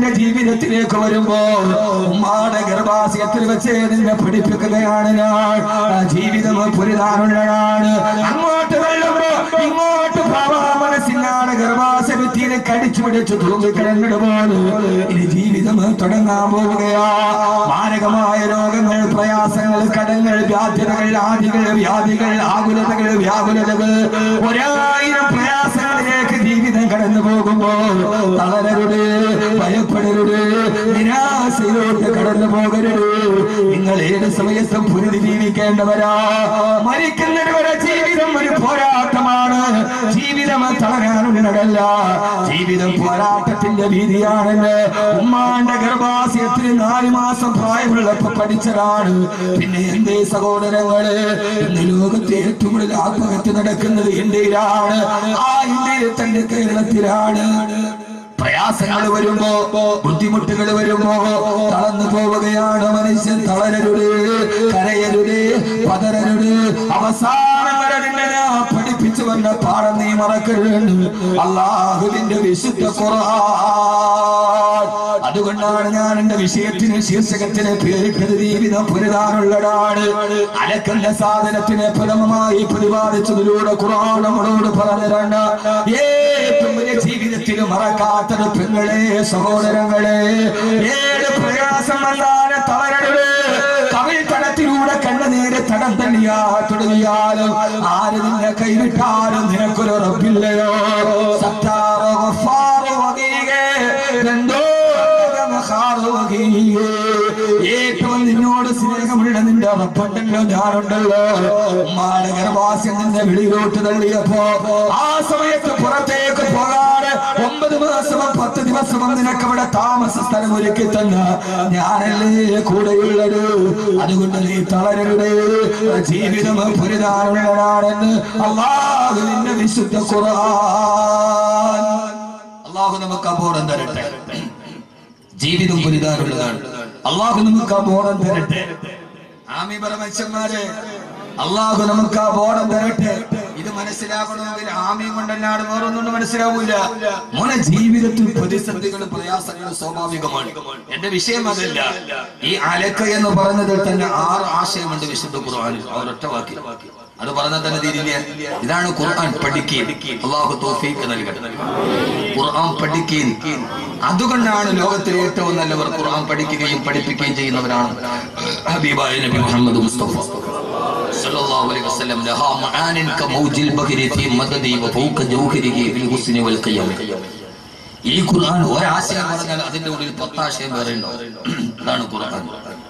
നിന്റെ ജീവിതത്തിലേക്ക് വരുമ്പോ ഉമ്മാടെ ഗർഭാശയത്തിൽ വെച്ച് നിന്നെ പഠിപ്പിക്കുകയാണ് ഞാൻ ആ ജീവിതം പുരിതാനുള്ളതാണ് അങ്ങോട്ട് വെള്ളുമ്പോ ഇങ്ങോട്ട് ഭാവാ മനസ്സിനാണ് ഗർഭാശയത്തിനെ കടിച്ചു പിടിച്ചു തൂങ്ങിക്കിടന്നിടുമ്പോൾ ഇനി ജീവിതം തുടങ്ങാൻ പോവുകയാ മാരകമായ രോഗങ്ങൾ പ്രയാസങ്ങൾ കടങ്ങൾ വ്യാധ്യതകൾ ആദികൾ വ്യാധികൾ ആകുലതകൾ വ്യാകുലതകൾ ഒരായിരം പ്രയാസങ്ങളിലേക്ക് ജീവിതം കടന്നു പോകുമ്പോ തളരരുത് ഭയപ്പെടരുത് നിരാശയിലോട്ട് കടന്നു പോകരുത് നിങ്ങൾ ഏത് സമയത്തും പുരുതി ജീവിക്കേണ്ടവരാ മരിക്കുന്നവരെ വരെ ജീവിതം ഒരു പോരാട്ടമാണ് ജീവിതം തളരാനുള്ളതല്ല ജീവിതം പോരാട്ടത്തിന്റെ വീതിയാണെന്ന് ഉമ്മാന്റെ ഗർഭാശയത്തിൽ നാല് മാസം പ്രായമുള്ളപ്പോ പഠിച്ചതാണ് പിന്നെ എന്തേ സഹോദരങ്ങള് ഇന്ന് ലോകത്തെ ഏറ്റവും കൂടുതൽ ആത്മഹത്യ നടക്കുന്നത് ഇന്ത്യയിലാണ് ആ ഇന്ത്യയിൽ തന്റെ കേരളത്തിലാണ് പ്രയാസങ്ങൾ വരുമ്പോ ബുദ്ധിമുട്ടുകൾ വരുമ്പോ തളർന്നു പോവുകയാണ് മനുഷ്യൻ തളരരുത് കരയരുത് പതരരുത് അവസാനം വരെ നിന്നെ ഞാൻ പഠിപ്പിച്ചു വന്ന പാഠം നീ മറക്കരുത് അള്ളാഹുവിന്റെ വിശുദ്ധ ഖുർആൻ അതുകൊണ്ടാണ് ഞാൻ എന്റെ വിഷയത്തിന് ശീർഷകത്തിന് പേരിട്ടത് ജീവിതം പുരുതാനുള്ളതാണ് അലക്കുന്ന സാധനത്തിനെ പ്രഥമമായി പ്രതിപാദിച്ചതിലൂടെ ഖുർആൻ നമ്മളോട് പറഞ്ഞതാണ് ഏറ്റവും വലിയ ജീവിതത്തിൽ മറക്കാത്തത് പെങ്ങളെ സഹോദരങ്ങളെ ഏത് പ്രയാസം വന്നാലും തളരരുത് കവിൾ തടത്തിലൂടെ കണ്ണുനേരെ തടം തള്ളിയാ തുടങ്ങിയാലും ആര് നിന്നെ കൈവിട്ടാലും നിനക്കൊരു ഉറപ്പില്ലയോ സത്താറോ ഗഫാറോ വകീകേ രണ്ടോ ഏറ്റവും നിന്നോട് സ്നേഹമുള്ള നിന്റെ ഉറപ്പുണ്ടല്ലോ ഞാനുണ്ടല്ലോ ഉമ്മാടെ ഗർഭാസ്യം നിന്നെ വെളിയിലോട്ട് തള്ളിയപ്പോ ആ സമയത്ത് പുറത്തേക്ക് പോകാതെ ഒമ്പത് മാസവും പത്ത് ദിവസവും നിനക്ക് അവിടെ താമസ സ്ഥലം ഒരുക്കി തന്ന ഞാനല്ലേ കൂടെയുള്ളത് അതുകൊണ്ട് നീ തളരരുത് ജീവിതം പുരിതാനുള്ളതാണെന്ന് അള്ളാഹു നിന്റെ വിശുദ്ധ ഖുർആൻ അള്ളാഹു നമുക്ക് അബോധം തരട്ടെ ജീവിതം പുരിതാനുള്ളതാണ് അള്ളാഹു നമുക്ക് ആ ബോധം തരട്ടെ ആമി പരമച്ചന്മാരെ അള്ളാഹു നമുക്ക് ആ ബോധം തരട്ടെ ഇത് മനസ്സിലാക്കണമെങ്കിൽ ആമയും കൊണ്ടല്ലാതെ വേറൊന്നും മനസ്സിലാവൂല മോനെ ജീവിതത്തിൽ പ്രതിസന്ധികളും പ്രയാസങ്ങളും സ്വാഭാവികമാണ് എന്റെ വിഷയം അതല്ല ഈ അലക്ക എന്ന് പറഞ്ഞതിൽ തന്നെ ആറ് ആശയമുണ്ട് വിശുദ്ധ ഖുർആനിൽ ആ ഒരൊറ്റ വാക്കി അത് പറഞ്ഞാൽ തന്നെ തീരില്ല ഇതാണ് ഖുർആൻ പഠിക്കുകയും അള്ളാഹു തോഫീക്ക് നൽകട്ടെ ഖുർആൻ പഠിക്കുകയും അതുകൊണ്ടാണ് ലോകത്തിലെ ഏറ്റവും നല്ലവർ ഖുർആൻ പഠിക്കുകയും പഠിപ്പിക്കുകയും ചെയ്യുന്നവരാണ് ഹബീബായ നബി മുഹമ്മദ് മുസ്തഫ സല്ലല്ലാഹു അലൈഹി വസല്ലം ലഹാ മആനിൻ കമൗജിൽ ബഹരി ഫീ മദദി വഫൗക ജൗഹരിഹി ഫിൽ ഹുസ്നി വൽ ഖിയം ഈ ഖുർആൻ ഒരാശയം പറഞ്ഞാൽ അതിന്റെ ഉള്ളിൽ പത്താശയം വേറെ ഉണ്ടാവും അതാണ് ഖുർആൻ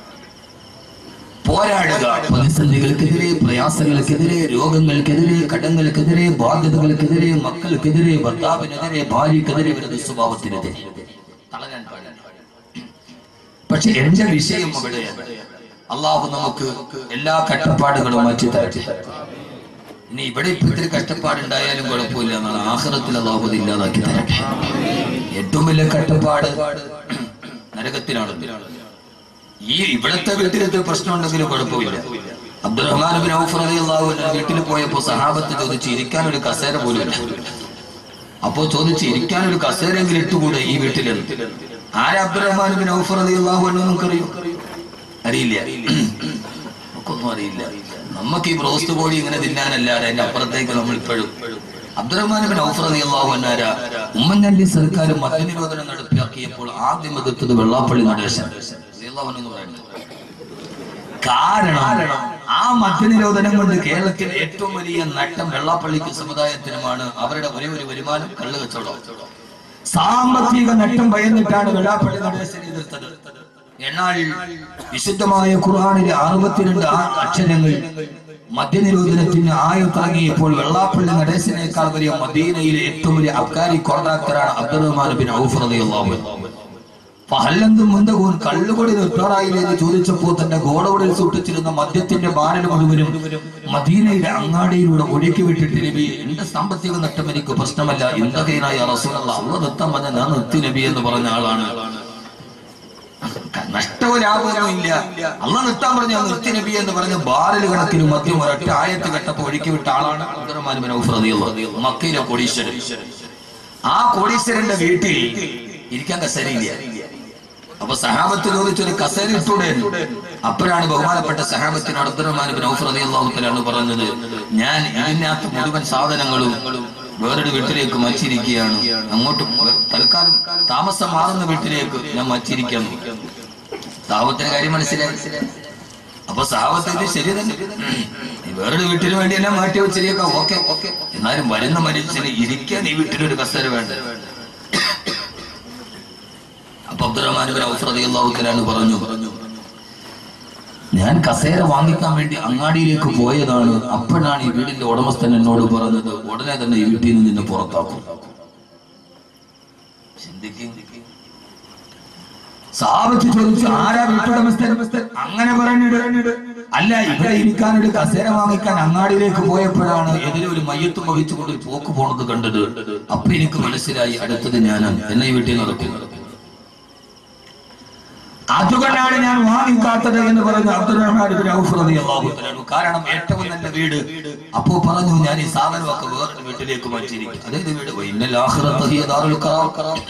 പോരാടുക പ്രതിസന്ധികൾക്കെതിരെ പ്രയാസങ്ങൾക്കെതിരെ രോഗങ്ങൾക്കെതിരെ കടങ്ങൾക്കെതിരെ ബാധ്യതകൾക്കെതിരെ മക്കൾക്കെതിരെ ഭർത്താവിനെതിരെ ഭാര്യക്കെതിരെ വരുന്ന സ്വഭാവത്തിനെതിരെ തളരാൻ പാടില്ല പക്ഷെ എന്റെ വിഷയം അവിടെ അള്ളാഹു നമുക്ക് എല്ലാ കഷ്ടപ്പാടുകളും മാറ്റി തരട്ടെ ഇനി ഇവിടെ ഇപ്പൊ ഇത്തിരി കഷ്ടപ്പാടുണ്ടായാലും കുഴപ്പമില്ല എന്നാണ് ആഹ്റത്തിൽ അള്ളാഹു അത് ഇല്ലാതാക്കി തരട്ടെ ഏറ്റവും വലിയ കഷ്ടപ്പാട് നരകത്തിലാണ് ഈ ഇവിടത്തെ വീട്ടിലത്തെ പ്രശ്നം ഉണ്ടെങ്കിലും കുഴപ്പമില്ല അബ്ദുറഹ്മാൻ ബിൻ ഔഫ് റളിയല്ലാഹു അൻഹു വീട്ടിൽ പോയപ്പോ സഹാബത്ത് ചോദിച്ചു ഇരിക്കാൻ ഒരു കസേര പോലും ഇല്ല അപ്പോ ചോദിച്ചു ഇരിക്കാൻ ഒരു കസേരയെങ്കിലും ഇട്ടുകൂടെ ഈ വീട്ടിലെന്ന് ആരാ അബ്ദുറഹ്മാൻ ബിൻ ഔഫ് റളിയല്ലാഹു അൻഹു നിങ്ങൾക്കറിയോ അറിയില്ല നമുക്കൊന്നും അറിയില്ല നമുക്ക് ഈ ബ്രോസ്റ്റ് കോഴി ഇങ്ങനെ തിന്നാനല്ലാതെ അതിന്റെ അപ്പുറത്തേക്ക് നമ്മൾ ഇപ്പോഴും അബ്ദുറഹ്മാൻ ബിൻ ഔഫ് റളിയല്ലാഹു അൻഹു ആരാ ഉമ്മൻചാണ്ടി സർക്കാർ മദ്യനിരോധനം നടപ്പിലാക്കിയപ്പോൾ ആദ്യം എതിർത്തത് വെള്ളാപ്പള്ളി നടേശൻ റളിയല്ലാഹു അൻഹു എന്ന് പറയുന്നത് കാരണം ആ മദ്യനിരോധനം കൊണ്ട് കേരളത്തിൽ ഏറ്റവും വലിയ നട്ടം വെള്ളാപ്പള്ളിക്ക് സമുദായത്തിനുമാണ് അവരുടെ ഒരേ ഒരു വരുമാനം കള്ളു കച്ചവടം സാമ്പത്തിക നട്ടം ഭയന്നിട്ടാണ് വെള്ളാപ്പള്ളി നടേശനെ എതിർത്തത് എന്നാൽ വിശുദ്ധമായ ഖുർആാനിലെ അറുപത്തിരണ്ട് ആ അക്ഷരങ്ങൾ മദ്യനിരോധനത്തിന് ആയുത്താങ്ങിയപ്പോൾ വെള്ളാപ്പള്ളി നടേശനേക്കാൾ വലിയ മദീനയിലെ ഏറ്റവും വലിയ അബ്കാരി കോൺട്രാക്ടറാണ് അബ്ദുറഹ്മാൻ ബിൻ ഔഫ് റളിയല്ലാഹു അൻഹു പഹല്ലെന്തും മുന്തകൂൻ കള്ളുകൊടി നിർത്താറായില്ലേ എന്ന് ചോദിച്ചപ്പോൾ തന്റെ ഗോഡൌണിൽ സൂക്ഷിച്ചിരുന്ന മദ്യത്തിന്റെ ബാരൽ മുഴുവനും മദീനയുടെ അങ്ങാടിയിലൂടെ ഒഴുക്കി വിട്ടിട്ട് നബി എന്റെ സാമ്പത്തിക നഷ്ടം എനിക്ക് പ്രശ്നമല്ല എന്തൊക്കെയായ റസൂലുള്ള അള്ള നിർത്താൻ പറഞ്ഞ ഞാൻ നിർത്തി നബി എന്ന് പറഞ്ഞ ആളാണ് നഷ്ടവും ലാഭമൊന്നും ഇല്ല അള്ള നിർത്താൻ പറഞ്ഞ ഞാൻ നിർത്തി നബി എന്ന് പറഞ്ഞ ബാരൽ കണക്കിന് മദ്യം ഒരൊറ്റ ആയത്ത് കെട്ടപ്പോ ഒഴുക്കി വിട്ട ആളാണ് അബ്ദുറഹ്മാൻ ബിൻ ഔഫ് റളിയല്ലാഹു മക്കയിലെ കോടീശ്വരൻ ആ കോടീശ്വരന്റെ വീട്ടിൽ ഇരിക്കാൻ കസേരയില്ല അപ്പൊ സഹാബത്ത് ചോദിച്ചു ഒരു കസേര ഇട്ടൂടെ അപ്പോഴാണ് ബഹുമാനപ്പെട്ട സഹാബത്തിനോട് അബ്ദുറഹ്മാൻ ബിൻ ഔഫ് റളിയല്ലാഹു തആല പറഞ്ഞത് ഞാൻ ഇതിനകത്ത് മുഴുവൻ സാധനങ്ങളും വേറൊരു വീട്ടിലേക്ക് മച്ചിരിക്കുകയാണ് അങ്ങോട്ട് തൽക്കാലം താമസം മാറുന്ന വീട്ടിലേക്ക് ഞാൻ മച്ചിരിക്കാൻ സാഹബത്തിന്റെ കാര്യം മനസ്സിലായി അപ്പൊ സാഹബത്ത് ഇത് ശരി തന്നെ നീ വേറൊരു വീട്ടിന് വേണ്ടി എല്ലാം മാറ്റി വെച്ചിരിക്കാം ഓക്കെ ഓക്കെ എന്നാലും വരുന്ന മനുഷ്യന് ഇരിക്കാൻ ഈ വീട്ടിലൊരു കസേര വേണ്ട അപ്പൊ അബ്ദുറഹ്മാൻ ബിൻ ഔഫ് റളിയല്ലാഹു തആല പറഞ്ഞു ഞാൻ കസേര വാങ്ങിക്കാൻ വേണ്ടി അങ്ങാടിയിലേക്ക് പോയതാണ് അപ്പോഴാണ് ഈ വീടിന്റെ ഉടമസ്ഥൻ എന്നോട് പറഞ്ഞത് ഉടനെ തന്നെ ഈ വീട്ടിൽ നിന്ന് നിന്നെ പുറത്താക്കും ചിന്തിക്കും സാവച്ച് ചോദിച്ചു ആരാ വീട്ടുടമസ്ഥൻ അങ്ങനെ പറഞ്ഞിട്ട് അല്ല ഇവിടെ ഇരിക്കാനൊരു കസേര വാങ്ങിക്കാൻ അങ്ങാടിയിലേക്ക് പോയപ്പോഴാണ് എതിരെ ഒരു മയ്യത്തും വഹിച്ചുകൊണ്ട് ഒരു പോക്ക് പോണത് കണ്ടത് അപ്പൊ എനിക്ക് മനസ്സിലായി അടുത്തത് ഞാനാണ് എന്നെ ഈ വീട്ടിൽ നടക്കുന്നത് അതുകൊണ്ടാണ് ഞാൻ വാങ്ങിക്കാത്തത് എന്ന് പറഞ്ഞു അബ്ദുറഹ്മാൻ ഇബ്നു ഔഫ് റളിയല്ലാഹു തആല അൻഹു. കാരണം ഏറ്റവും നല്ല വീട് അപ്പോ പറഞ്ഞു ഞാൻ ഈ സാധനമൊക്കെ വേറൊരു വീട്ടിലേക്ക് മാറ്റിയിരിക്കും അതായത് വീട് ഇന്നൽ ആഖിറത ഹിയ ദാറുൽ ഖറാർ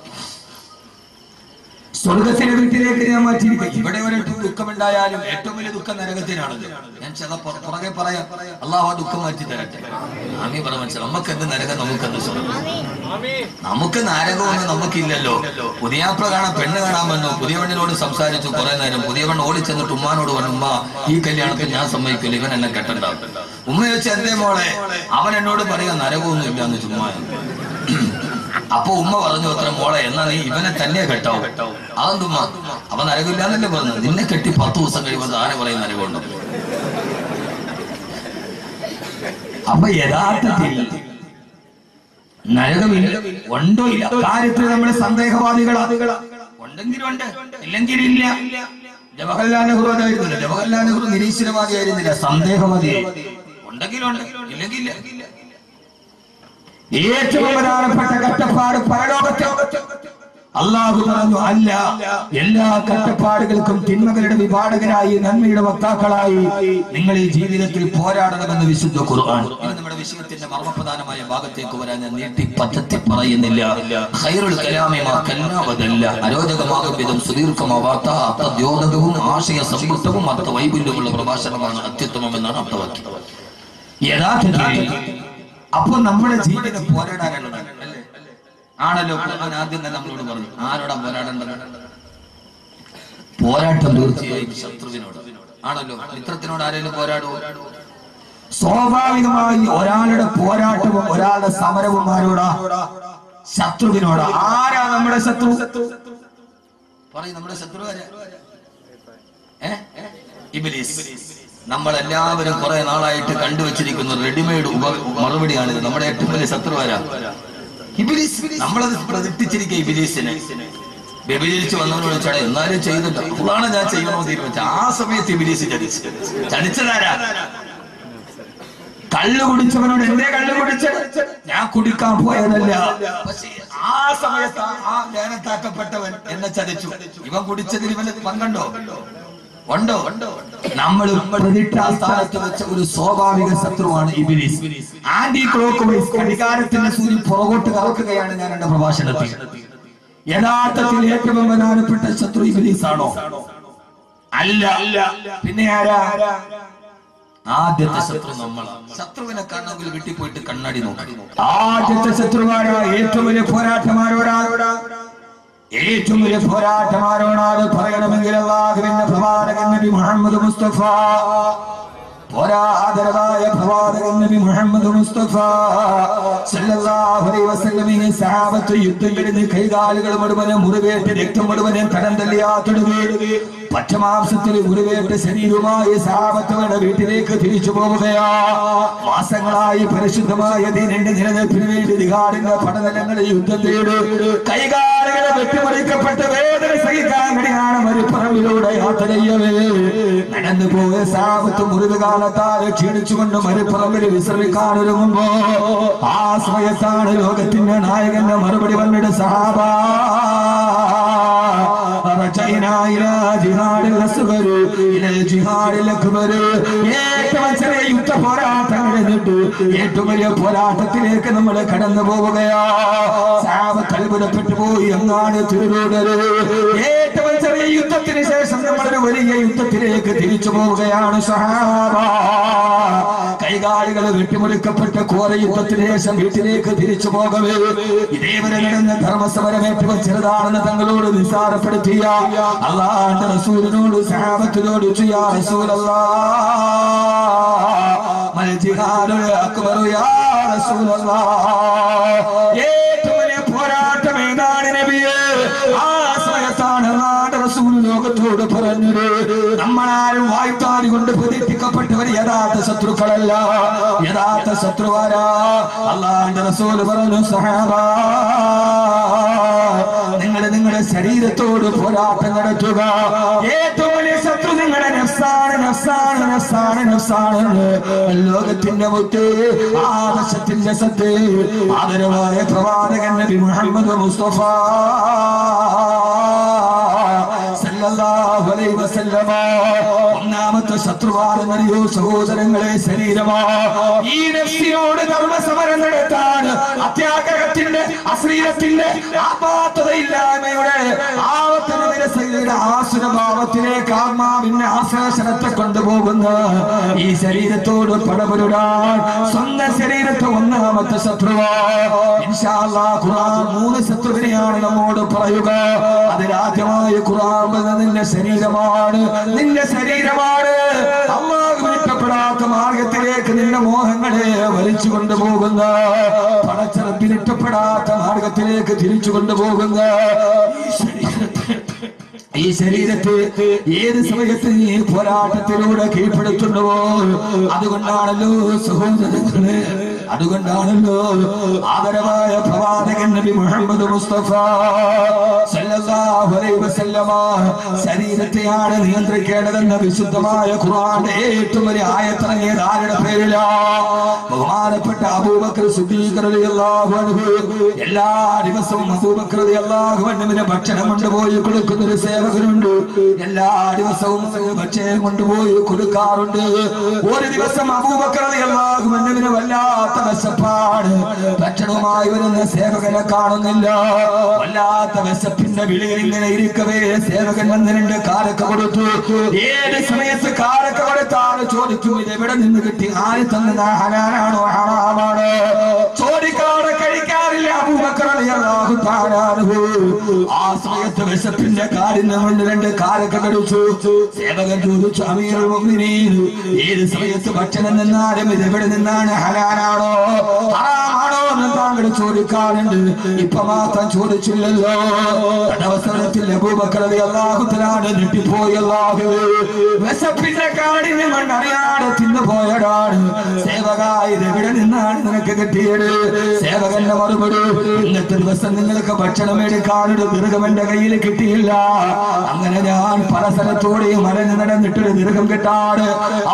സ്വർഗത്തിലെ വീട്ടിലേക്ക് ഞാൻ മാറ്റിയിരിക്കും ഇവിടെ ഒരു ദുഃഖമുണ്ടായാലും ഏറ്റവും വലിയ ദുഃഖം നരകത്തിനാണത് ഞാൻ ചില പുറ- പുറകെ പറയാം അള്ളാഹു ആ ദുഃഖം മാറ്റി തരട്ടെ ആമി പറ മനസ്സിലായി നമുക്ക് എന്ത് നരകം നമുക്ക് എന്ത് സ്വർഗം നമുക്ക് നരകമൊന്നും നമുക്കില്ലല്ലോ പുതിയാപ്ല കാണാൻ പെണ്ണ് കാണാൻ വന്നു പുതിയ പെണ്ണിനോട് സംസാരിച്ചു കുറെ നേരം പുതിയ പെണ്ണ് ഓടി ചെന്നിട്ട് ഉമ്മാനോട് പറഞ്ഞു ഉമ്മ ഈ കല്യാണത്തിൽ ഞാൻ സമ്മതിക്കില്ല ഇവൻ എന്നെ കെട്ടണ്ട ഉമ്മ ചോദിച്ചു എന്തേ മോളെ അവൻ എന്നോട് പറയാ നരകമൊന്നും ഇല്ലാന്ന് ചുമ്മാ അപ്പൊ ഉമ്മ പറഞ്ഞു അത്ര മോളെ എന്നാ നീ ഇവനെ തന്നെ കെട്ടാവും അതെന്തുമ്മ അവൻ നരകമില്ലാന്നല്ലേ പറഞ്ഞു നിന്നെ കെട്ടി പത്ത് ദിവസം കഴിയുമ്പോൾ ആരെ പറയും നരകമുണ്ടോ അപ്പൊ യഥാർത്ഥത്തിൽ നരകമില്ല ഉണ്ടോ ഇല്ല കാര്യത്തിൽ നമ്മുടെ സന്ദേഹവാദികളാ ഉണ്ടെങ്കിലും ഉണ്ട് ഇല്ലെങ്കിൽ ഇല്ല ജവഹർലാൽ നെഹ്റു അതായിരുന്നില്ല ജവഹർലാൽ നെഹ്റു നിരീശ്വരവാദിയായിരുന്നില്ല സന്ദേഹവാദിയായി ഉണ്ടെങ്കിലും ഉണ്ട് ഇല്ലെങ്കിൽ ഇല്ല ഏറ്റവും പ്രധാനപ്പെട്ട കഷ്ടപ്പാട് പരലോകത്തെ അള്ളാഹു പറഞ്ഞു അല്ല എല്ലാ കഷ്ടപ്പാടുകൾക്കും തിന്മകളുടെ വിഭാടകരായി നന്മയുടെ വക്താക്കളായി നിങ്ങൾ ഈ ജീവിതത്തിൽ പോരാടണമെന്ന് വിശുദ്ധ ഖുർആൻ ഇത് നമ്മുടെ വിഷയത്തിന്റെ മർമ്മപ്രധാനമായ ഭാഗത്തേക്ക് വരാൻ ഞാൻ നീട്ടി പദ്ധതി പറയുന്നില്ല ഖൈറുൽ കലാമി മാ കല്ലാവതല്ല അരോചകമാകും വിധം സുദീർഘമാവാത്ത അർത്ഥദ്യോതകവും ആശയ സമ്പുഷ്ടവും അർത്ഥ വൈപുല്യമുള്ള പ്രഭാഷണമാണ് അത്യുത്തമം എന്നാണ് അർത്ഥവാക്യം യഥാർത്ഥത്തിൽ അപ്പൊ നമ്മുടെ ജീവിതം പോരാടാനുള്ളതാണ് അല്ലേ ആണല്ലോ ഖുർആൻ ആദ്യം തന്നെ നമ്മളോട് പറഞ്ഞു ആരോടാ പോരാടേണ്ടത് പോരാട്ടം തീർച്ചയായും ശത്രുവിനോട് ആണല്ലോ മിത്രത്തിനോട് ആരെങ്കിലും പോരാടുമോ സ്വാഭാവികമായി ഒരാളുടെ പോരാട്ടവും ഒരാളുടെ സമരവും ആരോടാ ശത്രുവിനോട് ആരാ നമ്മുടെ ശത്രു പറയും നമ്മുടെ ശത്രു ആരാ ഏ? ഇബ്ലീസ് നമ്മൾ എല്ലാവരും കുറെ നാളായിട്ട് കണ്ടുവച്ചിരിക്കുന്ന റെഡിമെയ്ഡ് ഉപ മറുപടിയാണ് ഇത് നമ്മുടെ ഏറ്റവും വലിയ ശത്രു ആരാ ഇബിലീസ് നമ്മളത് പ്രതിഷ്ഠിച്ചിരിക്കുക ഇബിലീസിനെ വ്യഭിചരിച്ച് വന്നവനോട് ചോദിച്ചാൽ എന്നാലും ചെയ്തിട്ട് അതാണ് ഞാൻ ചെയ്യണമെന്ന് തീരുമാനിച്ചു ആ സമയത്ത് ഇബിലീസ് ചതിച്ചു ചതിച്ചതാരാ കള്ളു കുടിച്ചവനോട് എന്തേ കള്ളു കുടിച്ചത് ഞാൻ കുടിക്കാൻ പോയതല്ല പക്ഷേ ആ സമയത്ത് ആ- ആ ലേനത്താക്കപ്പെട്ടവൻ എന്നെ ചതിച്ചു ഇവൻ കുടിച്ചതിൽ ഇവന് പങ്കുണ്ടോ ഉണ്ടോ നമ്മൾ പ്രതിഷ്ഠാസ്ഥാനത്ത് വെച്ച ഒരു സ്വാഭാവിക ശത്രുവാണ് ഇബിലിസ് ആന്റി ക്ലോക്ക് വൈസ് ഘടികാരത്തിന്റെ സൂര്യ പുറകോട്ട് കറക്കുകയാണ് ഞാൻ എന്റെ പ്രഭാഷണത്തിൽ യഥാർത്ഥത്തിൽ ഏറ്റവും പ്രധാനപ്പെട്ട ശത്രു ഇബിലിസ് ആണോ അല്ല പിന്നെ ആരാ ആദ്യത്തെ ശത്രു നമ്മളാണ് ശത്രുവിനെ കാണണമെങ്കിൽ വീട്ടിൽ പോയിട്ട് കണ്ണാടി നോക്കി ആദ്യത്തെ ശത്രുവാരാ ഏറ്റവും വലിയ പോരാട്ടമാരോടാ ഏറ്റവും വലിയ പോരാട്ടമാരോടാണ് പറയണമെങ്കിൽ അള്ളാഹുവിന്റെ പ്രവാചകൻ നബി മുഹമ്മദ് മുസ്തഫ പോരാതരവായ പ്രവാചകൻ നബി മുഹമ്മദ് മുസ്തഫ സല്ലല്ലാഹു അലൈഹി വസല്ലമയെ സഹാബത്ത് യുദ്ധം കഴിഞ്ഞ് കൈകാലുകൾ മുഴുവനെ മുറിവേറ്റ് രക്തം മുഴുവനെ കടം തല്ലിയാത്തൊടുകി പച്ചമാംസത്തിൽ മുറിവേറ്റ ശരീരവുമായി സഹാബത്തുകളുടെ വീട്ടിലേക്ക് തിരിച്ചു പോവുകയാ മാസങ്ങളായി പരിശുദ്ധമായ ദീനന്റെ നിലനിൽപ്പിന് വേണ്ടി ദിഹാറിന്റെ പടതലങ്ങളിൽ യുദ്ധം ചെയ്ത് കൈകാലുകളെ വെട്ടിമറിക്കപ്പെട്ട വേദന സഹിക്കാൻ കഴിയാണ് മരുപ്പറമ്പിലൂടെ യാത്ര ചെയ്യവേ നടന്നു പോയ സാപത്ത് മുറിവ് കാലത്താൽ ക്ഷീണിച്ചുകൊണ്ട് മരുപ്പറമ്പിൽ വിശ്രമിക്കാൻ ഒരുങ്ങുമ്പോ ആ സമയത്താണ് ലോകത്തിന്റെ നായകന്റെ മറുപടി വന്നിട്ട് സഹാബാ رجعنا إلى جهاد الأصغر إلى الجهاد الأكبر ഏറ്റവും ചെറിയ യുദ്ധ പോരാട്ടം കഴിഞ്ഞിട്ട് ഏറ്റവും വലിയ പോരാട്ടത്തിലേക്ക് നമ്മൾ കടന്നു പോവുകയാ സാവ കൽപുരപ്പെട്ടു പോയി അങ്ങാണ് തിരുവൂടര് ഏറ്റവും ചെറിയ യുദ്ധത്തിന് ശേഷം നമ്മളൊരു വലിയ യുദ്ധത്തിലേക്ക് തിരിച്ചു പോവുകയാണ് സഹാബ കൈകാലുകൾ വെട്ടിമുറിക്കപ്പെട്ട ഘോര യുദ്ധത്തിന് ശേഷം വീട്ടിലേക്ക് തിരിച്ചു പോകവേ ഇതേവരെ നടന്ന ധർമ്മസമരം ഏറ്റവും ചെറുതാണെന്ന് തങ്ങളോട് നിസ്സാരപ്പെടുത്തിയ അള്ളാന്റെ റസൂലിനോട് സഹാബത്തിനോട് ചെയ്യാ റസൂലല്ലാ മൽ ജിഹാദുൽ അക്ബറു യാ റസൂലല്ലാ ഏറ്റവും വലിയ പോരാട്ടം ഏതാണ് നബിയെ ആ സമയത്താണ് അള്ളാന്റെ റസൂൽ ലോകത്തോട് പറഞ്ഞത് നമ്മളാരും വായ്ത്താരി കൊണ്ട് പ്രതിഷ്ഠിക്കപ്പെട്ടവർ യഥാർത്ഥ ശത്രുക്കളല്ല യഥാർത്ഥ ശത്രുവാരാ അള്ളാന്റെ റസൂൽ പറഞ്ഞു സഹാബ നിങ്ങൾ നിങ്ങളുടെ ശരീരത്തോട് പോരാട്ടം നടത്തുക ഏറ്റവും വലിയ ശത്രു നിങ്ങളുടെ നഫ്സാണ് നഫ്സാണ് നഫ്സാണ് നഫ്സാണ് ലോകത്തിന്റെ മുത്ത് ആദർശത്തിന്റെ സത്ത് ആദരവായ പ്രവാചകൻ നബി മുഹമ്മദ് മുസ്തഫ സല്ലല്ലാഹു അലൈഹി വസല്ലമ ഒന്നാമത്തെ ശത്രുവാണെന്നറിയോ സഹോദരങ്ങളെ ശരീരമാ ഈ നഫ്സിനോട് ധർമ്മ സമരം നടത്താൻ അത്യാഗ്രഹത്തിന്റെ അശ്ലീലത്തിന്റെ ആപാത്തതയില്ലായ്മയുടെ ആവത്തിന് നിരസയുടെ ആസുരഭാവത്തിലേക്ക് ആത്മാവിന്റെ ആശ്ലേഷണത്തെ കൊണ്ടുപോകുന്ന ഈ ശരീരത്തോട് പടപുരുടാൻ സ്വന്തം ശരീരത്തെ ഒന്നാമത്തെ ശത്രുവാ ഇൻഷാ അല്ലാഹ് ഖുർആൻ മൂന്ന് ശത്രുവിനെയാണ് നമ്മോട് പറയുക അതിലാദ്യമായി ഖുർആൻ പറഞ്ഞത് നിന്റെ ശരീരമാണ് നിന്റെ ശരീരമാണ് അള്ളാഹു ഇഷ്ടപ്പെടാത്ത മാർഗത്തിലേക്ക് നിന്റെ മോഹങ്ങളെ വലിച്ചു കൊണ്ടുപോകുന്ന പടച്ചറപ്പിൽ ഇഷ്ടപ്പെടാത്ത മാർഗത്തിലേക്ക് തിരിച്ചു കൊണ്ടുപോകുന്ന ഈ ശരീരത്തെ ഈ ശരീരത്തെ ഏത് സമയത്ത് നീ പോരാട്ടത്തിലൂടെ കീഴ്പ്പെടുത്തുന്നുവോ അതുകൊണ്ടാണല്ലോ സഹോദരങ്ങളെ അതുകൊണ്ടാണല്ലോ ആദരവായ പ്രവാചകൻ നബി മുഹമ്മദ് മുസ്തഫ സല്ലല്ലാഹു അലൈഹി വസല്ലമ ശരീരത്തെയാണ് നിയന്ത്രിക്കേണ്ടതെന്ന വിശുദ്ധമായ ഖുർആന്റെ ഏറ്റവും വലിയ ആയത്തിറങ്ങിയത് ആരുടെ പേരിലാ ബഹുമാനപ്പെട്ട അബൂബക്കർ സിദ്ദീഖ് റളിയല്ലാഹു അൻഹു എല്ലാ ദിവസവും അബൂബക്കർ റളിയല്ലാഹു അൻഹുവിന് ഭക്ഷണം കൊണ്ടുപോയി കൊടുക്കുന്ന ഒരു സേവകനുണ്ട് എല്ലാ ദിവസവും ഭക്ഷണം കൊണ്ടുപോയി കൊടുക്കാറുണ്ട് ഒരു ദിവസം അബൂബക്കർ റളിയല്ലാഹു അൻഹുവിന് വല്ലാത്ത വിശപ്പാണ് ഭക്ഷണവുമായി വരുന്ന സേവകനെ കാണുന്നില്ല വല്ലാത്ത വിശപ്പിന്റെ വിളിയിൽ ഇങ്ങനെ ഇരിക്കവേ സേവകൻ വന്ന് രണ്ട് കാലൊക്കെ കൊടുത്തു ഏത് സമയത്ത് കാലൊക്കെ കൊടുത്താണ് ചോദിക്കും ഇത് എവിടെ നിന്ന് കിട്ടി ആര് തന്നത് ഹലാലാണോ ഹറാമാണോ ചോദിക്കാതെ കഴിക്കാറില്ല അബൂബക്കർ റളിയല്ലാഹു തആല അൻഹു. ആ സമയത്ത് വിശപ്പിന്റെ കാഠിന്യം കൊണ്ട് രണ്ട് കാലൊക്കെ കടിച്ചു സേവകൻ ചോദിച്ചു അമീറുൽ മുഅ്മിനീൻ ഏത് സമയത്ത് ഭക്ഷണം നിന്നാലും ഇത് എവിടെ നിന്നാണ് ഹലാലാണോ ഹറാമാണോ എന്ന് താങ്കൾ ചോദിക്കാറുണ്ട് ഇപ്പൊ മാത്രം ചോദിച്ചില്ലല്ലോ അവസരത്തിൽ അബൂബക്കർ റളിയല്ലാഹു തആല ഞെട്ടിപ്പോയി അല്ലാഹു വിശപ്പിന്റെ കാഠിന്യം കൊണ്ട് അറിയാതെ തിന്നുപോയതാണ് സേവകായി എവിടെ നിന്നാണ് നിനക്ക് കിട്ടിയത് സേവകന്റെ മറുപടി ഇന്നത്തെ ദിവസം നിങ്ങൾക്ക് ഭക്ഷണം എടുക്കാനൊരു ദീർഘം എന്റെ കയ്യിൽ കിട്ടിയില്ല അങ്ങനെ ഞാൻ പല സ്ഥലത്തോടെയും മരഞ്ഞു നടന്നിട്ടൊരു ദീർഘം കിട്ടാട്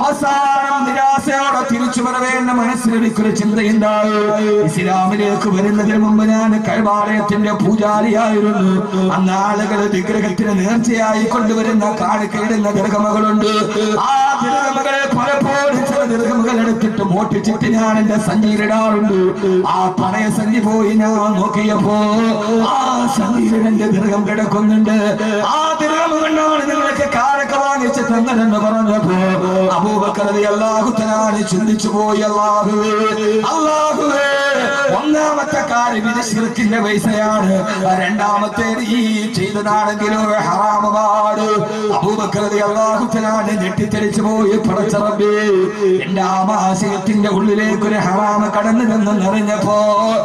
അവസാനം നിരാശയോടെ തിരിച്ചു വരവേണ്ട മനസ്സിൽ എനിക്കൊരു ചിന്തയുണ്ടായി ഇസ്ലാമിലേക്ക് വരുന്നതിന് മുമ്പ് ഞാൻ കൈവാലയത്തിന്റെ പൂജാരിയായിരുന്നു അന്ന് ആളുകൾ വിഗ്രഹത്തിന് നേർച്ചയായി കൊണ്ടുവരുന്ന കാണിക്കയിടുന്ന ദീർഘമകളുണ്ട് ആ ദീർഘമകളെ പലപ്പോഴും ചില ദീർഘമകൾ എടുത്തിട്ട് മോട്ടിച്ചിട്ട് ഞാൻ എന്റെ സഞ്ചിയിലിടാറുണ്ട് ആ പഴയ സഞ്ചി പോയി ഞാൻ നോക്കിയപ്പോ ആ സഞ്ചിയിൽ എന്റെ ദീർഘം കിടക്കുന്നുണ്ട് ആ ദീർഘം കൊണ്ടാണ് നിങ്ങൾക്ക് കാരൊക്കെ വാങ്ങിച്ച് തന്നതെന്ന് പറഞ്ഞപ്പോ അബൂബക്കറതി അള്ളാഹുത്തനാണ് ചിന്തിച്ചു പോയി അള്ളാഹുവേ അള്ളാഹുവേ ഒന്നാമത്തെ കാര്യം ഇത് ശിർക്കിന്റെ പൈസയാണ് രണ്ടാമത്തേത് ഈ ചെയ്തതാണെങ്കിലോ ഹറാമപാട് അബൂബക്കറതി അള്ളാഹുത്തനാണ് ഞെട്ടിത്തെറിച്ചു പോയി പടച്ചറബേ എന്റെ ആമാശയത്തിന്റെ ഉള്ളിലേക്ക് ഒരു ഹറാമ കടന്നു നിന്നറിഞ്ഞപ്പോ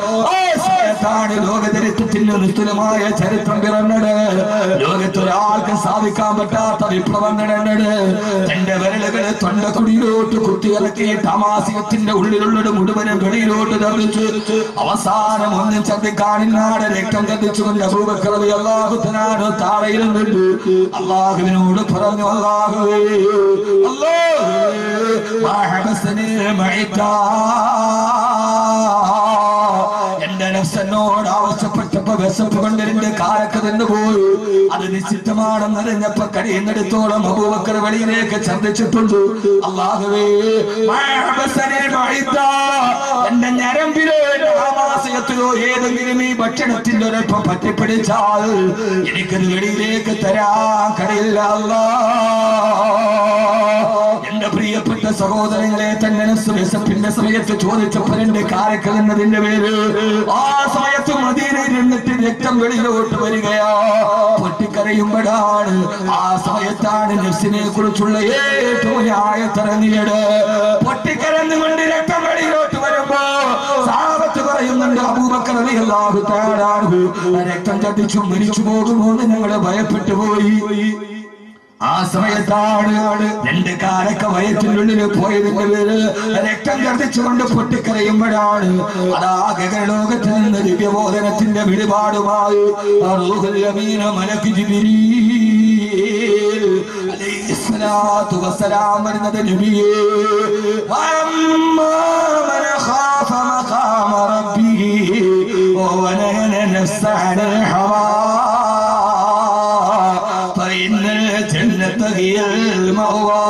ാണ് ലോകചരിത്രത്തിന്റെ നിസ്തുലമായ ചരിത്രം പിറന്നത് ലോകത്തൊരാൾക്കും സാധിക്കാൻ പറ്റാത്ത വിപ്ലവം നടന്നത് തന്റെ വിരലുകളെ തൊണ്ടക്കുടിയിലോട്ട് കുത്തിയിറക്കിയിട്ട് ആമാശയത്തിന്റെ ഉള്ളിലുള്ളത് മുഴുവനും വെളിയിലോട്ട് തള്ളിച്ചു അവസാനം ഒന്നും ചന്തിക്കാണില്ലാതെ രക്തം കത്തിച്ചുകൊണ്ട് അബൂബക്കറവി അള്ളാഹുത്തനാണ് താഴെയിരുന്നുണ്ട് അള്ളാഹുവിനോട് പറഞ്ഞു അള്ളാഹുവേ അല്ലാഹുവേ മാ ഹബസനി മഅക എന്റെ നഫ്സ് എന്നോട് ആവശ്യപ്പെട്ടപ്പോ വിശപ്പ് കൊണ്ട് എന്റെ കാലൊക്കെ നിന്ന് പോയി അത് നിശ്ചിതമാണെന്നറിഞ്ഞപ്പോ കഴിയുന്നിടത്തോളം അബൂബക്കർ വെളിയിലേക്ക് ചന്ദിച്ചിട്ടുണ്ട് അള്ളാഹുവേ മഅബസനി മഇദ. എന്റെ ഞരമ്പിലോ എന്റെ ആമാശയത്തിലോ ഏതെങ്കിലും ഈ ഭക്ഷണത്തിന്റെ ഒരൽപ്പം പറ്റിപ്പിടിച്ചാൽ എനിക്കത് വെളിയിലേക്ക് തരാൻ കഴിയില്ല അല്ലാ എന്റെ പ്രിയപ്പെട്ട സഹോദരങ്ങളെ തന്നെ വിശപ്പിന്റെ സമയത്ത് ചോദിച്ചപ്പോൾ എന്റെ കാരക്കൽ എന്നതിന്റെ പേര് ആ സമയത്ത് മദീനയിൽ നിന്നിട്ട് രക്തം വെളിയിലോട്ട് വരികയാ പൊട്ടിക്കരയുമ്പോഴാണ് ആ സമയത്താണ് നെഫ്സിനെ കുറിച്ചുള്ള ഏറ്റവും ന്യായത്തിറങ്ങിയത് പൊട്ടിക്കരന്നുകൊണ്ട് രക്തം വെളിയിലോട്ട് വരുമ്പോ സാപത്ത് പറയുന്നുണ്ട് അബൂബക്കർ അലിയല്ലാഹു താഴാണ് രക്തം ചതിച്ചു മരിച്ചു പോകുമോ എന്ന് ഞങ്ങള് ഭയപ്പെട്ടു പോയി ആ സമയത്താണ് രണ്ട് കാലൊക്കെ വയറ്റിനുള്ളിൽ പോയതിന്റെ പേര് രക്തം ഛർദ്ദിച്ചുകൊണ്ട് പൊട്ടിക്കരയുമ്പോഴാണ് അതാ ഗഗനലോകത്ത് നിന്ന് ദിവ്യബോധനത്തിന്റെ വെളിപാടുമായി ആ റൂഹുൽ അമീന മലക്ക് ജിബ്രീൽ അലൈഹിസ്സലാത്തു വസ്സലാം വരുന്നത് നബിയേ വഅമ്മാ മൻ ഖാഫ മഖാമ റബ്ബിഹി വനഹന നഫ്സ അനിൽ ഹവാ فإن الجنة هي المأوى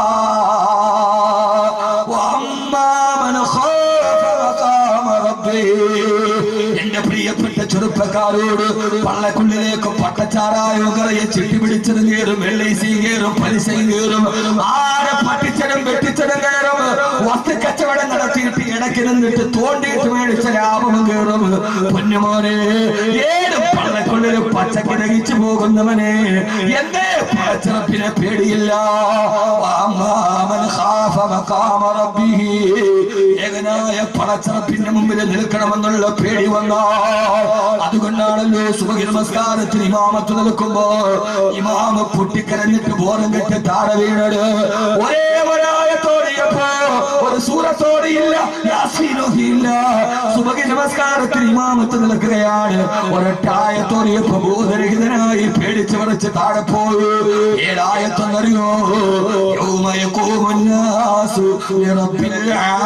وأما من خاف مقام ربه എന്റെ പ്രിയപ്പെട്ട ചെറുപ്പക്കാരോട് പള്ളക്കുള്ളിലേക്ക് പട്ടച്ചാറായോ കറയെ ചിട്ടി പിടിച്ചത് കയറും വെള്ളൈസി കയറും പലിശയും കയറും ആരെ പട്ടിച്ചടും വെട്ടിച്ചടും കയറും വസ്തു കച്ചവടം നടത്തിയിട്ട് ഇടയ്ക്ക് നിന്നിട്ട് തോണ്ടിയിട്ട് മേടിച്ച ലാഭവും കയറും പൊന്നുമോനെ ഏത് പള്ളക്കുള്ളിൽ പച്ചക്ക് ദഹിച്ചു പോകുന്നവനെ എന്തേ പച്ചറപ്പിനെ പേടിയില്ല വാമ്മാമൻ ഖാഫ മഖാമ റബ്ബിഹി. ഏകനായ പടച്ചറപ്പിന്റെ മുമ്പിൽ നിൽക്കണമെന്നുള്ള പേടി വന്നാൽ അതുകൊണ്ടാണല്ലോ സുബഹി നമസ്കാരത്തിന് ഇമാമത്ത് നിൽക്കുമ്പോ ഇമാമ പൊട്ടിക്കരഞ്ഞിട്ട് ബോധം കെട്ട് താഴെ വീണത് ഒരേ ഒരായത്തോടിയപ്പോ ഒരു സൂറത്തോടിയില്ല യാസീനോഹിയില്ല സുബഹി നമസ്കാരത്തിന് ഇമാമത്ത് നിൽക്കുകയാണ് ഒരൊറ്റായത്തോടിയപ്പോ ബോധരഹിതനായി പേടിച്ച് വിറച്ച് താഴെ പോയി ഏഴായത്തെന്നറിയോ യൗമയക്കൂമുന്നാസു ലിറബ്ബിൽ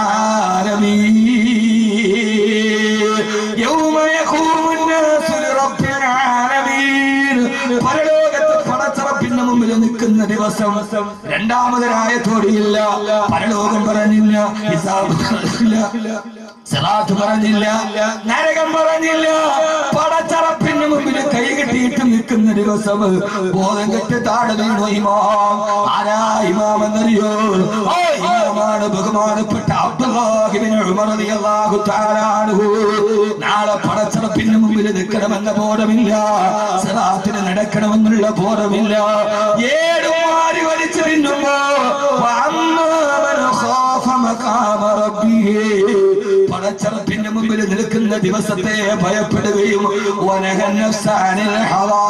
ആലമീൻ യൗമ യഖൂമുന്നാസു ലിറബ്ബിൽ ആലമീൻ പരലോകത്ത് പടച്ചറപ്പിന്റെ മുമ്പിൽ നിൽക്കുന്ന ദിവസം രണ്ടാമതൊരായ തോടിയില്ല പരലോകം പറഞ്ഞില്ല ഹിസാബ് പറഞ്ഞില്ല സിറാത്ത് പറഞ്ഞില്ല നരകം പറഞ്ഞില്ല പടച്ചറപ്പിന്റെ മുമ്പിൽ കൈ കെട്ടിയിട്ട് നിൽക്കുന്ന ദിവസം ബോധം കെട്ട് താഴെ വീണു ഇമാം ആരാ ഇമാം എന്നറിയോ ആ ഇമാമാണ് ബഹുമാനപ്പെട്ട അബ്ദുല്ലാഹിബിൻ ഉമർ റളിയല്ലാഹു തആല അൻഹു നാളെ പടച്ചറപ്പിന്റെ മുമ്പിൽ നിൽക്കണമെന്ന ബോധമില്ല സിറാത്തിന് നടക്കണമെന്നുള്ള ബോധമില്ല ഏടും മാറി വലിച്ചു തിന്നുമ്പോ വഅമ്മാ മൻ ഖാഫ മഖാമ റബ്ബിഹി പടച്ചറപ്പിന്റെ മുമ്പിൽ നിൽക്കുന്ന ദിവസത്തെ ഭയപ്പെടുകയും വനഹൻ നഫ്സാനിൽ ഹവാ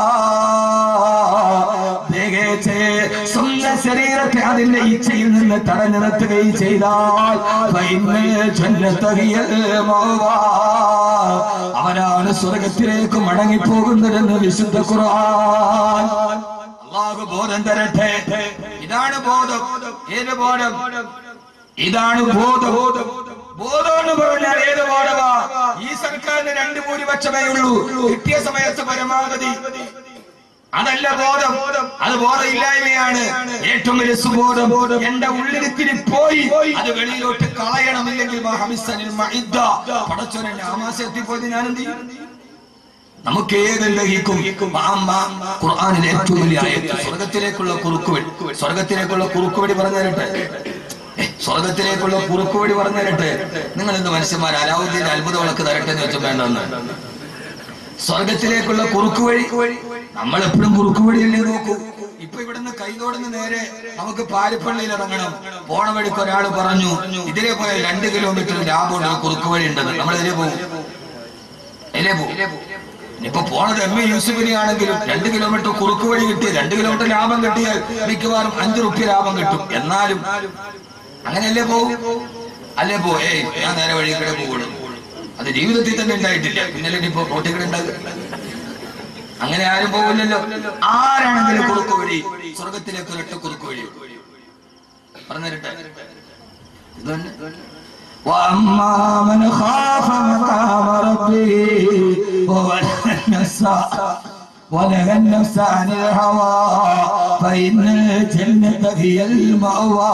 ദേഹത്തെ സ്വന്തം ശരീരത്തെ അതിന്റെ ഇച്ഛയിൽ നിന്ന് തടഞ്ഞു നിർത്തുകയും ചെയ്താൽ ഫൈനൽ ജന്നത്തഹിയൽ മഅവാ. അവനാണ് സ്വർഗത്തിലേക്ക് മടങ്ങിപ്പോകുന്നതെന്ന് വിശുദ്ധ ഖുർആൻ അള്ളാഹു ബോധം തരട്ടെ ഇതാണ് ബോധം ഏത് ബോധം ഇതാണ് ബോധം ബോധം എന്ന് പറഞ്ഞാൽ ഏത് ബോധമാ ഈ സർക്കാരിന് രണ്ട് ഭൂരിപക്ഷമേ ഉള്ളൂ കിട്ടിയ സമയത്ത് പരമാവധി അതല്ല ബോധം അത് ബോധമില്ലായ്മയാണ് ഏറ്റവും വലിയ സുബോധം എന്റെ ഉള്ളിലിത്തിരി പോയി അത് വെളിയിലോട്ട് കളയണമില്ലെങ്കിൽ മഹമിസ്സനിൽ മഇദ്ദ. പടച്ചോനെ എന്റെ ആമാശയത്തിൽ പോയി ഞാൻ എന്ത് ചെയ്യും നമുക്ക് ഏത് ലഹിക്കും ഖുർആാനിലെ ഏറ്റവും വലിയ ആയത്ത് സ്വർഗത്തിലേക്കുള്ള കുറുക്കുവഴി സ്വർഗത്തിലേക്കുള്ള കുറുക്കുവഴി പറഞ്ഞു തരട്ടെ ഏ, സ്വർഗത്തിലേക്കുള്ള കുറുക്കുവഴി പറഞ്ഞു തരട്ടെ നിങ്ങൾ ഇന്ന് മനുഷ്യന്മാർ അലാവുദ്ദീൻ അത്ഭുത വിളക്ക് തരട്ടെ എന്ന് വെച്ചാൽ വേണ്ടെന്ന് സ്വർഗത്തിലേക്കുള്ള കുറുക്കുവഴി നമ്മൾ എപ്പോഴും കുറുക്കുവഴിയല്ലേ നോക്കൂ ഇപ്പൊ ഇവിടുന്ന് കൈതോടുന്ന് നേരെ നമുക്ക് പാരിപ്പള്ളിയിൽ ഇറങ്ങണം പോണ വഴിക്ക് ഒരാൾ പറഞ്ഞു ഇതിലെ പോയാൽ രണ്ട് കിലോമീറ്റർ ലാഭമുള്ള ഒരു കുറുക്കുവഴി ഉണ്ടെന്ന് നമ്മൾ ഇതിലെ പോകും ഇതിലെ പോകും ഇപ്പൊ പോണത് എം എ യൂസുഫിനെ ആണെങ്കിലും രണ്ട് കിലോമീറ്റർ കുറുക്ക് വഴി കിട്ടിയ രണ്ട് കിലോമീറ്റർ ലാഭം കിട്ടിയാൽ മിക്കവാറും അഞ്ചു റുപ്യ ലാഭം കിട്ടും എന്നാലും അങ്ങനെയല്ലേ പോകും അല്ലേ പോ ഏയ് ഞാൻ നേരെ വഴി കൂടെ പോകുള്ളൂ അത് ജീവിതത്തിൽ തന്നെ ഉണ്ടായിട്ടില്ല പിന്നല്ലേ ഇനിയിപ്പോ റോട്ടിൽ കൂടെ ഉണ്ടാകുക അങ്ങനെ ആരും പോകില്ലല്ലോ ആരാണെങ്കിലും കുറുക്ക് വഴി സ്വർഗത്തിലേക്ക് ഒരൊറ്റ കുറുക്ക് വഴി പറഞ്ഞിരട്ടെ ഇത് തന്നെ وأما من خاف مقام ربه ونهى النفس ونهى النفس عن الهوى فإن الجنة هي المأوى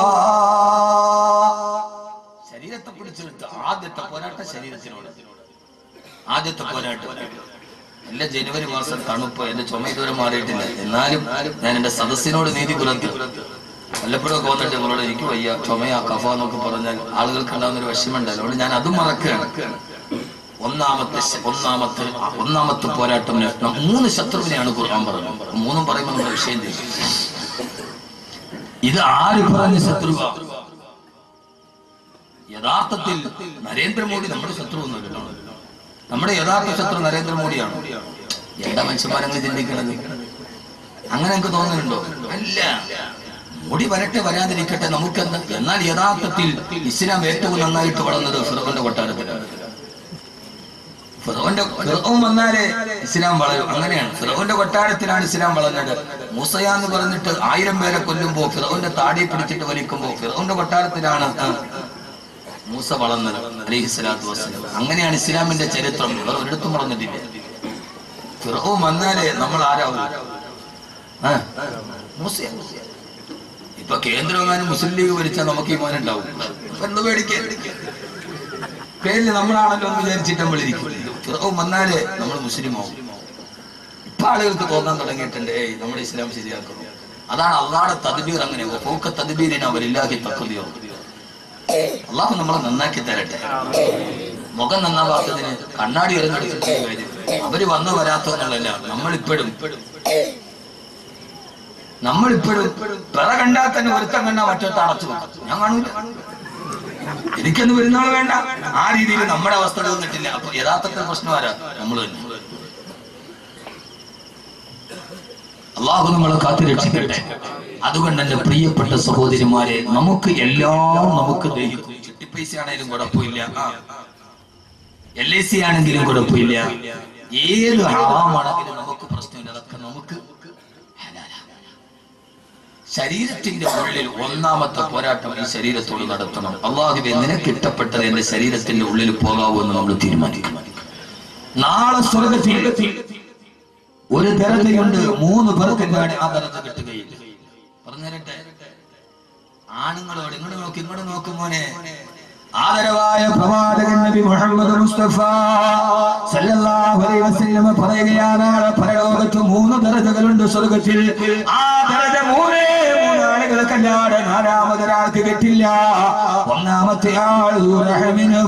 ശരീരത്തെ പിടിച്ചെടുത്ത് ആദ്യത്തെ പോരാട്ടം ശരീരത്തിനോട് ആദ്യത്തെ പോരാട്ടം എന്റെ ജനുവരി മാസം തണുപ്പ് എന്റെ ചുമ ഇതുവരെ മാറിയിട്ടില്ല എന്നാലും ഞാൻ എന്റെ സദസ്സിനോട് നീതി പുലർത്തി വല്ലപ്പോഴും ഒക്കെ വന്നിട്ട് നിങ്ങളോട് എനിക്ക് വയ്യ ചുമയാ കഫ എന്നൊക്കെ പറഞ്ഞാൽ ആളുകൾക്ക് ഉണ്ടാകുന്ന ഒരു വിഷമുണ്ടല്ലോ അതുകൊണ്ട് ഞാൻ അതും മറക്കുകയാണ് ഒന്നാമത്തെ ശ- ഒന്നാമത്തെ ഒന്നാമത്തെ പോരാട്ടം ന- മൂന്ന് ശത്രുവിനെയാണ് ഖുർആൻ പറഞ്ഞത് മൂന്നും പറയുമ്പോൾ നമ്മുടെ വിഷയം തീരും ഇത് ആര് പറഞ്ഞ ശത്രുവ യഥാർത്ഥത്തിൽ നരേന്ദ്രമോദി നമ്മുടെ ശത്രു ഒന്നുമല്ലോ നമ്മുടെ യഥാർത്ഥ ശത്രു നരേന്ദ്രമോദിയാണ് എന്താ മനുഷ്യന്മാരങ്ങൾ ചിന്തിക്കുന്നത് അങ്ങനെ എനിക്ക് തോന്നുന്നുണ്ടോ അല്ല മോഡി വരട്ടെ വരാതിരിക്കട്ടെ നമുക്കെന്താ എന്നാൽ യഥാർത്ഥത്തിൽ ഇസ്ലാം ഏറ്റവും നന്നായിട്ട് വളർന്നത് ഫിറോന്റെ കൊട്ടാരത്തിലാണ് ഫിറോന്റെ ഫിറോൻ വന്നാലേ ഇസ്ലാം വളരും അങ്ങനെയാണ് ഫിറോന്റെ കൊട്ടാരത്തിലാണ് ഇസ്ലാം വളർന്നത് മൂസയ എന്ന് പറഞ്ഞിട്ട് ആയിരം പേരെ കൊല്ലുമ്പോ ഫിറോന്റെ താടി പിടിച്ചിട്ട് വലിക്കുമ്പോ ഫിറോന്റെ കൊട്ടാരത്തിലാണ് ആ, മൂസ വളർന്നത് അലൈഹി സ്വലാത്തു വസ്സലാം അങ്ങനെയാണ് ഇസ്ലാമിന്റെ ചരിത്രം വേറെ ഒരിടത്തും വളർന്നിട്ടില്ല ഫിറോൻ വന്നാലേ നമ്മൾ ആരാവും ആ, മൂസയാ ഇപ്പൊ കേന്ദ്രമെങ്ങാനും മുസ്ലിം ലീഗ് ഭരിച്ചാൽ നമുക്ക് ഈ മോൻ ഉണ്ടാവും എന്ന് പേടിക്കാൻ പേരിൽ നമ്മളാണല്ലോ എന്ന് വിചാരിച്ചിട്ട് നമ്മൾ ഇരിക്കും ഫിറോൻ വന്നാലേ നമ്മൾ മുസ്ലിം ആവും ഇപ്പൊ ആളുകൾക്ക് തോന്നാൻ തുടങ്ങിയിട്ടുണ്ട് ഏയ് നമ്മുടെ ഇസ്ലാം ശരിയാക്കുന്നു അതാണ് അള്ളാടെ തദ്ബീർ അങ്ങനെ പോക്ക തദ്ബീരിന് അവരില്ലാഹി തക്കുതിയോ അള്ളാഹു നമ്മളെ നന്നാക്കി തരട്ടെ മുഖം നന്നാവാത്തതിന് കണ്ണാടി എറിഞ്ഞെടുത്തിട്ട് കാര്യം അവര് വന്നു വരാത്തതെന്നുള്ളല്ല നമ്മളിപ്പോഴും നമ്മളിപ്പോഴും പിറ കണ്ടാൽ തന്നെ ഒരുത്തം കണ്ടാൽ മറ്റൊരുത്ത അടച്ചു വെക്കും ഞാൻ കാണൂല എനിക്കൊന്നും വരുന്നവൾ വേണ്ട ആ രീതിയിൽ നമ്മുടെ അവസ്ഥ തീർന്നിട്ടില്ല അപ്പൊ യഥാർത്ഥത്തിൽ പ്രശ്നം ആരാ നമ്മൾ തന്നെ അള്ളാഹു നമ്മളെ കാത്തുരക്ഷിക്കട്ടെ അതുകൊണ്ട് എന്റെ പ്രിയപ്പെട്ട സഹോദരിമാരെ നമുക്ക് എല്ലാം നമുക്ക് ദഹിക്കും ചിട്ടിപ്പൈസ ആണെങ്കിലും കുഴപ്പമില്ല എൽ ഐ സി ആണെങ്കിലും കുഴപ്പമില്ല ഏത് ഹറാമാണെങ്കിലും നമുക്ക് പ്രശ്നമില്ല അതൊക്കെ നമുക്ക് ഹലാലാണ്. ശരീരത്തിന്റെ ഉള്ളിൽ ഒന്നാമത്തെ പോരാട്ടം ഈ ശരീരത്തോട് നടത്തണം അള്ളാഹുബെ നിനക്ക് ഇഷ്ടപ്പെട്ടത് എന്റെ ശരീരത്തിന്റെ ഉള്ളിൽ പോകാവൂ എന്ന് നമ്മൾ തീരുമാനിക്കണം നാളെ സ്വർഗത്തിൽ ഒരു ദരജയുണ്ട് മൂന്ന് പേർക്ക് എന്താണ് ആ ദരജ കിട്ടുകയില്ല പറഞ്ഞു തരട്ടെ ആണുങ്ങളോട് ഇങ്ങോട്ട് നോക്കി ഇങ്ങോട്ട് നോക്കും മോനെ ആദരവായ പ്രവാചകൻ നബി മുഹമ്മദ് മുസ്തഫ സല്ലല്ലാഹു അലൈഹി വസല്ലം പറയുകയാണ് പരലോകത്ത് മൂന്ന് ദരജകളുണ്ട് സ്വർഗത്തിൽ ആ ദരജ മൂന്നേ മൂന്നാളുകൾക്കല്ലാതെ നാലാമതൊരാൾക്ക് കിട്ടില്ല ഒന്നാമത്തെ ആൾ റഹമിന്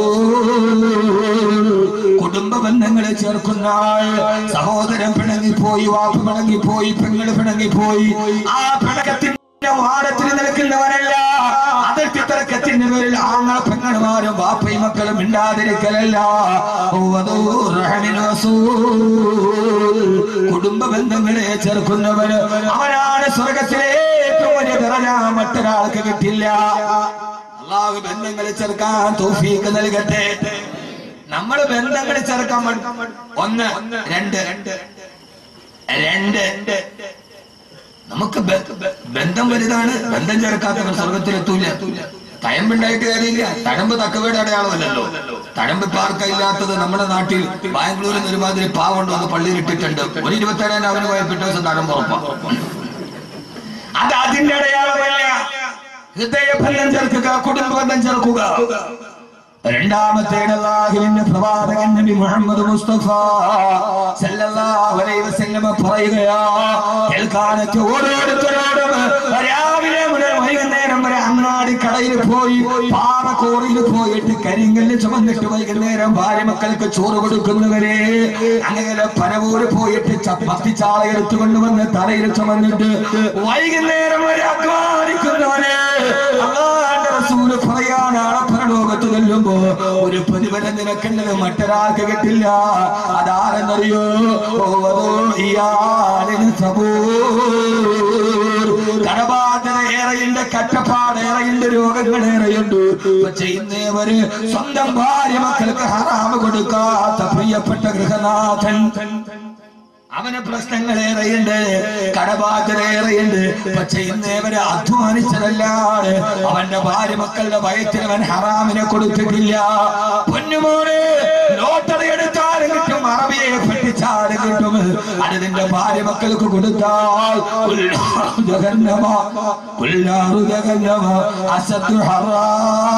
കുടുംബ ബന്ധങ്ങളെ ചേർക്കുന്ന ആൾ സഹോദരൻ പിണങ്ങിപ്പോയി വാപ്പ് പിണങ്ങിപ്പോയി പെങ്ങൾ പിണങ്ങിപ്പോയി ആ പിണക്കത്തിന്റെ വാടത്തിൽ നിൽക്കുന്നവനല്ല അതിർത്തി തർക്കത്തിന്റെ പേരിൽ ആങ്ങള പെങ്ങന്മാരും വാപ്പയും മക്കളും മിണ്ടാതിരിക്കലല്ല വധൂ റഹമിൻ വസൂൽ. കുടുംബ ബന്ധങ്ങളെ ചേർക്കുന്നവന് അവനാണ് സ്വർഗത്തിലെ ഏറ്റവും വലിയ നിറഞ്ഞ മറ്റൊരാൾക്ക് കിട്ടില്ല അള്ളാഹു ബന്ധങ്ങളെ ചേർക്കാൻ തോഫീക്ക് നൽകട്ടെ നമ്മൾ ബന്ധങ്ങളെ ചേർക്കാൻ വേണ്ടി- ഒന്ന് രണ്ട് രണ്ട് നമുക്ക് ബ- ബ- ബന്ധം വലുതാണ് ബന്ധം ചേർക്കാത്തവർ സ്വർഗത്തിലെത്തൂല തഴമ്പുണ്ടായിട്ട് കാര്യമില്ല തഴമ്പ് തക്കവയുടെ അടയാളമല്ലല്ലോ തഴമ്പ് ഇപ്പൊ ആർക്കാ ഇല്ലാത്തത് നമ്മുടെ നാട്ടിൽ ബാംഗ്ലൂരിൽ നിന്ന് ഒരുമാതിരി പാവുണ്ട് വന്ന് പള്ളിയിൽ ഇട്ടിട്ടുണ്ട് ഒരു ഇരുപത്തേഴാം അവന് പോയ പിറ്റേ ദിവസം തഴമ്പ് ഉറപ്പാ അത് അതിന്റെ അടയാളമല്ല ഹൃദയബന്ധം ചേർക്കുക കുടുംബ ബന്ധം ചേർക്കുക രണ്ടാമത്തെ അള്ളാഹുവിന്റെ പ്രവാചകൻ നബി മുഹമ്മദ് മുസ്തഫ സല്ലല്ലാഹു അലൈഹി വസല്ലം പറയുകയാ കേൾക്കാനൊക്കെ ഓരോരുത്തരോടും രാവിലെ മുതൽ വൈകുന്നേരം വരെ അങ്ങാടി കടയിൽ പോയി പാറക്കോറിയിൽ പോയിട്ട് കരിങ്കല്ല് ചുമന്നിട്ട് വൈകുന്നേരം ഭാര്യ മക്കൾക്ക് ചോറ് കൊടുക്കുന്നവരെ അങ്ങനെ പനവൂര് പോയിട്ട് ചപ്പത്തി ചാള എടുത്തുകൊണ്ട് വന്ന് തലയിൽ ചുമന്നിട്ട് വൈകുന്നേരം വരെ അധ്വാനിക്കുന്നവരെ അള്ളാന്റെ റസൂല് പറയാനാണ് പരലോകത്ത് ചെല്ലുമ്പോ ഒരു പ്രതിഫലം നിനക്കുള്ളത് മറ്റൊരാൾക്ക് കിട്ടില്ല അതാരെന്നറിയോ ഓ അതോ ഇയാളിന് സബൂർ കടബാധ്യത ഏറെയുണ്ട് കറ്റപ്പാട് ഏറെയുണ്ട് രോഗങ്ങൾ ഏറെയുണ്ട് പക്ഷെ ഇന്നേവര് സ്വന്തം ഭാര്യ മക്കൾക്ക് ഹറാമ് കൊടുക്കാത്ത പ്രിയപ്പെട്ട ഗൃഹനാഥൻ അവന് പ്രശ്നങ്ങളേറെയുണ്ട് കടബാധ്യതയേറെയുണ്ട് പക്ഷെ ഇന്നേ വരെ അധ്വാനിച്ചതല്ലാതെ അവന്റെ ഭാര്യ മക്കളുടെ വയറ്റിൽ അവൻ ഹറാമിനെ കൊടുത്തിട്ടില്ല പൊന്നുമോനെ ലോട്ടറി എടുത്താലും കിട്ടും അറബിയെ പഠിച്ചാലും കിട്ടും അത് നിന്റെ ഭാര്യ മക്കൾക്ക് കൊടുത്താൽ ഉല്ലാഹു ജഹന്നമ ഉല്ലാഹു ജഹന്നമ അസദ്ദു ഹറാ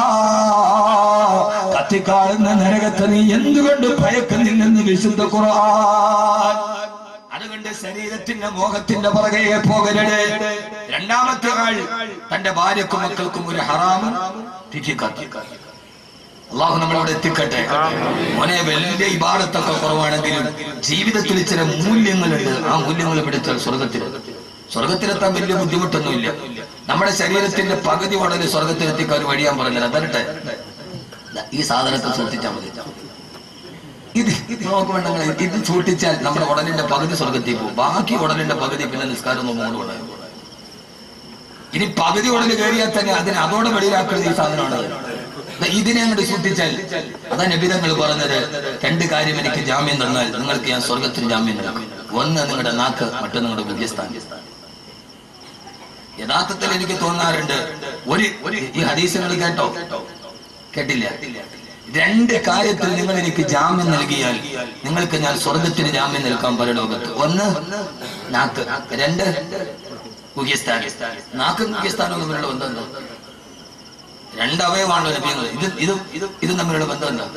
കത്തിക്കാളുന്ന നരകത്തെ നീ എന്തുകൊണ്ട് ഭയക്കുന്നില്ലെന്ന് വിശുദ്ധ ഖുർആൻ അതുകൊണ്ട് ശരീരത്തിന്റെ മോഹത്തിന്റെ പുറകെ പോകരുത് രണ്ടാമത്തെ ആൾ തന്റെ ഭാര്യക്കും മക്കൾക്കും ഒരു ഹറാമും തിരിക്കാത്തി അള്ളാഹു നമ്മളവിടെ എത്തിക്കട്ടെ മോനെ വലിയ ഇബാടത്തൊക്കെ കുറവാണെങ്കിലും ജീവിതത്തിൽ ചില മൂല്യങ്ങളുണ്ട് ആ മൂല്യങ്ങൾ പിടിച്ചാൽ സ്വർഗത്തിൽ സ്വർഗത്തിലെത്താൻ വലിയ ബുദ്ധിമുട്ടൊന്നുമില്ല നമ്മുടെ ശരീരത്തിന്റെ പകുതി ഉടനെ സ്വർഗത്തിലെത്തിക്കാൻ ഒരു വഴി ഞാൻ പറഞ്ഞത് അതരട്ടെ ദാ ഈ സാധനത്തെ സൂക്ഷിച്ചാൽ മതി ഇത് ഇത് നോക്കുമ്പോണ്ടെങ്കിൽ ഇത് സൂക്ഷിച്ചാൽ നമ്മുടെ ഉടലിന്റെ പകുതി സ്വർഗത്തിൽ പോകും ബാക്കി ഉടലിന്റെ പകുതി പിന്നെ നിസ്കാരം നോക്കുമ്പോൾ ഉടനെ ഇനി പകുതി ഉടല് കയറിയാൽ തന്നെ അതിനെ അതോടെ വെളിയിലാക്കുന്നത് ഈ സാധനമാണ് ദാ ഇതിനെ അങ്ങോട്ട് സൂക്ഷിച്ചാൽ അതാ നബിതങ്ങൾ പറഞ്ഞത് രണ്ട് കാര്യം എനിക്ക് ജാമ്യം തന്നാൽ നിങ്ങൾക്ക് ഞാൻ സ്വർഗത്തിന് ജാമ്യം നൽകും ഒന്ന് നിങ്ങളുടെ നാക്ക് മറ്റൊന്ന് നിങ്ങളുടെ മുഖ്യസ്ഥാനം യഥാർത്ഥത്തിൽ എനിക്ക് തോന്നാറുണ്ട് ഒരു ഒരു ഈ ഹദീസുകൾ കേട്ടോ കേട്ടില്ല രണ്ട് കാര്യത്തിൽ നിങ്ങൾ എനിക്ക് ജാമ്യം നൽകിയാൽ നിങ്ങൾക്ക് ഞാൻ സ്വർഗത്തിന് ജാമ്യം നൽകാൻ പരലോകത്ത് ഒന്ന് നാക്ക് രണ്ട് മുഖ്യസ്ഥാനം നാക്കും മുഖ്യസ്ഥാനവും തമ്മിലുള്ള ബന്ധം എന്താ രണ്ട് അവയവാണല്ലോ ലഭ്യങ്ങൾ ഇത് ഇത് ഇത് ഇത് തമ്മിലുള്ള ബന്ധം എന്താ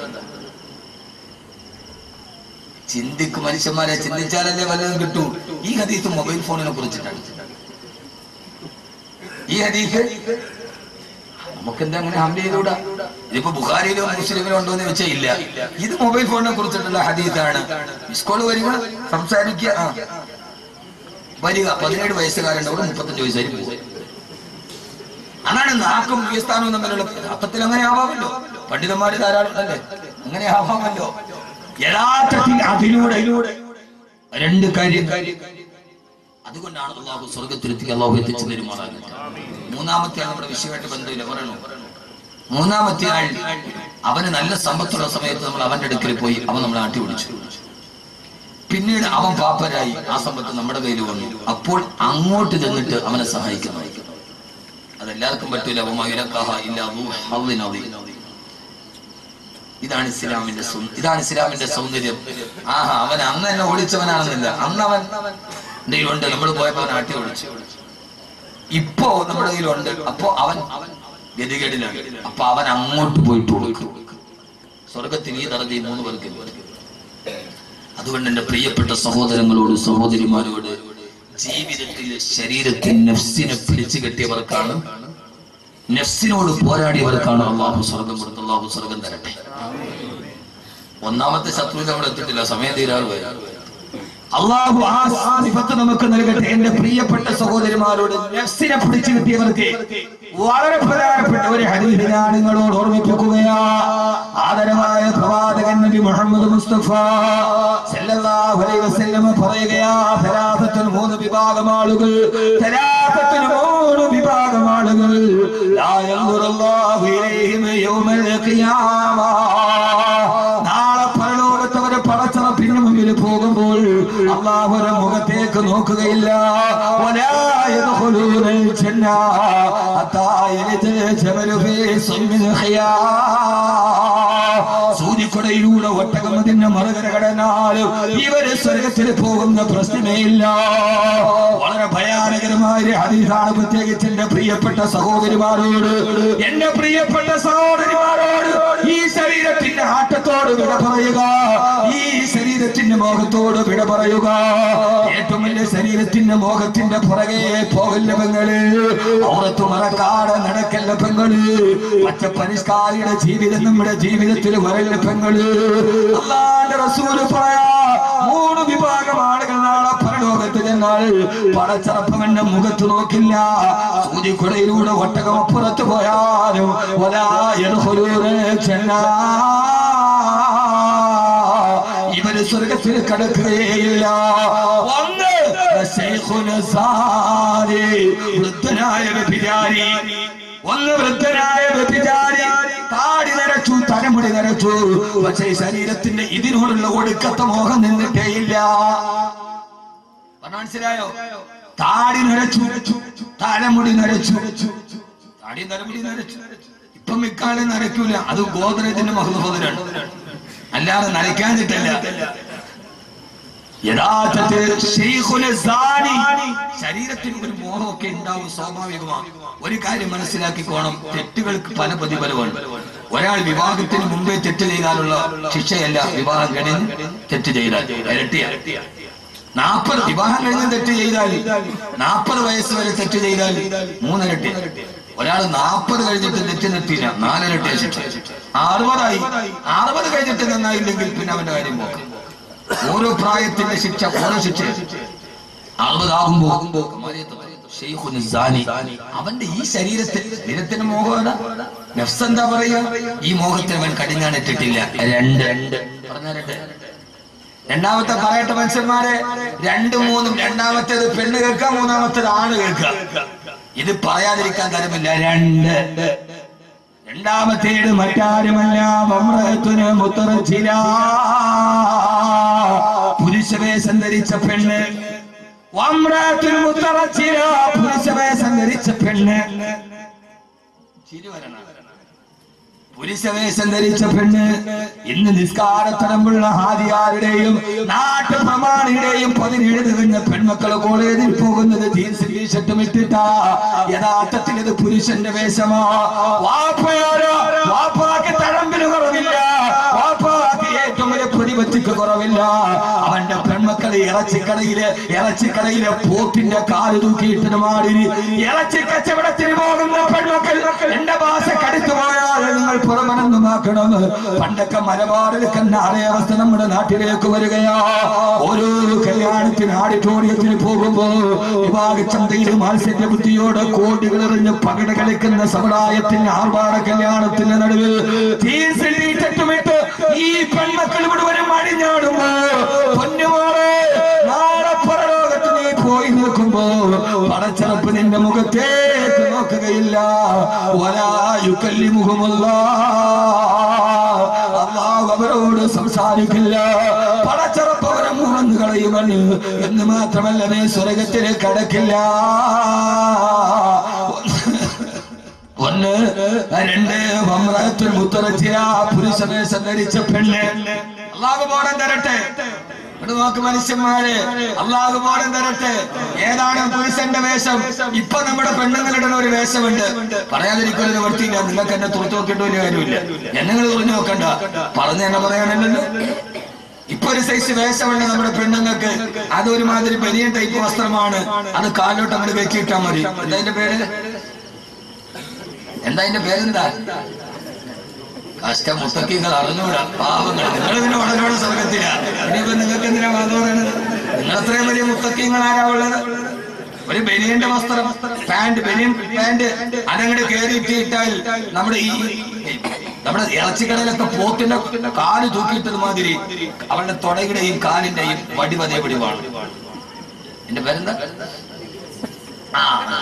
ചിന്തിക്കും മനുഷ്യന്മാരെ ചിന്തിച്ചാലല്ലേ വല്ലതും കിട്ടൂ ഈ ഹദീസ് മൊബൈൽ ഫോണിനെ കുറിച്ചിട്ടാണ് ഈ ഹദീസ് നമുക്ക് എന്താ അങ്ങനെ ഹംല ചെയ്തുകൂടാ ഇതിപ്പോ ബുഖാരിയിലോ മുസ്ലിമിലോ ഉണ്ടോ എന്ന് വെച്ചാൽ ഇല്ല ഇത് മൊബൈൽ ഫോണിനെ കുറിച്ചിട്ടുള്ള ഹദീസാണ് സ്കൂൾ വരിക സംസാരിക്കുക ആ. വരിക പതിനേഴ് വയസ്സുകാരുണ്ടവിടെ മുപ്പത്തഞ്ച് വയസ്സായി പോകും അതാണ് നാക്കും സ്ഥാനവും തമ്മിലുള്ള അർത്ഥത്തിൽ അങ്ങനെ ആവാമല്ലോ പണ്ഡിതന്മാര് ധാരാളം അല്ലേ അങ്ങനെ ആവാമല്ലോ യഥാർത്ഥത്തിൽ അതിലൂടെ രണ്ട് കാര്യം അതുകൊണ്ടാണ് അള്ളാഹു സ്വർഗത്തിലെത്തി അള്ളാഹു എത്തിച്ചു തരുമാറാകുന്നത് മൂന്നാമത്തെ ആൾ നമ്മുടെ വിഷയമായിട്ട് ബന്ധമില്ല പറയണു മൂന്നാമത്തെ ആൾ അവന് നല്ല സമ്പത്തുള്ള സമയത്ത് നമ്മൾ അവന്റെ അടുക്കൽ പോയി അവൻ നമ്മളെ ആട്ടി ഓടിച്ചു പിന്നീട് അവൻ പാപ്പരായി ആ സമ്പത്ത് നമ്മുടെ കയ്യിൽ വന്നു അപ്പോൾ അങ്ങോട്ട് ചെന്നിട്ട് അവനെ സഹായിക്കുന്നു അതെല്ലാവർക്കും പറ്റൂല അവമായിരക്കാഹ ഇല്ല അള്ളൂ ഹള്ളിനദീ. ഇതാണ് ഇസ്ലാമിന്റെ സൗ- ഇതാണ് ഇസ്ലാമിന്റെ സൗന്ദര്യം ആഹാ അവൻ അന്ന് എന്നെ ഓടിച്ചവനാണെന്നില്ല അന്ന് അവൻ എന്റെ കയ്യിലുണ്ട് നമ്മൾ പോയപ്പോ അവൻ ആട്ടി ഓടിച്ചു ഇപ്പോ നമ്മുടെ കയ്യിലുണ്ട് അപ്പോ അവൻ ഗതികേടിലാണ് അപ്പൊ അവൻ അങ്ങോട്ട് പോയിട്ട് കൊടുക്കും സ്വർഗത്തിൽ ഈ തറഞ്ഞ ഈ മൂന്ന് പേർക്ക് അതുകൊണ്ട് എന്റെ പ്രിയപ്പെട്ട സഹോദരങ്ങളോട് സഹോദരിമാരോട് ജീവിതത്തിൽ ശരീരത്തിൽ നഫ്സിനെ പിടിച്ചു കെട്ടിയവർക്കാണ് നഫ്സിനോട് പോരാടിയവർക്കാണ് അള്ളാഹു സ്വർഗം കൊടുത്ത് അള്ളാഹു സ്വർഗം തരട്ടെ ഒന്നാമത്തെ ശത്രു നമ്മൾ എത്തിയിട്ടില്ല സമയം തീരാറ് പോയി അള്ളാഹു ആ സിഫത്ത് നമുക്ക് നൽകട്ടെ എന്റെ പ്രിയപ്പെട്ട സഹോദരിമാരോട് നഫ്സിനെ പിടിച്ചു കിട്ടിയവർക്ക് വളരെ പ്രധാനപ്പെട്ട ഒരു ഹദീസ് ഞാൻ നിങ്ങളോട് ഓർമ്മിപ്പിക്കുകയാ ആദരവായ പ്രവാചകൻ നബി മുഹമ്മദ് മുസ്തഫ സല്ലല്ലാഹു അലൈഹി വസല്ലം പറയുകയാ സലാസത്തുൽ മൂന്ന് വിഭാഗം ആളുകൾ സലാസത്തുൽ മൂന്ന് വിഭാഗം ആളുകൾ ലാ യൻദുറുല്ലാഹു ഇലൈഹിം യൗമൽ ഖിയാമ നാളെ പരലോകത്ത് അവരെ പടച്ചറപ്പിന് മുമ്പിൽ പോകുമ്പോൾ അള്ളാഹുര മുഖത്തേക്ക് നോക്കുകയില്ല വലാ യദ്ഖുലൂനൽ ജന്ന ഹത്താ യലിജൽ ജമലു ഫീ സുമ്മിൽ ഖിയാം സൂര്യക്കൊടയിലൂടെ ഒട്ടകം അതിന്റെ മറുകര കടന്നാലും ഇവര് സ്വർഗത്തിൽ പോകുന്ന പ്രശ്നമേ ഇല്ല വളരെ ഭയാനകരമായ ഒരു ഹദീസാണ് പ്രത്യേകിച്ച് എന്റെ പ്രിയപ്പെട്ട സഹോദരിമാരോട് എന്റെ പ്രിയപ്പെട്ട സഹോദരിമാരോട് ഈ ശരീരത്തിന്റെ ആട്ടത്തോട് വിട പറയുക ഈ ശരീരത്തിന്റെ മോഹത്തോട് വിട പറയുക ഏറ്റവും വലിയ ശരീരത്തിന്റെ മോഹത്തിന്റെ പുറകെ പോകല്ല പെങ്ങള് ഔറത്ത് മറക്കാതെ നടക്കല്ല പെങ്ങള് പച്ച പരിഷ്കാരിയുടെ ജീവിതം നമ്മുടെ ജീവിതത്തിൽ വരല്ല പെങ്ങള് അള്ളാന്റെ റസൂല് പറയാ മൂന്ന് വിഭാഗം ആളുകൾ നാളെ പരലോകത്ത് ചെന്നാൽ പടച്ചറപ്പവന്റെ മുഖത്ത് നോക്കില്ല സൂര്യക്കുടയിലൂടെ ഒട്ടകം അപ്പുറത്ത് പോയാലും ഇവര് സ്വർഗത്തിൽ കടക്കുകയില്ല ഒന്ന് ശൈഖുന സാരി, വൃദ്ധനായ വ്യഭിചാരി ഒന്ന് വൃദ്ധനായ വ്യഭിചാരി താടി നരച്ചു തലമുടി നരച്ചു പക്ഷേ ശരീരത്തിന്റെ ഇതിനോടുള്ള ഒടുക്കത്തെ മോഹം നിന്നിട്ടേയില്ല പറഞ്ഞ മനസ്സിലായോ താടി നരച്ചു തലമുടി നരച്ചു താടി തലമുടി നരച്ചു ഇപ്പൊ മിക്കാലും നരയ്ക്കൂല അത് ഗോദ്രേജിന്റെ മഹത്വനാണ് അല്ലാതെ നരയ്ക്കാനിട്ടല്ല യഥാർത്ഥത്തിൽ ശൈഖുൽ സാനി ശരീരത്തിന് ഒരു മോഹമൊക്കെ ഉണ്ടാവും സ്വാഭാവികമാണ് ഒരു കാര്യം മനസ്സിലാക്കിക്കോണം തെറ്റുകൾക്ക് പല പ്രതിഫലമാണ് ഒരാൾ വിവാഹത്തിന് മുമ്പേ തെറ്റ് ചെയ്താലുള്ള ശിക്ഷയല്ല വിവാഹം കഴിഞ്ഞ് തെറ്റ് ചെയ്താൽ ഇരട്ടിയ നാൽപ്പത് വിവാഹം കഴിഞ്ഞ് തെറ്റ് ചെയ്താൽ നാൽപ്പത് വയസ്സ് വരെ തെറ്റ് ചെയ്താൽ മൂന്നിരട്ടി ഒരാൾ നാൽപ്പത് കഴിഞ്ഞിട്ട് തെറ്റ് നിർത്തിയില്ല നാലിരട്ടിയ ശിക്ഷ അറുപതായി അറുപത് കഴിഞ്ഞിട്ട് നന്നായില്ലെങ്കിൽ പിന്നെ അവന്റെ കാര്യം പോക്കാം ഓരോ പ്രായത്തിന്റെ ശിക്ഷ ഓരോ ശിക്ഷ അറുപതാകുമ്പോ ശൈഖുൻ സാനി. അവന്റെ ഈ ശരീരത്തിൽ ശരീരത്തിന് മോഹമാണ് നഫ്സ് എന്താ പറയാ ഈ മോഹത്തിന് അവൻ കടിഞ്ഞാണിട്ടിട്ടില്ല രണ്ട് രണ്ട് പറഞ്ഞ രണ്ട് രണ്ടാമത്തെ പറയട്ടെ മനുഷ്യന്മാരെ രണ്ടും മൂന്നും രണ്ടാമത്തേത് പെണ്ണ് കേൾക്കാം മൂന്നാമത്തേത് ആണ് കേൾക്കാം ഇത് പറയാതിരിക്കാൻ കാര്യമില്ല രണ്ട് രണ്ടാമത്തേത് മറ്റാരുമല്ല വമ്രത്തിന് മുത്തറച്ചില പുരുഷവേഷം ധരിച്ച പെണ്ണ് വമ്രത്തിന് മുത്തറച്ചില പുരുഷവേഷം ധരിച്ച പെണ്ണ് ചിരി വരണം പുരുഷവേഷം ധരിച്ച പെണ്ണ് ഇന്ന് നിസ്കാരത്തടമ്പുള്ള ഹാദിയാരുടെയും നാട്ടു പ്രമാണിയുടെയും പതിനേഴ് തികഞ്ഞ പെൺമക്കള് കോളേജിൽ പോകുന്നത് ജീൻസ് ടീഷർട്ടും ഇട്ടിട്ടാ യഥാർത്ഥത്തിൽ ഇത് പുരുഷന്റെ വേഷമാ വാപ്പയാരോ വാപ്പാക്ക് തഴമ്പിന് കുറവില്ല വാപ്പാക്ക് ഏറ്റവും വലിയ പ്രതിപത്തിക്ക് കുറവില്ല അവന്റെ പെൺമക്കള് ഇറച്ചിക്കടയില് ഇറച്ചിക്കടയിലെ പോത്തിന്റെ കാല് തൂക്കിയിട്ടിന് മാറി ഇറച്ചി കച്ചവടത്തിന് പോകുന്ന പെൺമക്കൾ എന്റെ ഭാഷ കടുത്തു പോയാൽ നിങ്ങൾ പുറമനന്നുമാക്കണം പണ്ടൊക്കെ മലബാറിൽ കന്നാറേ അവസ്ഥ നമ്മുടെ നാട്ടിലേക്ക് വരികയാ ഓരോ കല്യാണത്തിന് ഓഡിറ്റോറിയത്തിന് പോകുമ്പോ വിവാഹച്ചന്തയിൽ മാത്സര്യ ബുദ്ധിയോടെ കോടികൾ എറിഞ്ഞ് പകിട കളിക്കുന്ന സമുദായത്തിന് ആർഭാട കല്യാണത്തിന്റെ നടുവിൽ തീർച്ചയായിട്ടുമിട്ട് ഈ പെൺമക്കൾ മുഴുവനും അടിഞ്ഞാടുമ്പോ പൊന്നുമോളെ നാളെ പരലോകത്ത് നീ പോയി നിൽക്കുമ്പോ പടച്ചറപ്പ് നിന്റെ മുഖത്തേക്ക് നോക്കുകയില്ല ഒരായുക്കല്ലി മുഖമല്ല അള്ളാഹു അവരോട് സംസാരിക്കില്ല പടച്ചറപ്പ് അവരെ മുറന്നു കളയുമെന്ന് എന്ന് മാത്രമല്ല നീ സ്വർഗത്തിലേക്ക് കടക്കില്ല ഒന്ന് രണ്ട് വമ്രത്തിൽ മുത്തറച്ചിയ പുരുഷവേഷം ധരിച്ച പെണ്ണ് അള്ളാഹു ബോധം തരട്ടെ ഇവിടെ നോക്ക് മനുഷ്യന്മാരെ അള്ളാഹു ബോധം തരട്ടെ ഏതാണ് പുരുഷന്റെ വേഷം ഇപ്പൊ നമ്മുടെ പെണ്ണുങ്ങളുടെ ഒരു വേഷമുണ്ട് പറയാതിരിക്കൊരു നിവർത്തിയില്ല നിങ്ങൾക്ക് എന്നെ തുറച്ചു നോക്കേണ്ട ഒരു കാര്യമില്ല എന്നെ തുറഞ്ഞു നോക്കണ്ട പറഞ്ഞു തന്നെ പറയാനല്ലല്ലോ ഇപ്പൊ ഒരു സൈസ് വേഷമുണ്ട് നമ്മുടെ പെണ്ണുങ്ങൾക്ക് അത് ഒരുമാതിരി വലിയ ടൈപ്പ് വസ്ത്രമാണ് അത് കാലോട്ട് അങ്ങോട്ട് വെക്കിയിട്ടാ മതി എന്താ അതിന്റെ പേര് എന്താ അതിന്റെ പേരെന്താ കഷ്ട മുത്തക്കിങ്ങൾ അറിഞ്ഞൂടാ പാവങ്ങൾ നിങ്ങൾ ഇതിന് ഉടനോട് സ്വർഗത്തില ഇനിയിപ്പോ നിങ്ങൾക്ക് എന്തിനാ വാദം പറയണത് നിങ്ങൾ അത്രയും വലിയ മുത്തക്കിങ്ങൾ ആരാ ഉള്ളത് ഒരു ബനിയന്റെ വസ്ത്രം പാന്റ് ബനിയൻ പാന്റ് അതങ്ങോട്ട് കയറിയിട്ടിട്ടാൽ നമ്മുടെ ഈ നമ്മുടെ ഇറച്ചിക്കടയിലൊക്കെ പോത്തിന്റെ കാല് തൂക്കിയിട്ടത് മാതിരി അവളുടെ തുടയുടെയും കാലിന്റെയും വടിവതേ വടിവാണ് എന്റെ പേരെന്താ ആ ആ.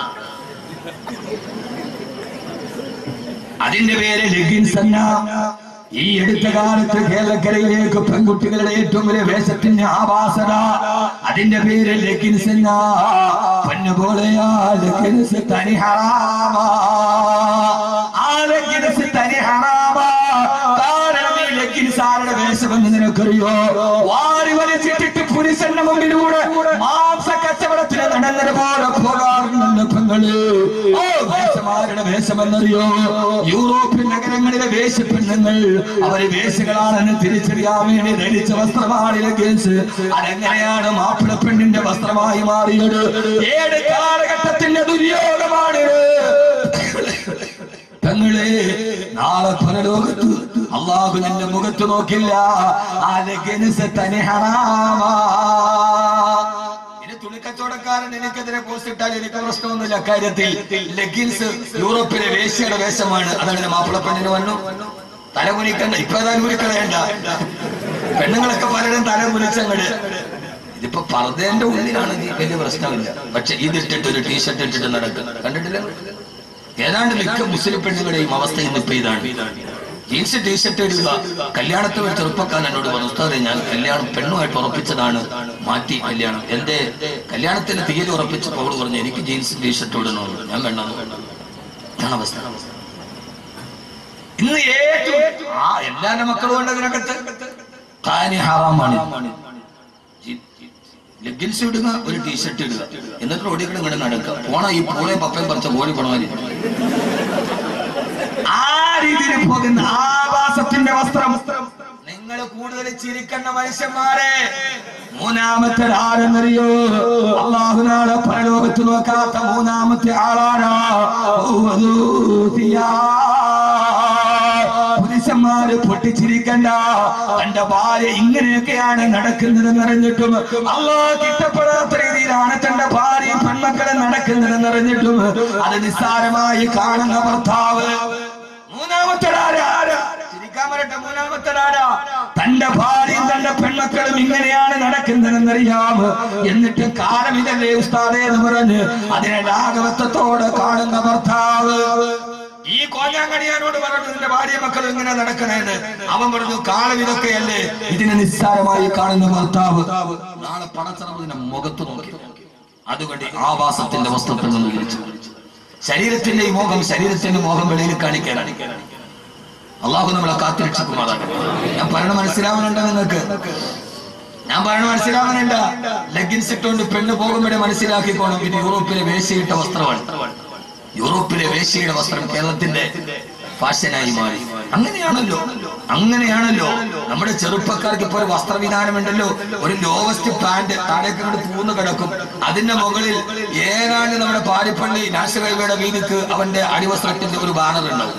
അതിന്റെ പേര് ലെഗിൻസ് അല്ല ഈ അടുത്ത കാലത്ത് കേരളക്കരയിലേക്ക് പെൺകുട്ടികളുടെ ഏറ്റവും വലിയ വേഷത്തിന്റെ ആവാസന അതിന്റെ പേര് ലെഗിൻസ് എന്ന പൊന്നുപോലെയാ ലെഗിൻസ് തനി ഹറാമാ ആ ലെഗിൻസ് തനി ഹറാമാ കാരണം ഈ ലെഗിൻസ് ആരുടെ വേഷമെന്ന് നിനക്കറിയോ വാരി വലിച്ചിട്ടിട്ട് പുരുഷന്റെ മുമ്പിലൂടെ മാംസ കച്ചവടത്തിന് നടന്നത് പോലെ പോകാറുണ്ട് പെങ്ങള് ഓ വേഷമാരുടെ വേഷമെന്നറിയോ യൂറോപ്യൻ നഗരങ്ങളിലെ വേഷപ്പെണ്ണുങ്ങൾ അവര് വേഷങ്ങളാണെന്ന് തിരിച്ചറിയാൻ വേണ്ടി ധരിച്ച വസ്ത്രമാണ് ലെഗിൻസ് അതെങ്ങനെയാണ് മാപ്പിള പെണ്ണിന്റെ വസ്ത്രമായി മാറിയത് ഏത് കാലഘട്ടത്തിന്റെ ദുര്യോഗമാണ് തങ്ങളെ നാളെ പരലോകത്ത് അള്ളാഹു നിന്റെ മുഖത്ത് നോക്കില്ല ആ ലെഗിൻസ് തനി ഹറാമാ ഇനി തുണിക്കച്ചവടക്കാരൻ എനിക്കെതിരെ പോസ്റ്റ് ഇട്ടാൽ എനിക്ക് പ്രശ്നമൊന്നുമില്ല കാര്യത്തിൽ ലെഗിൻസ് യൂറോപ്പിലെ വേശ്യയുടെ വേഷമാണ് അതങ്ങനെ മാപ്പിള പെണ്ണിന് വന്നു തല കുനിക്കണ്ട ഇപ്പൊ തല കുനിക്കളയണ്ട പെണ്ണുങ്ങളൊക്കെ പലരും തല കുനിച്ചങ്ങട് ഇതിപ്പോ പർദ്ദേന്റെ ഉള്ളിലാണെങ്കിൽ വലിയ പ്രശ്നമില്ല പക്ഷെ ഇതിട്ടിട്ട് ഒരു ടീഷർട്ട് ഇട്ടിട്ട് നടക്കും കണ്ടിട്ടില്ല ഏതാണ്ട് മിക്ക മുസ്ലിം പെണ്ണുങ്ങളുടെയും അവസ്ഥ ഇന്നിപ്പോ ഇതാണ് ജീൻസ് ടീഷർട്ട് ഇടുക കല്യാണത്തിൽ ഒരു ചെറുപ്പക്കാരൻ എന്നോട് പറഞ്ഞു ഉസ്താദെ ഞാൻ കല്യാണം പെണ്ണുമായിട്ട് ഉറപ്പിച്ചതാണ് മാറ്റി കല്യാണം എന്റെ കല്യാണത്തിന് തീയതി ഉറപ്പിച്ചപ്പോൾ അവള് പറഞ്ഞു എനിക്ക് ജീൻസ് ടീഷർട്ട് ഇടണമെന്ന് ഞാൻ വേണ്ടെന്ന് ഇതാണ് അവസ്ഥ ഇന്ന് ഏറ്റവും ആ എല്ലാരുടെ മക്കളും ഉണ്ട് ഇതിനകത്ത് കാനി ഹറാമാണ് ലെഗിൻസ് ഇടുക ഒരു ടീഷർട്ട് ഇടുക എന്നിട്ട് ഓടിക്കണം ഇങ്ങോട്ട് നടക്കുക പോണ ഈ പൂളെ പപ്പയും പറിച്ച ഓടി പോണമാരി ആ രീതിയിൽ പോകുന്ന ആവാസത്തിന്റെ വസ്ത്രം നിങ്ങൾ കൂടുതൽ ചിരിക്കേണ്ട മനുഷ്യന്മാരെ മൂന്നാമത്തെ ആരെന്നറിയോ അള്ളാഹുനാളെ പരലോകത്ത് നോക്കാത്ത മൂന്നാമത്തെ ആളാണ് പുരുഷന്മാര് പൊട്ടിച്ചിരിക്കണ്ട തന്റെ ഭാര്യ ഇങ്ങനെയൊക്കെയാണ് നടക്കുന്നതെന്ന് അറിഞ്ഞിട്ടും അള്ളാഹ് ഇഷ്ടപ്പെടാത്ത രീതിയിലാണ് തന്റെ ഭാര്യ പെൺമക്കളെ നടക്കുന്നതെന്ന് അറിഞ്ഞിട്ടും അത് നിസ്സാരമായി കാണുന്ന ഭർത്താവ് മൂന്നാമത്തെ ചിരിക്കാൻ വരട്ടെ മൂന്നാമത്തെ തന്റെ ഭാര്യയും തന്റെ പെൺമക്കളും ഇങ്ങനെയാണ് നടക്കുന്നതെന്നറിയാം എന്നിട്ട് കാലം ഇതല്ലേ ഉസ്താദേ എന്ന് പറഞ്ഞ് അതിനെ ലാഘവത്വത്തോടെ കാണുന്ന ഭർത്താവ് ഈ കോഞ്ഞാങ്കടിയാനോട് പറഞ്ഞു നിന്റെ ഭാര്യ മക്കൾ ഇങ്ങനെ നടക്കണേന്ന് അവൻ പറഞ്ഞു കാലം ഇതൊക്കെയല്ലേ ഇതിനെ നിസ്സാരമായി കാണുന്ന ഭർത്താവ് നാളെ പണച്ചറവിന്റെ മുഖത്ത് നോക്കി അതുകൊണ്ട് ആവാസത്തിന്റെ വസ്ത്രത്തിൽ നിന്ന് വിളിച്ചു ശരീരത്തിന്റെ ഈ മോഹം ശരീരത്തിന്റെ മോഹം വെളിയിൽ കാണിക്കാനാണ് അള്ളാഹു നമ്മളെ കാത്തിരക്ഷിക്കുമാറാകട്ടെ ഞാൻ പറയണ മനസ്സിലാവുന്നുണ്ടോ നിങ്ങൾക്ക് ഞാൻ പറയണ മനസ്സിലാവുന്നുണ്ട് ലെഗിൻസ് ഇട്ടുകൊണ്ട് പെണ്ണ് പോകുമ്പോഴേ മനസ്സിലാക്കിക്കോണം ഇത് യൂറോപ്പിലെ വേശ്യയിട്ട വസ്ത്രമാണ് യൂറോപ്പിലെ വേശ്യയുടെ വസ്ത്രം കേരളത്തിന്റെ ഫാഷനായി മാറി അങ്ങനെയാണല്ലോ അങ്ങനെയാണല്ലോ നമ്മുടെ ചെറുപ്പക്കാർക്ക് ഇപ്പോൾ ഒരു വസ്ത്രവിധാനമുണ്ടല്ലോ ഒരു ലോവസ്റ്റ് പാന്റ് താഴേക്ക് കൊണ്ട് പൂന്ന് കിടക്കും അതിന്റെ മുകളിൽ ഏതാണ്ട് നമ്മുടെ പാരിപ്പള്ളി നാഷണൽ ഹൈവേയുടെ വീതിക്ക് അവന്റെ അടിവസ്ത്രത്തിന്റെ ഒരു ബാനർ ഉണ്ടാവും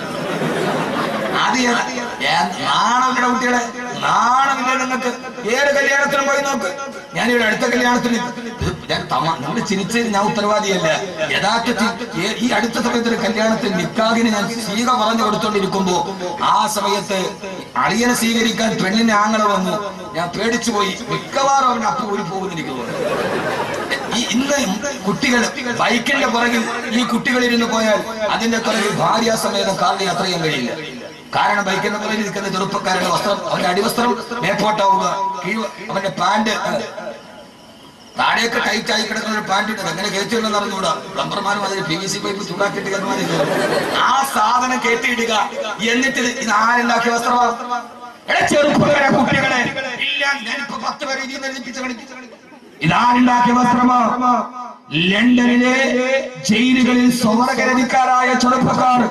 അത് ഏതാ? ഏ- നാണമില്ലട കുട്ടികളെ നാണമില്ല നിങ്ങൾക്ക് ഏത് കല്യാണത്തിനും പോയി നോക്ക് ഞാനിവിടെ അടുത്ത കല്യാണത്തിന് ഇത് ഞാൻ തമാ നിങ്ങൾ ചിരിച്ചതിന് ഞാൻ ഉത്തരവാദിയല്ല യഥാർത്ഥത്തിൽ ഏ- ഈ അടുത്ത സമയത്ത് ഒരു കല്യാണത്തിൽ നിക്കാഹിന് ഞാൻ സീക പറഞ്ഞു കൊടുത്തോണ്ടിരിക്കുമ്പോ ആ സമയത്ത് അളിയനെ സ്വീകരിക്കാൻ പെണ്ണിനെ ആങ്ങളെ വന്നു ഞാൻ പേടിച്ചു പോയി മിക്കവാറും അവൻ അപ്പ് ഊരി പോകുന്നിരിക്കുന്നു ഈ ഇന്ന് കുട്ടികൾ ബൈക്കിന്റെ പുറകിൽ ഈ കുട്ടികൾ ഇരുന്ന് പോയാൽ അതിന്റെ പുറകിൽ ഭാര്യാസമേതം കാറിൽ യാത്ര ചെയ്യാൻ കഴിയില്ല കാരണം ബൈക്കിന്റെ പുറകിൽ നിൽക്കുന്ന ചെറുപ്പക്കാരുടെ വസ്ത്രം അവന്റെ അടിവസ്ത്രം മേപ്പോട്ടാവുക കീഴ് അവന്റെ പാന്റ് താഴെയൊക്കെ ടൈറ്റ് ആയി കിടക്കുന്ന ഒരു പാന്റ് ഇട്ടത് അങ്ങനെ കയറ്റിയുണ്ടെന്ന് അറിഞ്ഞുകൂടാ പ്ലംബർമാരും അതിന് പി വി സി പൈപ്പ് ചൂടാക്കിയിട്ട് കയറുമാതിരി ആ സാധനം കയറ്റിയിടുക എന്നിട്ട് ഇത് ഇത് ആരുണ്ടാക്കിയ വസ്ത്രമാണ് എടാ ചെറുപ്പക്കാരെ കുട്ടികളെ ഇല്ല ഞാനിപ്പോ പത്ത് പേരെ ഇതിൽ നിന്ന് എഴുതിപ്പിച്ച് കളിപ്പിച്ച് ഇതാരുണ്ടാക്കിയ വസ്ത്രമാ ലണ്ടനിലെ ജയിലുകളിൽ സ്വർഗരതിക്കാരായ ചെറുപ്പക്കാർ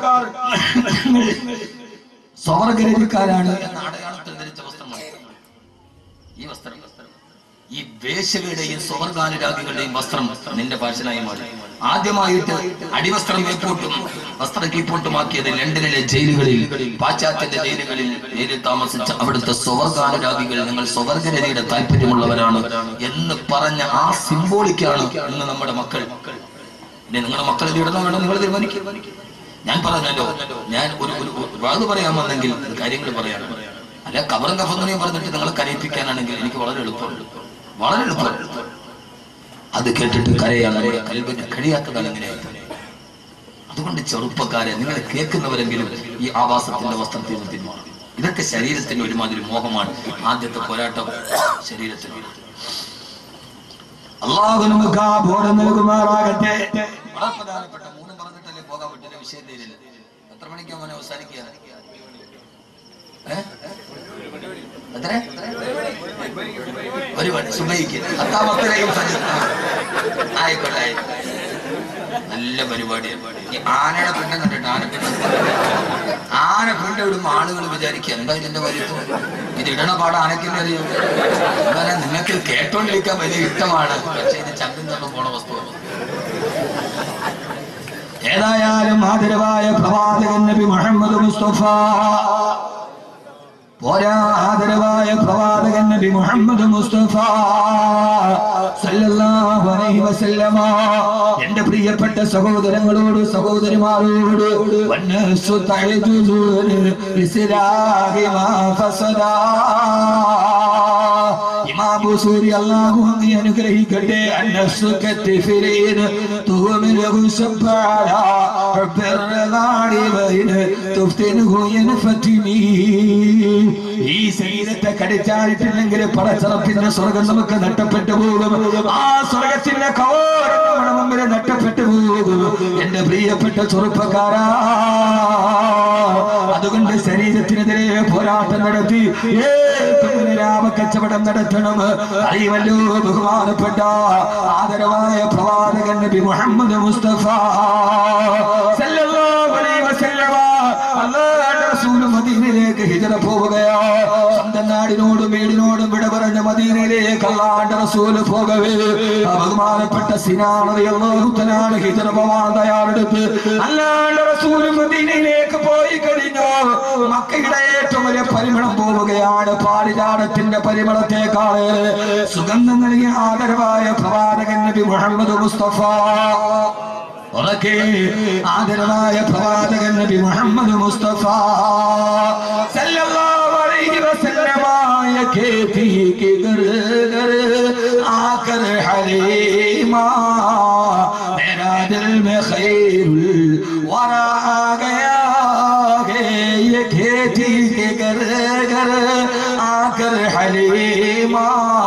സ്വർഗരതിക്കാരാണ് എന്ന അടയാളത്തിൽ ധരിച്ച വസ്ത്രമാണ് ഈ വസ്ത്രം ഈ വേശ്യകളുടെയും സ്വർഗാനുരാഗികളുടെയും വസ്ത്രം നിന്റെ ഫാഷനായി മാറി ആദ്യമായിട്ട് അടിവസ്ത്രം മേപ്പോട്ടും വസ്ത്രം കീപ്പോട്ടുമാക്കിയത് ലണ്ടനിലെ ജയിലുകളിൽ പാശ്ചാത്യന്റെ ജയിലുകളിൽ ജയിലിൽ താമസിച്ച അവിടുത്തെ സ്വർഗാനുരാഗികൾ നിങ്ങൾ സ്വർഗരതിയുടെ താല്പര്യമുള്ളവരാണ് എന്ന് പറഞ്ഞ ആ സിംബോളിക്കാണ് ഇന്ന് നമ്മുടെ മക്കൾ ഇനി നിങ്ങളുടെ മക്കളെ ഇടണോ വേണോ നിങ്ങൾ തീരുമാനിക്കും ഞാൻ പറഞ്ഞല്ലോ ഞാൻ ഒരു ഒരു ഒരു വാത് പറയാൻ വന്നെങ്കിൽ കാര്യങ്ങൾ പറയാനാണ് അല്ല കബറും കഫങ്ങനെയും പറഞ്ഞിട്ട് നിങ്ങളെ കരയിപ്പിക്കാനാണെങ്കിൽ എനിക്ക് വളരെ എളുപ്പമുണ്ട് വളരെ എളുപ്പമുണ്ട് അത് കേട്ടിട്ട് കരയാൻ നമ്മുടെ കൽവിന് കഴിയാത്തതാണ് എങ്ങനെയായി അതുകൊണ്ട് ചെറുപ്പക്കാരെ നിങ്ങൾ കേൾക്കുന്നവരെങ്കിലും ഈ ആവാസത്തിന്റെ വസ്ത്രത്തിൽ നിന്ന് പിന്മാറും ഇതൊക്കെ ശരീരത്തിന്റെ ഒരുമാതിരി മോഹമാണ് ആദ്യത്തെ പോരാട്ടം ശരീരത്തിന് അള്ളാഹു നമുക്ക് ആ ബോധം നൽകുമാറാകട്ടെ വളരെ പ്രധാനപ്പെട്ട മൂന്ന് പറഞ്ഞിട്ടല്ലേ പോകാൻ പറ്റില്ല വിഷയം തീരില്ല എത്ര മണിക്കാ മോനെ അവസാനിക്കുക ഏ? എത്ര ഒരു മണി സുബൈക്ക് പത്താമത്തിലെയും ആയിക്കോട്ടെ ആയിക്കോട്ടെ നല്ല പരിപാടിയാണ് ഈ ആനയുടെ പിണ്ടം കണ്ടിട്ട് ആന പിണ്ടം ആന പിണ്ട ഇടുമ്പോ ആളുകൾ വിചാരിക്കുക എന്താ ഇതിന്റെ വലിപ്പം ഇത് ഇടണ പാട ആനക്കല്ലേ അറിയോ എന്നാലും നിങ്ങൾക്ക് കേട്ടോണ്ടിരിക്കാൻ വലിയ ഇഷ്ടമാണ് പക്ഷെ ഇത് ചങ്കും ചങ്കും പോണ വസ്തുവാണ് ഏതായാലും ആദരവായ പ്രവാചകൻ നബി മുഹമ്മദ് മുസ്തഫ പോരാ ആദരവായ പ്രവാചകൻ നബി മുഹമ്മദ് മുസ്തഫ സല്ലല്ലാഹു അലൈഹി വസല്ലമ എന്റെ പ്രിയപ്പെട്ട സഹോദരങ്ങളോട് സഹോദരിമാരോട് വന്നസു തഅജുദുൻ ഇസ്ലാഹി മാ ഫസദാ ഇമാം ബുസൂരി അല്ലാഹു അങ്ങ് അനുഗ്രഹിക്കട്ടെ അന്നസുക്കത്തി ഫിരീൻ തുഹമിലഹു സബ്ബാല റബ്ബിർദാടി വൈന തുഫ്തിനുഹു യൻഫതിമി ഈ ശരീരത്തെ കടിച്ചായിട്ടില്ലെങ്കിൽ പടച്ചറപ്പിന്റെ സ്വർഗം നമുക്ക് നഷ്ടപ്പെട്ടു പോകും ആ സ്വർഗത്തിന്റെ കവോരം നമ്മുടെ മുമ്പിൽ നഷ്ടപ്പെട്ടു പോകും എന്റെ പ്രിയപ്പെട്ട ചെറുപ്പക്കാരാ അതുകൊണ്ട് ശരീരത്തിനെതിരെ പോരാട്ടം നടത്തി ഏറ്റവും ലാഭ കച്ചവടം നടത്തണം അറിയുമല്ലോ ബഹുമാനപ്പെട്ട ആദരവായ പ്രവാചകൻ നബി മുഹമ്മദ് മുസ്തഫ സല്ലല്ലാഹു അലൈഹി വസല്ലമ അല്ലാഹുവിന്റെ റസൂൽ മദീനയിലേക്ക് ഹിജറ പോവുകയാ സ്വന്തം നാടിനോടും വീടിനോടും വിട പറഞ്ഞ മദീനയിലേക്ക് അല്ലാഹുവിന്റെ റസൂൽ പോകവേ ആ ബഹുമാനപ്പെട്ട സിനാൻ റളിയല്ലാഹു തആല ഹിജറ പോവാൻ തയ്യാറെടുത്ത് അല്ലാഹുവിന്റെ റസൂൽ മദീനയിലേക്ക് പോയി കഴിഞ്ഞു മക്കയുടെ ഏറ്റവും വലിയ പരിമളം പോവുകയാണ് പാരിജാടത്തിന്റെ പരിമളത്തെക്കാളേറെ സുഗന്ധം നൽകിയ ആദരവായ പ്രവാചകൻ നബി മുഹമ്മദ് മുസ്തഫ ഉറക്കെ ആദരവായ പ്രവാചകൻ നബി മുഹമ്മദ് മുസ്തഫ സല്ലല്ലാഹു അലൈഹി വസല്ലമ യ കേതി के घर घर आकर हलीमा मेरा दिल में खैरुल वरा आ गया है ये खेती के घर घर आकर हलीमा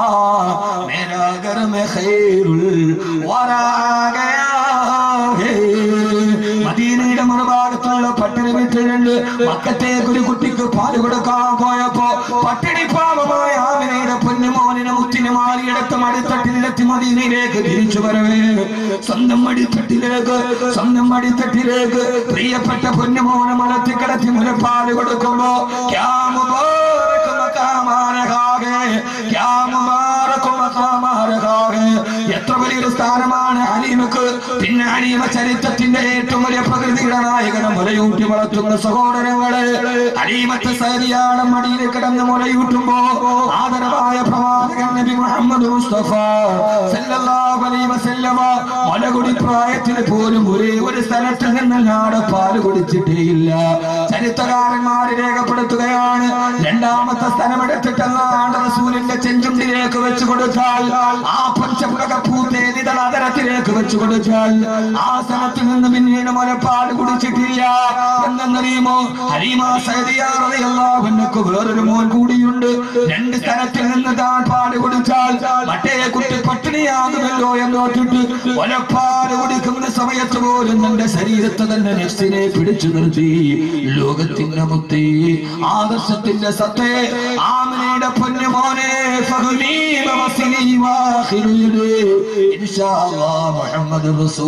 मेरा घर में खैरुल वरा आ गया है മദീനയുടെ മറുഭാഗത്തുള്ള പട്ടിണി വീട്ടിലുണ്ട് മക്കത്തേക്ക് ഒരു കുട്ടിക്ക് പാല് കൊടുക്കാൻ പോയപ്പോ പട്ടിണി പാപമായ ആമിനയുടെ പൊന്നുമോനിനെ മുത്തിനെ മാറിയെടുത്ത് മടിത്തട്ടിലെത്തി മദീനയിലേക്ക് തിരിച്ചു വരവേ സ്വന്തം മടിത്തട്ടിലേക്ക് സ്വന്തം മടിത്തട്ടിലേക്ക് പ്രിയപ്പെട്ട പൊന്നുമോനെ മലത്തി കിടത്തി മുലപ്പാല് കൊടുക്കുമ്പോ ക്യാ മുബാറക് മഖാമാനഹാകെ, ക്യാ മുബാറക് മഖാമാനഹാകെ. എത്ര വലിയൊരു സ്ഥാനമാണ് അലീമക്ക് പിന്നെ അലീമ ചരിത്രത്തിന്റെ ഏറ്റവും വലിയ പ്രകൃതിയുടെ നായകനെ മുലയൂട്ടി വളർത്തുന്ന സഹോദരങ്ങളെ അലീമത്തെ സരിയാണ് മടിയിൽ കിടന്ന് മുലയൂട്ടുമ്പോ ആദരവായ പ്രവാചകൻ നബി മുഹമ്മദ് മുസ്തഫ സല്ലല്ലാഹു അലൈഹി വസല്ലമ മുലകുടി പ്രായത്തിൽ പോലും ഒരേ ഒരു സ്ഥലത്ത് നിന്നല്ലാതെ പാല് കുടിച്ചിട്ടേയില്ല ചരിത്രകാരന്മാര് രേഖപ്പെടുത്തുകയാണ് രണ്ടാമത്തെ സ്ഥലമെടുത്തിട്ടല്ലാണ്ട് റസൂലിന്റെ ചെഞ്ചുണ്ടിലേക്ക് വെച്ചു കൊടുത്താൽ ആ പഞ്ചമുഖ പൂത്തേരിതൾ അതരത്തിലേക്ക് വെച്ചു കൊടുത്താൽ ആ സ്ഥലത്ത് നിന്ന് പിന്നീട് മുലപ്പാട് കുടിച്ചിട്ടില്ല എന്തെന്നറിയുമോ ഹരീമ സൈദിയാറിയല്ലാവനക്ക് വേറൊരു മോൻ കൂടിയുണ്ട് രണ്ട് സ്ഥലത്തിൽ നിന്ന് താൻ പാട് കുടിച്ചാൽ മറ്റേ കുട്ടി പട്ടിണിയാകുമല്ലോ എന്നോട്ടിട്ട് മുലപ്പാട് കുടിക്കുന്ന സമയത്ത് പോലും തന്റെ ശരീരത്തെ തന്നെ നെക്സിനെ പിടിച്ചു നിർത്തി ലോകത്തിന്റെ മുത്തി ആദർശത്തിന്റെ സത്തേ ആമനയുടെ പൊന്നുമോനെ ഫഹ്മീമ വസിനി വാഖിലുയുടെ ഇൻഷാ അല്ലാഹ് മുഹമ്മദ്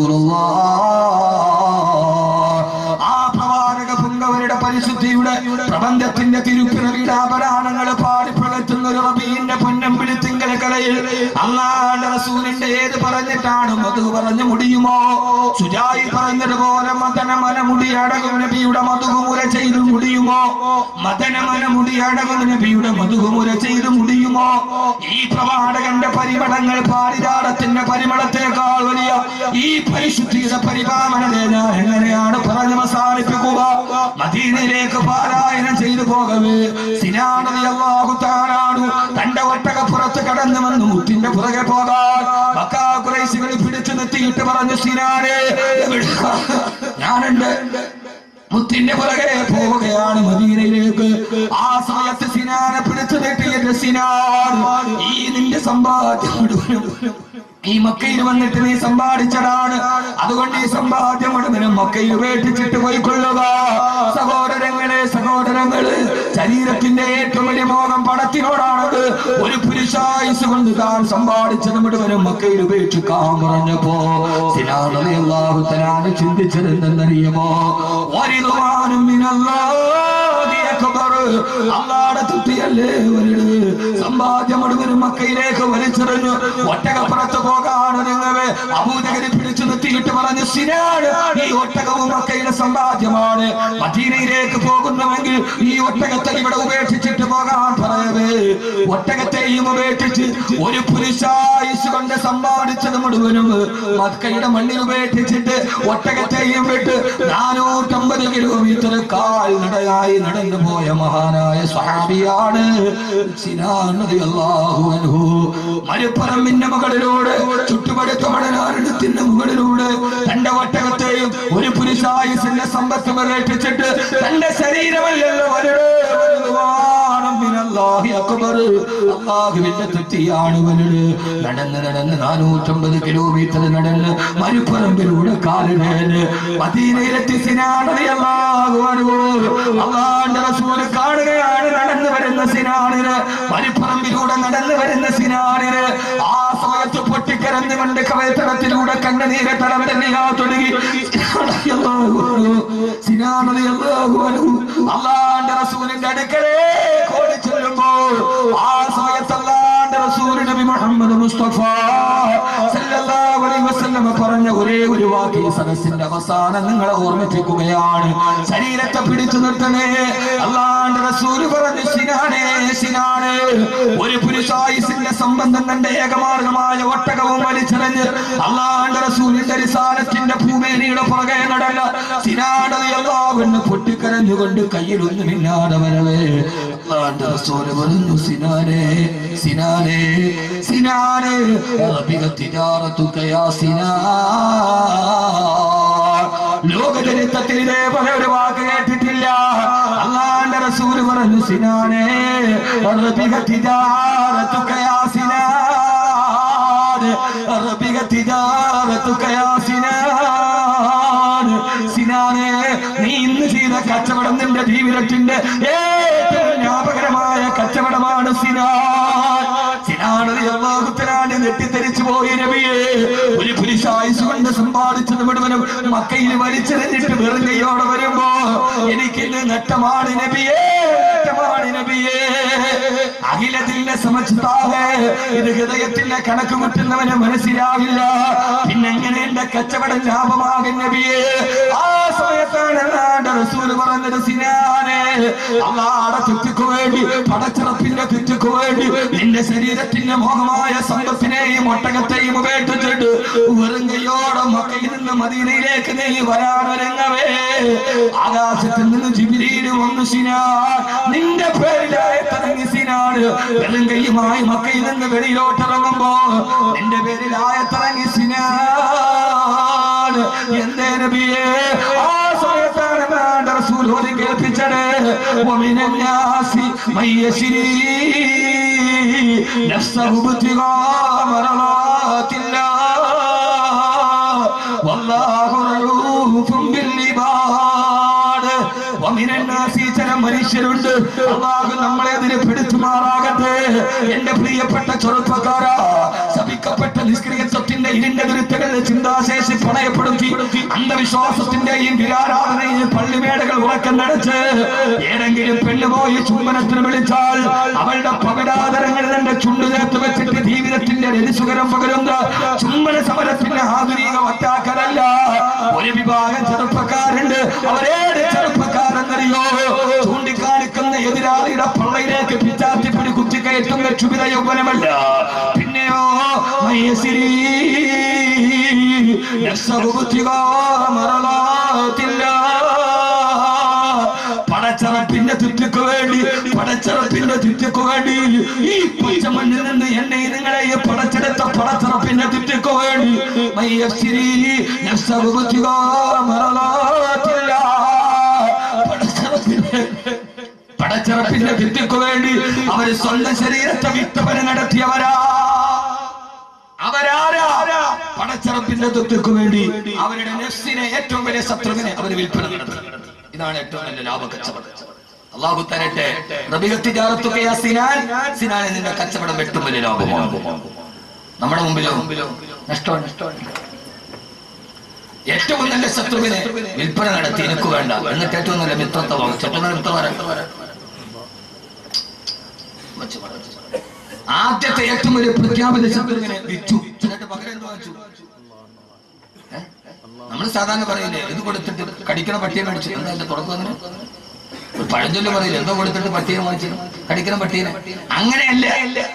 റസൂലുള്ളാഹ് ആ പ്രവാചക പുങ്കവരുടെ പരിശുദ്ധിയുടെ പ്രബന്ധത്തിന്റെ തിരുപ്പിറവിയുടെ ആഭരണങ്ങൾ പാടി പ്രകറ്റുന്ന ഒരു റബീന്റെ പൊന്നം പിടിത്തിങ്കല കലയിൽ അള്ളാന്റെ റസൂലിന്റെ ഏത് പറഞ്ഞിട്ടാണ് മധു പറഞ്ഞു മുടിയുമോ സുജായി പറഞ്ഞതുപോലെ മദനമന മുടി അടകും നബിയുടെ മധുകുമുര ചെയ്തു മുടിയുമോ മദനമന മുടി അടകും നബിയുടെ മധുകുമുര ചെയ്തു മുടിയുമോ ഈ പ്രവാചകന്റെ പരിമളങ്ങൾ പാരിജാടത്തിന്റെ പരിമളത്തെക്കാൾ വലിയ ഈ പരിശുദ്ധിയുടെ പരിപാലനത്തെ ഞാൻ എങ്ങനെയാണ് പറഞ്ഞു അവസാനിപ്പിക്കുക മദീനയിലേക്ക് പാരായണം ചെയ്തു പോകവേ സിനാനതി അള്ളാഹുത്താനാണ് തന്റെ ഒട്ടകപ്പുറത്ത് കടന്നു വന്ന് മുത്തിന്റെ പുറകെ പോകാൻ മക്കാ കുറേശികൾ പിടിച്ചു നിർത്തിയിട്ട് പറഞ്ഞു സിനാനെ എവിടെ? ഞാനുണ്ട് മുത്തിന്റെ പുറകെ പോവുകയാണ് മദീനയിലേക്ക് ആ സമയത്ത് സിനാനെ പിടിച്ചു നീട്ടിയ സിനാൻ ഈ നിന്റെ സമ്പാദ്യം മുഴുവനും ഈ മക്കയിൽ വന്നിട്ട് നീ സമ്പാദിച്ചതാണ് അതുകൊണ്ട് ഈ സമ്പാദ്യം മുഴുവനും മക്കയിൽ ഉപേക്ഷിച്ചിട്ട് പോയിക്കൊള്ളുക സഹോദരങ്ങളെ സഹോദരങ്ങള് ശരീരത്തിന്റെ ഏറ്റവും വലിയ മോഹം പണത്തിനോടാണത് ഒരു പുരുഷായുസ് കൊണ്ട് താൻ സമ്പാദിച്ചത് മുഴുവനും മക്കയിൽ ഉപേക്ഷിക്കാൻ പറഞ്ഞപ്പോ സിനാഹു തലാണ് ചിന്തിച്ചത് എന്തെന്നറിയുമോ വരിതുവാനും അള്ളാടെ തുട്ടിയല്ലേ വലുത് സമ്പാദ്യം മുഴുവനും മക്കയിലേക്ക് വലിച്ചെറിഞ്ഞു ഒറ്റകപ്പുറത്ത് പോകാണ് നിങ്ങളെ അബൂജകരി പിടിച്ചു നിർത്തിയിട്ട് പറഞ്ഞു സിനാട് ഈ ഒട്ടകവും മക്കയുടെ സമ്പാദ്യമാണ് മദീനയിലേക്ക് പോകുന്നുവെങ്കിൽ ഈ ഒട്ടകത്തെ ഇവിടെ ഉപേക്ഷിച്ചിട്ട് പോകാൻ പറയവേ ഒട്ടകത്തെയും ഉപേക്ഷിച്ച് ഒരു പുരുഷായുസ് കൊണ്ട് സമ്പാദിച്ചത് മുഴുവനും മക്കയുടെ മണ്ണിൽ ഉപേക്ഷിച്ചിട്ട് ഒട്ടകത്തെയും വിട്ട് നാനൂറ്റമ്പത് കിലോമീറ്റർ കാൽനടയായി നടന്നു പോയ മഹാനായ സ്വഹാബിയാണ് സിനാൻ റളിയല്ലാഹു അൻഹു മരുപ്പറമ്പിന്റെ മുകളിലൂടെ ചുറ്റുപടുത്ത മടനാരണത്തിന്റെ മുകളിലൂടെ തന്റെ ഒട്ടകത്തെയും ഒരു പുരുഷായുസിന്റെ സമ്പത്ത് പ്രവേശിച്ചിട്ട് തന്റെ ശരീരമല്ലല്ലോ വലുത് വലുതുവാണം മിനല്ലാഹി അക്ബർ അള്ളാഹുവിന്റെ തെറ്റിയാണ് വലുത് നടന്ന് നടന്ന് നാനൂറ്റമ്പത് കിലോമീറ്റർ നടന്ന് മരുപ്പറമ്പിലൂടെ കാലിടേന് മദീനയിലെത്തി സിനാണതി അള്ളാഹു അള്ളാന്റെ റസൂല് കാണുകയാണ് നടന്നു വരുന്ന സിനാണിന് മരുപ്പറമ്പിലൂടെ നടന്നു വരുന്ന സിനാണിന് ആ സമയത്ത് പൊട്ടിക്കരഞ്ഞുകൊണ്ട് കവയത്തടത്തിലൂടെ കണ്ണുനീരെ തടവരണിയാ തുടങ്ങി അള്ളാന്റെ റസൂലിന്റെ അടുക്കലേ കോടി ചൊല്ലുമ്പോൾ ആ സമയത്ത് അള്ളാന്റെ റസൂൽ നബി മുഹമ്മദ് മുസ്തഫ സല്ലല്ലാഹു അലൈഹി വസല്ലം പറഞ്ഞ ഒരേ ഒരു വാക്ക് ഈ സദസ്സിന്റെ അവസാനം നിങ്ങളെ ഓർമ്മിപ്പിക്കുകയാണ് ശരീരത്തെ പിടിച്ചു നിർത്തണേ അള്ളാന്റെ റസൂൽ പറഞ്ഞു സിനാനേ സിനാനേ ഒരു പുരുഷായുസിന്റെ സംബന്ധം തന്റെ ഏകമാർഗമായ ഒട്ടകവും വലിച്ചെറിഞ്ഞ് അള്ളാന്റെ റസൂലിന്റെ റിസാലത്തിന്റെ ഭൂമേനിയുടെ പുറകെ നടന്ന സിനാടത് എല്ലാവരും പൊട്ടിക്കരഞ്ഞുകൊണ്ട് കയ്യിലൊന്നുമില്ലാതെ വരവേ അള്ളാന്റെ റസൂല് പറഞ്ഞു സിനാനെ സിനാനെ സിനാനെ അറബിക തിജാറത്തുകയാ സിനാ ലോകചരിത്രത്തിൽ ഇതേപോലെ ഒരു വാക്ക് കേട്ടിട്ടില്ല അള്ളാന്റെ റസൂല് പറഞ്ഞു സിനാനെ അറബിക തിജാറത്തുകയാ സിനാൻ അറബിക തിജാറത്തുകയാ സിനാൻ സിനാനെ നീ ഇന്ന് ചെയ്ത കച്ചവടം നിന്റെ ജീവിതത്തിന്റെ ഏറ്റവും ലാഭകരമായ കച്ചവടമാണ് സിനാൻ സിനാനത് അള്ളാഹുത്തരാണ് നെട്ടിത്തെറിച്ചു പോയി നബിയെ ഒരു പുരുഷായുസ് കൊണ്ട് സമ്പാദിച്ചത് മുഴുവനും മക്കയിൽ വലിച്ചെറിഞ്ഞിട്ട് വെറും കൈയോടെ വരുമ്പോ എനിക്കിന്ന് നഷ്ടമാണ് നബിയേ നഷ്ടമാണ് നബിയേ അഖിലത്തിന്റെ സമച്ചിത്താവേ ഇത് ഹൃദയത്തിന്റെ കണക്ക് മുട്ടുന്നവന് മനസ്സിലാവില്ല പിന്നെ എങ്ങനെ എന്റെ കച്ചവടം ലാഭമാകും നബിയേ ആ സമയത്താണ് അല്ലാണ്ട് റസൂല് പറഞ്ഞത് സിനാനെ അള്ളാടെ ചുറ്റിക്കു വേണ്ടി പടച്ചിറപ്പിന്റെ ചുറ്റിക്കു വേണ്ടി നിന്റെ ശരീരത്തിന്റെ മോഹമായ സമ്പത്തിനെയും ഒട്ടകത്തെയും ഉപേക്ഷിച്ചിട്ട് വെറും കൈയോടെ മക്കയിൽ നിന്ന് മദീനയിലേക്ക് നീ വരാനൊരുങ്ങവേ ആകാശത്തിൽ നിന്ന് ജിബിരിയിൽ വന്നു സിനാൻ നിന്റെ പേരിലായ തറങ്ങി സിനാണ് വെറും കൈയുമായി മക്കയിൽ നിന്ന് വെളിയിലോട്ടിറങ്ങുമ്പോ നിന്റെ പേരിലായ തറങ്ങി സിനാൻ എന്തേ നബിയേ ആ സമയത്താണ് വേണ്ട റസൂൽ ഓതി കേൾപ്പിച്ചത് ومن الناس من يشري نفسه ابتغاء مرضات الله والله رؤوف بالعباد ومن الناس ചില മനുഷ്യരുണ്ട് അള്ളാഹു നമ്മളെ അതിന് പിടിച്ചുമാറാകട്ടെ എന്റെ പ്രിയപ്പെട്ട ചെറുപ്പക്കാരാ ശപിക്കപ്പെട്ട നിഷ്ക്രിയത്വത്തിന്റെ ഇരുണ്ട വിരുദ്ധകളുടെ ചിന്താശേഷി പണയപ്പെടുത്തി അന്ധവിശ്വാസത്തിന്റെയും വിരാരാധനയും പള്ളിമേടകൾ ഉറക്കം നടച്ച് ഏതെങ്കിലും പെണ്ണുപോയി ചുംബനത്തിന് വിളിച്ചാൽ അവളുടെ പവിടാതരങ്ങൾ തന്റെ ചുണ്ടു ചേർത്ത് വെച്ചിട്ട് ജീവിതത്തിന്റെ രതിസുകരം പകരുന്ന ചുംബന സമരത്തിന്റെ ആധുനിക വറ്റാക്കലല്ല ഒരു വിഭാഗം ചെറുപ്പക്കാരുണ്ട് അവരേത് ചെറുപ്പക്കാരെന്നറിയോ ചൂണ്ടിക്കാണിക്കുന്ന എതിരാളിയുടെ പള്ളയിലേക്ക് പിച്ചാത്തിപ്പിടി കുത്തിക്കയറ്റുന്ന ക്ഷുഭിത യൗവനമല്ല പിന്നെയോ മയസിരി പടച്ചറപ്പിന്റെ ചുറ്റിക്കു വേണ്ടി പടച്ചറപ്പിന്റെ ചുറ്റിക്കു വേണ്ടി ഈ പച്ചമണ്ണിൽ നിന്ന് എന്നെ നിങ്ങളെ ഈ പടച്ചെടുത്ത പടച്ചറപ്പിന്റെ ചുറ്റിക്കു വേണ്ടി മയ്യശ്ശിരി മറലാത്തില്ല പടച്ചറപ്പിന്റെ പടച്ചിറപ്പിന്റെ വിദ്യക്കു വേണ്ടി അവര് സ്വന്തം ശരീരത്തെ വിത്തവന് നടത്തിയവരാ അവരാരാ പടച്ചിറപ്പിന്റെ തൊത്തിക്കു വേണ്ടി അവരുടെ നെഫ്സിനെ ഏറ്റവും വലിയ ശത്രുവിനെ അവർ വിൽപ്പന നടത്തി ഇതാണ് ഏറ്റവും വലിയ ലാഭ കച്ചവടം അള്ളാഹു തരട്ടെ റബിഹത്തിജാറത്തുകയാ സിനാൻ സിനാനെ നിന്റെ കച്ചവടം ഏറ്റവും വലിയ ലാഭമാണ് നമ്മുടെ മുമ്പിലോ നഷ്ടമാണ് നഷ്ടമാണ് ഏറ്റവും നല്ല ശത്രുവിനെ വിൽപ്പന നടത്തി എനിക്ക് വേണ്ട എന്നിട്ട് ഏറ്റവും നല്ല മിത്രത്തെ വാങ്ങിച്ചു ഏറ്റവും നല്ല മിത്രമാരെ ആദ്യത്തെ ഏറ്റവും വലിയ പ്രഖ്യാപിത ശത്രുവിനെ വിറ്റു എന്നിട്ട് പകരം എന്ത് വാങ്ങിച്ചു നമ്മൾ സാധാരണ പറയില്ലേ ഇത് കൊടുത്തിട്ട് കടിക്കണ പട്ടിയെ മേടിച്ചു എന്താ എന്റെ തുറക്കുന്നതിന് ഒരു പഴഞ്ചൊല്ല് പറയില്ല എന്തോ കൊടുത്തിട്ട് പട്ടിയെ മേടിച്ചു കടിക്കണ പട്ടീനെ അങ്ങനെയല്ല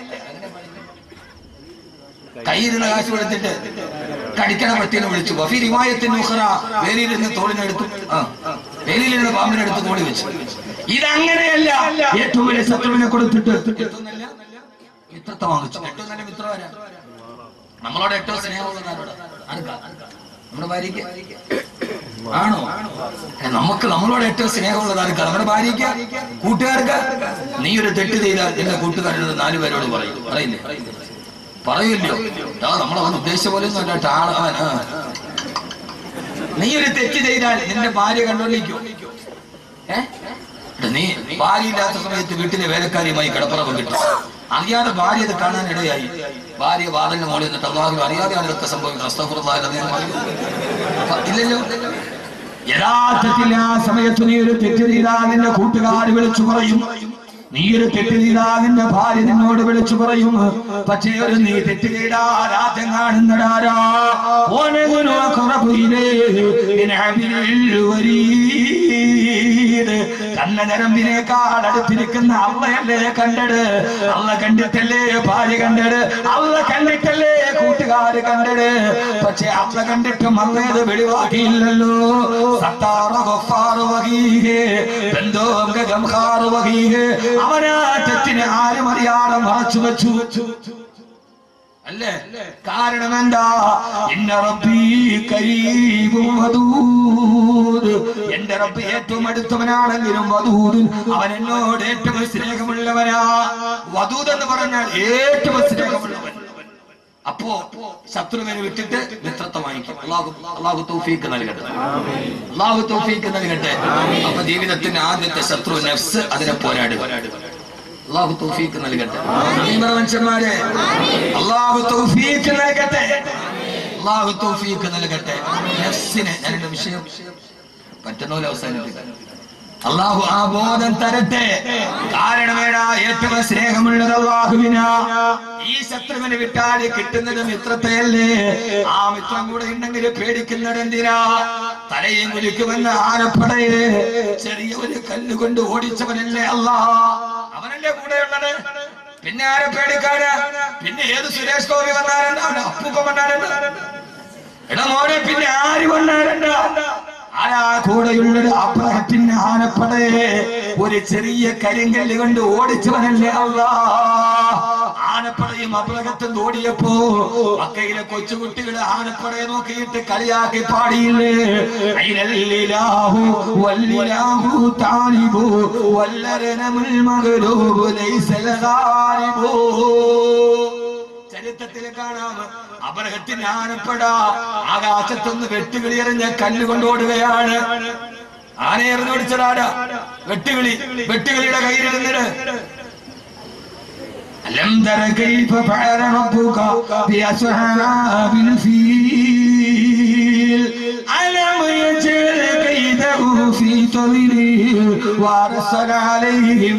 കയ്യിരുന്ന കാശ് കൊടുത്തിട്ട് കടിക്കണ പട്ടീനെ വിളിച്ചു വഫി റിവായത്തിന് ഉഖറ വേലിയിലിരുന്ന് തോളിനെടുത്തു ആ വേലിയിലിരുന്ന് പാമ്പിനെടുത്ത് തോളി വെച്ചു ഇതങ്ങനെയല്ല ഏറ്റവും വലിയ ശത്രുവിനെ കൊടുത്തിട്ട് ഏറ്റവും നല്ല മിത്രത്തെ വാങ്ങിച്ചു ഏറ്റവും നല്ല മിത്രമാരാ നമ്മളോട് ഏറ്റവും സ്നേഹമുള്ളത് ആരോടാ ആർക്കാ നമ്മുടെ ഭാര്യയ്ക്ക് ആണോ ഏ, നമുക്ക് നമ്മളോട് ഏറ്റവും സ്നേഹമുള്ളത് ആർക്കാ നമ്മുടെ ഭാര്യയ്ക്ക് കൂട്ടുകാർക്ക് നീ ഒരു തെറ്റ് ചെയ്താൽ എന്റെ കൂട്ടുകാരോട് നാലു പേരോട് പറയും പറയില്ലേ പറയില്ലോ ആ നമ്മളവൻ ഉദ്ദേശിച്ച പോലെ ഒന്നും അല്ല കേട്ടോ. ആള് അവൻ ആ. നീ ഒരു തെറ്റ് ചെയ്താൽ നിന്റെ ഭാര്യ കണ്ടോണ്ടിരിക്കോ ഏ എടാ, നീ ഭാര്യ ഇല്ലാത്ത സമയത്ത് വീട്ടിലെ വേലക്കാരിയുമായി കിടപ്പറവ് കിട്ടും അറിയാതെ ഭാര്യ ഇത് കാണാൻ ഇടയായി ഭാര്യ വാതിലിന് മോളിൽ നിന്നിട്ട് അള്ളാഹു അറിയാതെയാണ് ഇതൊക്കെ സംഭവിക്കുന്നത് അസ്തഫുറുല്ലാഹ് എന്ന് ഞാൻ പറയും. അപ്പൊ ഇല്ലല്ലോ യഥാർത്ഥത്തിൽ ആ സമയത്ത് നീ ഒരു തെറ്റ് ചെയ്താൽ നിന്റെ കൂട്ടുകാർ വിളിച്ചു പറയും നീ ഒരു തെറ്റ് ചെയ്താൽ നിന്റെ ഭാര്യ നിന്നോട് വിളിച്ചു പറയും പക്ഷേ ഒരു നീ തെറ്റ് ചെയ്താൽ ആദ്യം കാണുന്നടാരാ ഓനകുനു അഖറബിലേ മിൻ ഹബിലിൽ വരീദ് കണ്ണ ഞരമ്പിനേക്കാൾ അടുത്തിരിക്കുന്ന അള്ളയല്ലേ കണ്ടത് അള്ള കണ്ടിട്ടല്ലേ ഭാര്യ കണ്ടത് അള്ള കണ്ടിട്ടല്ലേ കൂട്ടുകാര് കണ്ടത് പക്ഷെ അള്ള കണ്ടിട്ടും അള്ളയത് വെളിവാക്കിയില്ലല്ലോ സത്താറ ഗഫാറ് വഹീഹേ ബന്ധോം ഗംഹാറ് വഹീഹേ അവനാ തെറ്റിനെ ആരും അറിയാതെ മറച്ചു വെച്ചു അല്ലേ കാരണം എന്താ ഇന്ന റബ്ബി കരീബും വദൂദ് എന്റെ റബ്ബ് ഏറ്റവും അടുത്തവനാണെങ്കിലും വദൂദ് അവൻ എന്നോട് ഏറ്റവും സ്നേഹമുള്ളവനാ വദൂദ് എന്ന് പറഞ്ഞാൽ ഏറ്റവും സ്നേഹമുള്ളവൻ അപ്പോ ശത്രുവിനെ വിട്ടിട്ട് മിത്രത്വം വാങ്ങിക്കും അള്ളാഹു അള്ളാഹു തൗഫീക്ക് നൽകട്ടെ അള്ളാഹു തൗഫീക്ക് നൽകട്ടെ അപ്പൊ ജീവിതത്തിന്റെ ആദ്യത്തെ ശത്രു നഫ്സ് അതിനെ പോരാടുക അള്ളാഹു തൗഫീക്ക് നൽകട്ടെ പ്രിയമുള്ള മനുഷ്യന്മാരെ അള്ളാഹു തൗഫീക്ക് നൽകട്ടെ അള്ളാഹു തൗഫീക്ക് നൽകട്ടെ നഫ്സിനെ ഞാൻ എന്റെ വിഷയം പറ്റുന്ന പോലെ അവസാനിപ്പിക്കാം അള്ളാഹു ആ ബോധം തരട്ടെ കാരണമേടാ ഏറ്റവും സ്നേഹമുള്ളത് അള്ളാഹുവിനാ ഈ ശത്രുവിനെ വിട്ടാൽ കിട്ടുന്നത് മിത്രത്തെയല്ലേ ആ മിത്രം കൂടെ ഉണ്ടെങ്കിൽ പേടിക്കുന്നത് എന്തിനാ തലയും കുലിക്കുമെന്ന് ആരപ്പടയെ ചെറിയ ഒരു കല്ല് കൊണ്ട് ഓടിച്ചവനല്ലേ അല്ലാ അവനല്ലേ കൂടെയുള്ളത് പിന്നെ ആരെ പേടിക്കാനാ പിന്നെ ഏത് സുരേഷ് ഗോപി വന്നാലുണ്ട് അവന്റെ അപ്പൂപ്പ വന്നാലുണ്ട് എടാ മോനെ പിന്നെ ആര് വന്നാലുണ്ട് ആരാ കൂടെയുള്ളത് അബ്രഹത്തിന്റെ ആനപ്പടയെ ഒരു ചെറിയ കരിങ്കല്ല് കൊണ്ട് ഓടിച്ചവനല്ലേ അല്ലാ ആനപ്പടയും അബ്രഹത്തും ഓടിയപ്പോ മക്കയിലെ കൊച്ചുകുട്ടികളെ ആനപ്പടയെ നോക്കിയിട്ട് കളിയാക്കി പാടിയില്ലേ അയിനല്ലിലാഹു വല്ലിലാഹു താലിബു വല്ലരനമുൽ മഗ്ലൂബു ലൈസൽ ഗാലിബു ചരിത്രത്തിൽ കാണാം അപരഹത്തിന്റെ ആനപ്പട ആകാശത്തുനിന്ന് വെട്ടുകിളി എറിഞ്ഞ കല്ല് കൊണ്ടോടുകയാണ് ആന എറിഞ്ഞോടിച്ചതാരാ വെട്ടുകിളി വെട്ടുകിളിയുടെ കയ്യിലിരുന്നിട്ട് ألم تر كيف فعل ربك بأصحاب الفيل ألم يجعل كيده في تضليل وأرسل عليهم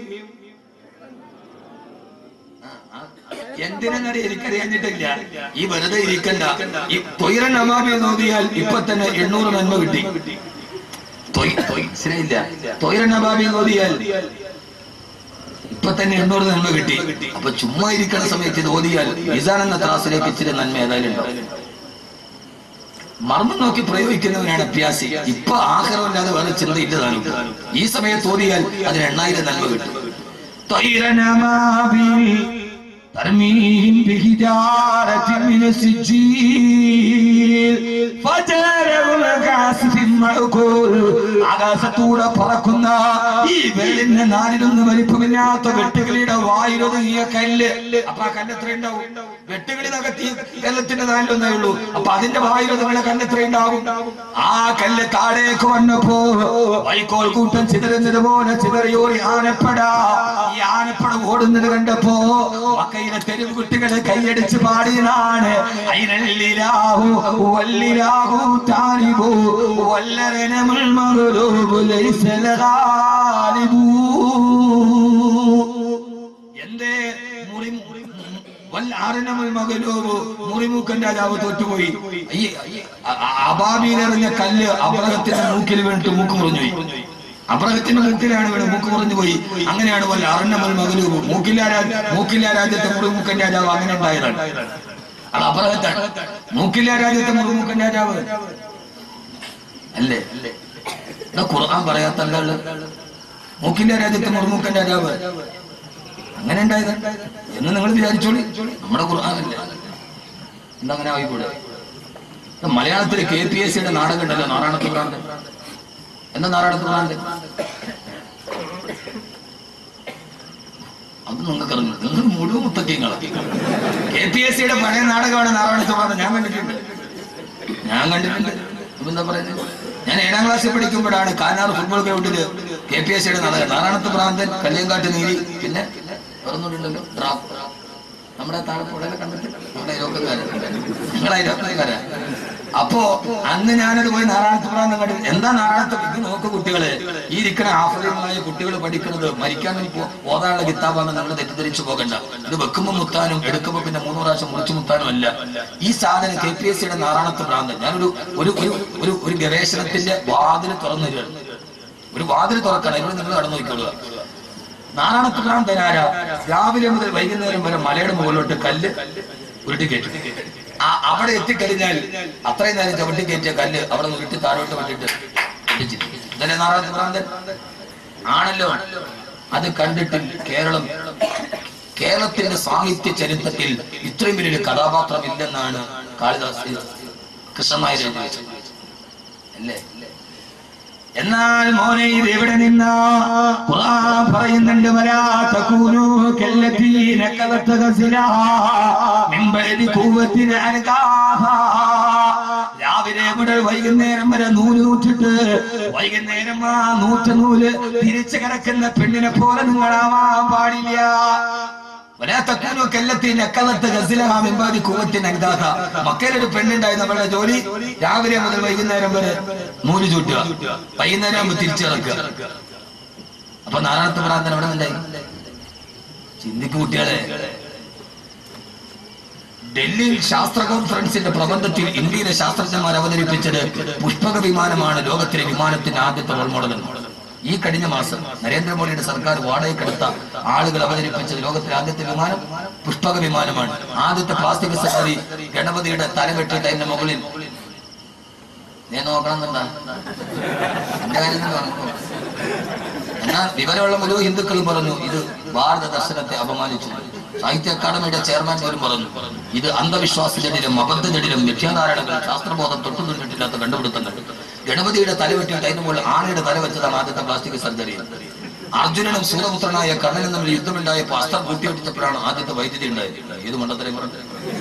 എന്തിനെന്നറിയ എനിക്കറിയാഞ്ഞിട്ടില്ല ഈ വെറുതെ ഇരിക്കണ്ട ഈ തൊയിരൻ അമാമി നോക്കിയാൽ ഇപ്പൊ തന്നെ എണ്ണൂറ് നന്മ കിട്ടി തൊയ്- തൊയ്- മനസ്സിലായില്ല തൊയിരൻ അമാമി നോക്കിയാൽ ഇപ്പൊ തന്നെ എണ്ണൂറ് നന്മ കിട്ടി അപ്പൊ ചുമ്മാ ഇരിക്കണ സമയത്ത് ഇത് ഓതിയാൽ മിസാൻ എന്ന ക്ലാസ്സിലേക്ക് ഇച്ചിരി നന്മ ഏതായാലും ഉണ്ടാവും മർമ്മം നോക്കി പ്രയോഗിക്കുന്നവനാണ് അഭ്യാസി ഇപ്പൊ ആഹാരമില്ലാതെ വേറെ ചിന്തയില്ലതാണ് ഈ സമയത്ത് ഓതിയാൽ അതിന് എണ്ണായിരം നന്മ കിട്ടും തൊയിരനമാബിൽ ترميهم بحجارة من سجيل فجعلهم كعصف مأكول ആകാശത്തൂടെ പറക്കുന്ന ഈ വെള്ളിന്റെ നാലിലൊന്ന് വലിപ്പമില്ലാത്ത വെട്ടുകിളിയുടെ വായിലൊതുങ്ങിയ കല്ല് അപ്പൊ ആ കല്ല് എത്ര ഉണ്ടാവും വെട്ടുകിളി നകത്തി കല്ലത്തിന്റെ നാലിലൊന്നേ ഉള്ളൂ അപ്പൊ അതിന്റെ വായിലൊതുങ്ങുന്ന കല്ല് എത്ര ഉണ്ടാവും ആ കല്ല് താഴേക്ക് വന്നപ്പോ വൈക്കോൽ കൂട്ടം ചിതറുന്നത് പോലെ ചിതറിയോറി ആനപ്പട ഈ ആനപ്പട ഓടുന്നത് കണ്ടപ്പോ മക്കയിലെ തെരുവ് കുട്ടികളെ കൈയടിച്ച് പാടിയതാണ് അയിനല്ലിലാഹു വല്ലിലാഹു താലിബു വല്ലരനമുൽ മഗ്ലൂബു ലൈസൽ ഗാലിബു എന്തേ മുറി വൽ അർനമുൽ മഗ്ലൂബ് മുറിമൂക്കൻ രാജാവ് തോറ്റുപോയി ഈ ഈ അ- അ- അബാബിയിലെറിഞ്ഞ കല്ല് അബ്രഹത്തിന്റെ മൂക്കിൽ വീണിട്ട് മൂക്ക് മുറിഞ്ഞു പോയി അബ്രഹത്തിന്റെ മൂക്കിലാണ് വീണ് മൂക്ക് മുറിഞ്ഞു പോയി അങ്ങനെയാണ് വല്ല അർണമൽ മകലൂബ് മൂക്കില്ല രാജ മൂക്കില്ല രാജ്യത്തെ മുറിമൂക്കൻ രാജാവ് അങ്ങനെ ഉണ്ടായതാണ് അത് അബ്രഹത്താണ് മൂക്കില്ല രാജ്യത്തെ മുറിമൂക്കൻ രാജാവ് അല്ലേ എന്നാ ഖുർആൻ പറയാത്തല്ലോ മൂക്കില്ല രാജ്യത്തെ മുറിമൂക്കൻ രാജാവ് അങ്ങനെ ഉണ്ടായത് എന്ന് നിങ്ങൾ വിചാരിച്ചോളി നമ്മുടെ ഖുർആാനല്ലേ എന്താ അങ്ങനെ ആയിക്കൂടെ ഇത് മലയാളത്തില് കെ പി എസ് സിയുടെ നാടകം ഉണ്ടല്ലോ നാരായണത്ത് ഭ്രാന്ത് എന്താ നാരായണത്ത് ഭ്രാന്ത് അത് നിങ്ങൾക്ക് അറിഞ്ഞു നിങ്ങൾ മുഴുവൻ മുത്തക്കിങ്ങളാ കെ പി എസ് സിയുടെ പഴയ നാടകമാണ് നാരായണത്ത് ഭ്രാന്ത് ഞാൻ കണ്ടിട്ടുണ്ട് ഞാൻ കണ്ടിട്ടുണ്ട് ഇപ്പൊ എന്താ പറയുന്നത് ഞാൻ ഏഴാം ക്ലാസ്സിൽ പഠിക്കുമ്പോഴാണ് കാനാർ ഫുട്ബോൾ ഗ്രൗണ്ടില് കെ പി എസ് സിയുടെ നാടകം നാരായണത്ത് ഭ്രാന്തൻ കല്ലിയങ്കാട്ട് നീലി പിന്നെ വേറൊന്നുമില്ലല്ലോ ഡ്രാഫ് നമ്മുടെ താഴെ പുഴയിലെ കണ്ടിട്ട് നമ്മുടെ അയലോക്കക്കാരൻ നിങ്ങളെ അയലോക്കക്കാരാ അപ്പോ അന്ന് ഞാനത് പോയി നാരായണത്ത് ഭ്രാന്തൻ കണ്ടു എന്താ നാരായണത്ത് ഇത് നോക്ക് കുട്ടികളെ ഈ ഇരിക്കുന്ന ആഫ്രിക്കങ്ങളായ കുട്ടികൾ പഠിക്കുന്നത് മരിക്കാൻ വേണ്ടി പോ- ഓതാനുള്ള കിതാബാണ് നിങ്ങൾ തെറ്റിദ്ധരിച്ചു പോകണ്ട ഇത് വെക്കുമ്പോൾ മുത്താനും എടുക്കുമ്പോൾ പിന്നെ മൂന്ന് പ്രാവശ്യം മുറിച്ചു മുത്താനും അല്ല ഈ സാധനം കെ പി എസ് സിയുടെ നാരായണത്ത് ഭ്രാന്തൻ ഞാനൊരു ഒരു ഒരു ഒരു ഒരു ഗവേഷണത്തിന്റെ വാതിൽ തുറന്നു തരികയാണ് ഒരു വാതിൽ തുറക്കണം ഇവിടെ നിങ്ങൾ കടന്നു നോക്കിക്കൊള്ളുക നാരായണത്ത് ഭ്രാന്തൻ ആരാ രാവിലെ മുതൽ വൈകുന്നേരം വരെ മലയുടെ മുകളിലോട്ട് കല്ല് ഉരുട്ടി കയറ്റും ആ അവിടെ എത്തിക്കഴിഞ്ഞാൽ അത്രയും നേരം ചവിട്ടി കയറ്റിയ കല്ല് അവിടെ ഉരുട്ടി താഴോട്ട് വിട്ടിട്ട് ഇടിച്ചിട്ട് ഇതല്ലേ നാരായണത്ത് ഭ്രാന്തൻ ആണല്ലോ അത് കണ്ടിട്ട് കേരളം കേരളത്തിന്റെ സാഹിത്യ ചരിത്രത്തിൽ ഇത്രയും വലിയൊരു കഥാപാത്രം ഇല്ലെന്നാണ് കാളിദാസ് കൃഷ്ണനായർ എഴുതി വെച്ചത് അല്ലേ എന്നാൽ മോനെ ഇത് എവിടെ നിന്നാ ഖുർആൻ പറയുന്നുണ്ട് വലാ തകൂനു കല്ലത്തി നക്കലത്ത് ഗസിലാ മിൻ ബഅദി ഖുവ്വത്തിൻ അൻകാഹാ രാവിലെ മുതൽ വൈകുന്നേരം വരെ നൂല് നൂറ്റിട്ട് വൈകുന്നേരം ആ നൂറ്റ നൂല് തിരിച്ചു കിടക്കുന്ന പെണ്ണിനെ പോലെ നിങ്ങളാവാൻ പാടില്ല വലാ തകൂനു കല്ലത്തി നക്കലത്ത് ഗസിലഹാ മിൻ ബഅദി ഖുവ്വത്തിൻ അൻകാഹാ മക്കയിലൊരു പെണ്ണുണ്ടായി നമ്മുടെ ജോലി രാവിലെ മുതൽ വൈകുന്നേരം വരെ നൂല് ചൂട്ടുക വൈകുന്നേരം ആകുമ്പോ തിരിച്ചിറക്കുക അപ്പൊ നാരായണത്ത് ഭ്രാന്തൻ അവിടെ ഉണ്ടായി ചിന്തിക്കു കുട്ടികളെ ഡൽഹി ശാസ്ത്ര കോൺഫറൻസിന്റെ പ്രബന്ധത്തിൽ ഇന്ത്യയിലെ ശാസ്ത്രജ്ഞന്മാർ അവതരിപ്പിച്ചത് പുഷ്പക വിമാനമാണ് ലോകത്തിലെ വിമാനത്തിന്റെ ആദ്യത്തെ റോൾ മോഡൽ എന്ന്. ഈ കഴിഞ്ഞ മാസം നരേന്ദ്രമോദിയുടെ സർക്കാർ വാടകയ്ക്കെടുത്ത ആളുകൾ അവതരിപ്പിച്ചത് ലോകത്തിലെ ആദ്യത്തെ വിമാനം പുഷ്പക വിമാനമാണ് ആദ്യത്തെ പ്ലാസ്റ്റിക് സർജറി ഗണപതിയുടെ തല വെട്ടിയിട്ട് അതിന്റെ മുകളിൽ നീ നോക്കണമെന്നുണ്ടാ എന്റെ കാര്യം തന്നെ പറഞ്ഞു എന്നാ വിവരമുള്ള മുഴുവൻ ഹിന്ദുക്കളും പറഞ്ഞു ഇത് ഭാരത ദർശനത്തെ അപമാനിച്ചു സാഹിത്യ അക്കാദമിയുടെ ചെയർമാൻ പോലും പറഞ്ഞു ഇത് അന്ധവിശ്വാസജടിലും അബദ്ധജടിലും മിഥ്യാധാരണകൾ ശാസ്ത്രബോധം തൊട്ടു നിന്നിട്ടില്ലാത്ത കണ്ടുപിടുത്തങ്ങൾ ഗണപതിയുടെ തല വെട്ടിയിട്ട് അതിന് മുകളിൽ ആനയുടെ തല വെച്ചതാണ് ആദ്യത്തെ പ്ലാസ്റ്റിക് സർജറി അർജുനനും സൂര്യപുത്രനായ കർണനും തമ്മിൽ യുദ്ധമുണ്ടായപ്പോൾ അസ്ത്രം കൂട്ടിയൊട്ടിച്ചപ്പോഴാണ് ആദ്യത്തെ വൈദ്യുതി ഉണ്ടായത് ഏത് മണ്ഡലത്തിലേക്ക് പറഞ്ഞു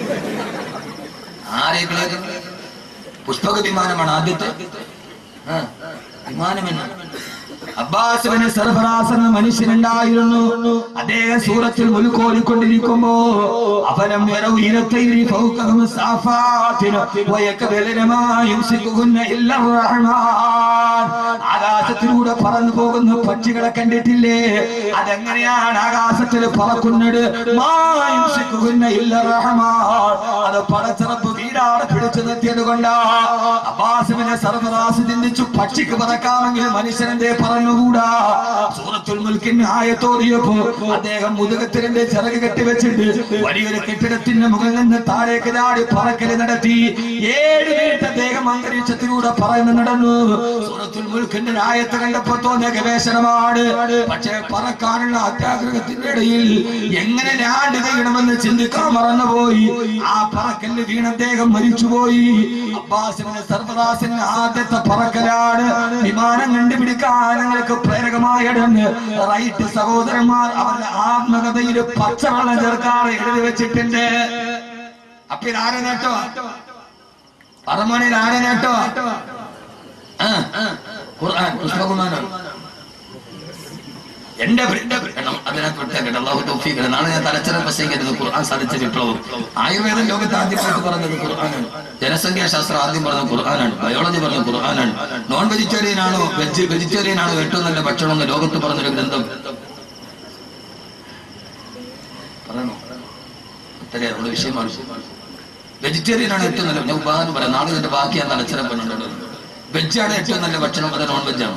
ആരെയൊക്കെ പുഷ്പക വിമാനമാണ് ആദ്യത്തെ ആ, വിമാനമെന്ന് അബ്ബാസിന് സർഫറാസ് എന്ന മനുഷ്യനുണ്ടായിരുന്നു അദ്ദേഹം സൂറത്തിൽ മുൽക്കോലിക്കൊണ്ടിരിക്കുമ്പോ അവനം വരെ ഉയരത്തൈരി ഫൗകഹും സാഫാത്തിന വയക്കബലനമായും സിഖുന്ന ഇല്ല റഹ്മാൻ ആകാശത്തിലൂടെ പറന്നു പോകുന്ന പക്ഷികളെ കണ്ടിട്ടില്ലേ അതെങ്ങനെയാണ് ആകാശത്തിൽ പറക്കുന്നത് മായും സിഖുന്ന ഇല്ല റഹ്മാൻ അത് പടച്ചിറപ്പ് വീടാണ് പിടിച്ചു നിർത്തിയത് കൊണ്ടാ അബ്ബാസിനെ സർഫറാസ് ചിന്തിച്ചു പക്ഷിക്ക് പറക്കാമെങ്കിൽ മനുഷ്യനെന്തേ പറഞ്ഞുകൂടാ സൂറത്തുൽ മുൽക്കിന് ആയത്തോറിയപ്പോ അദ്ദേഹം മുതുകത്തിരന്റെ ചിറക് കെട്ടിവെച്ചിട്ട് വലിയൊരു കെട്ടിടത്തിന്റെ മുകളിൽ നിന്ന് താഴേക്ക് ചാടി പറക്കല് നടത്തി ഏഴ് മിനിറ്റ് അദ്ദേഹം അന്തരീക്ഷത്തിലൂടെ പറന്ന് നടന്നു സൂറത്തുൽ മുൽക്കിന്റെ ആയത്ത് കണ്ടപ്പോ തോന്നിയ ഗവേഷണമാണ് പക്ഷേ പറക്കാനുള്ള അത്യാഗ്രഹത്തിന്റെ ഇടയിൽ എങ്ങനെ ലാൻഡ് ചെയ്യണമെന്ന് ചിന്തിക്കാൻ മറന്നുപോയി ആ പറക്കല് വീണ് അദ്ദേഹം മരിച്ചുപോയി അബ്ബാസിന്റെ സർവദാസിന്റെ ആദ്യത്തെ പറക്കലാണ് വിമാനം കണ്ടുപിടിക്കാൻ ഞങ്ങൾക്ക് പ്രേരകമായിടന്ന് റൈറ്റ് സഹോദരന്മാർ അവരുടെ ആത്മകഥയിൽ പച്ചവെള്ളം ചേർക്കാറ് എഴുതി വെച്ചിട്ടുണ്ട് അപ്പൊ ഇത് ആരെ നേട്ടോ പറമണിയിൽ ആരെ നേട്ടോ ആ, ആ, ഖുർആൻ പുഷ്പകുമാരൻ എന്റെ എന്റെ എണ്ണം അതിനകത്ത് വിട്ടേക്കട്ടെ അള്ളാഹു തൗഫീഖ് തരട്ടെ. നാളെ ഞാൻ തലച്ചറ പ്രസംഗിക്കരുത് ഖുർആൻ സാധിച്ച വിപ്ലവം ആയുർവേദം ലോകത്ത് ആദ്യമായിട്ട് പറഞ്ഞത് ഖുർആനാണ് ജനസംഖ്യാശാസ്ത്രം ആദ്യം പറഞ്ഞത് ഖുർആനാണ് ബയോളജി പറഞ്ഞ ഖുർആനാണ് നോൺ വെജിറ്റേറിയൻ ആണോ വെജ് വെജിറ്റേറിയൻ ആണോ ഏറ്റവും നല്ല ഭക്ഷണം എന്ന് ലോകത്ത് പറഞ്ഞൊരു ഗ്രന്ഥം പറയണോ അല്ലേ നമ്മുടെ വിഷയമാണ് വെജിറ്റേറിയൻ ആണ് ഏറ്റവും നല്ല ഞാൻ ഉദാഹരണം പറയാം നാളെ ഇതിന്റെ ബാക്കി ഞാൻ തലച്ചരം പറഞ്ഞിട്ടുണ്ട് വെജാണ് ഏറ്റവും നല്ല ഭക്ഷണം അത് നോൺ വെജാണ്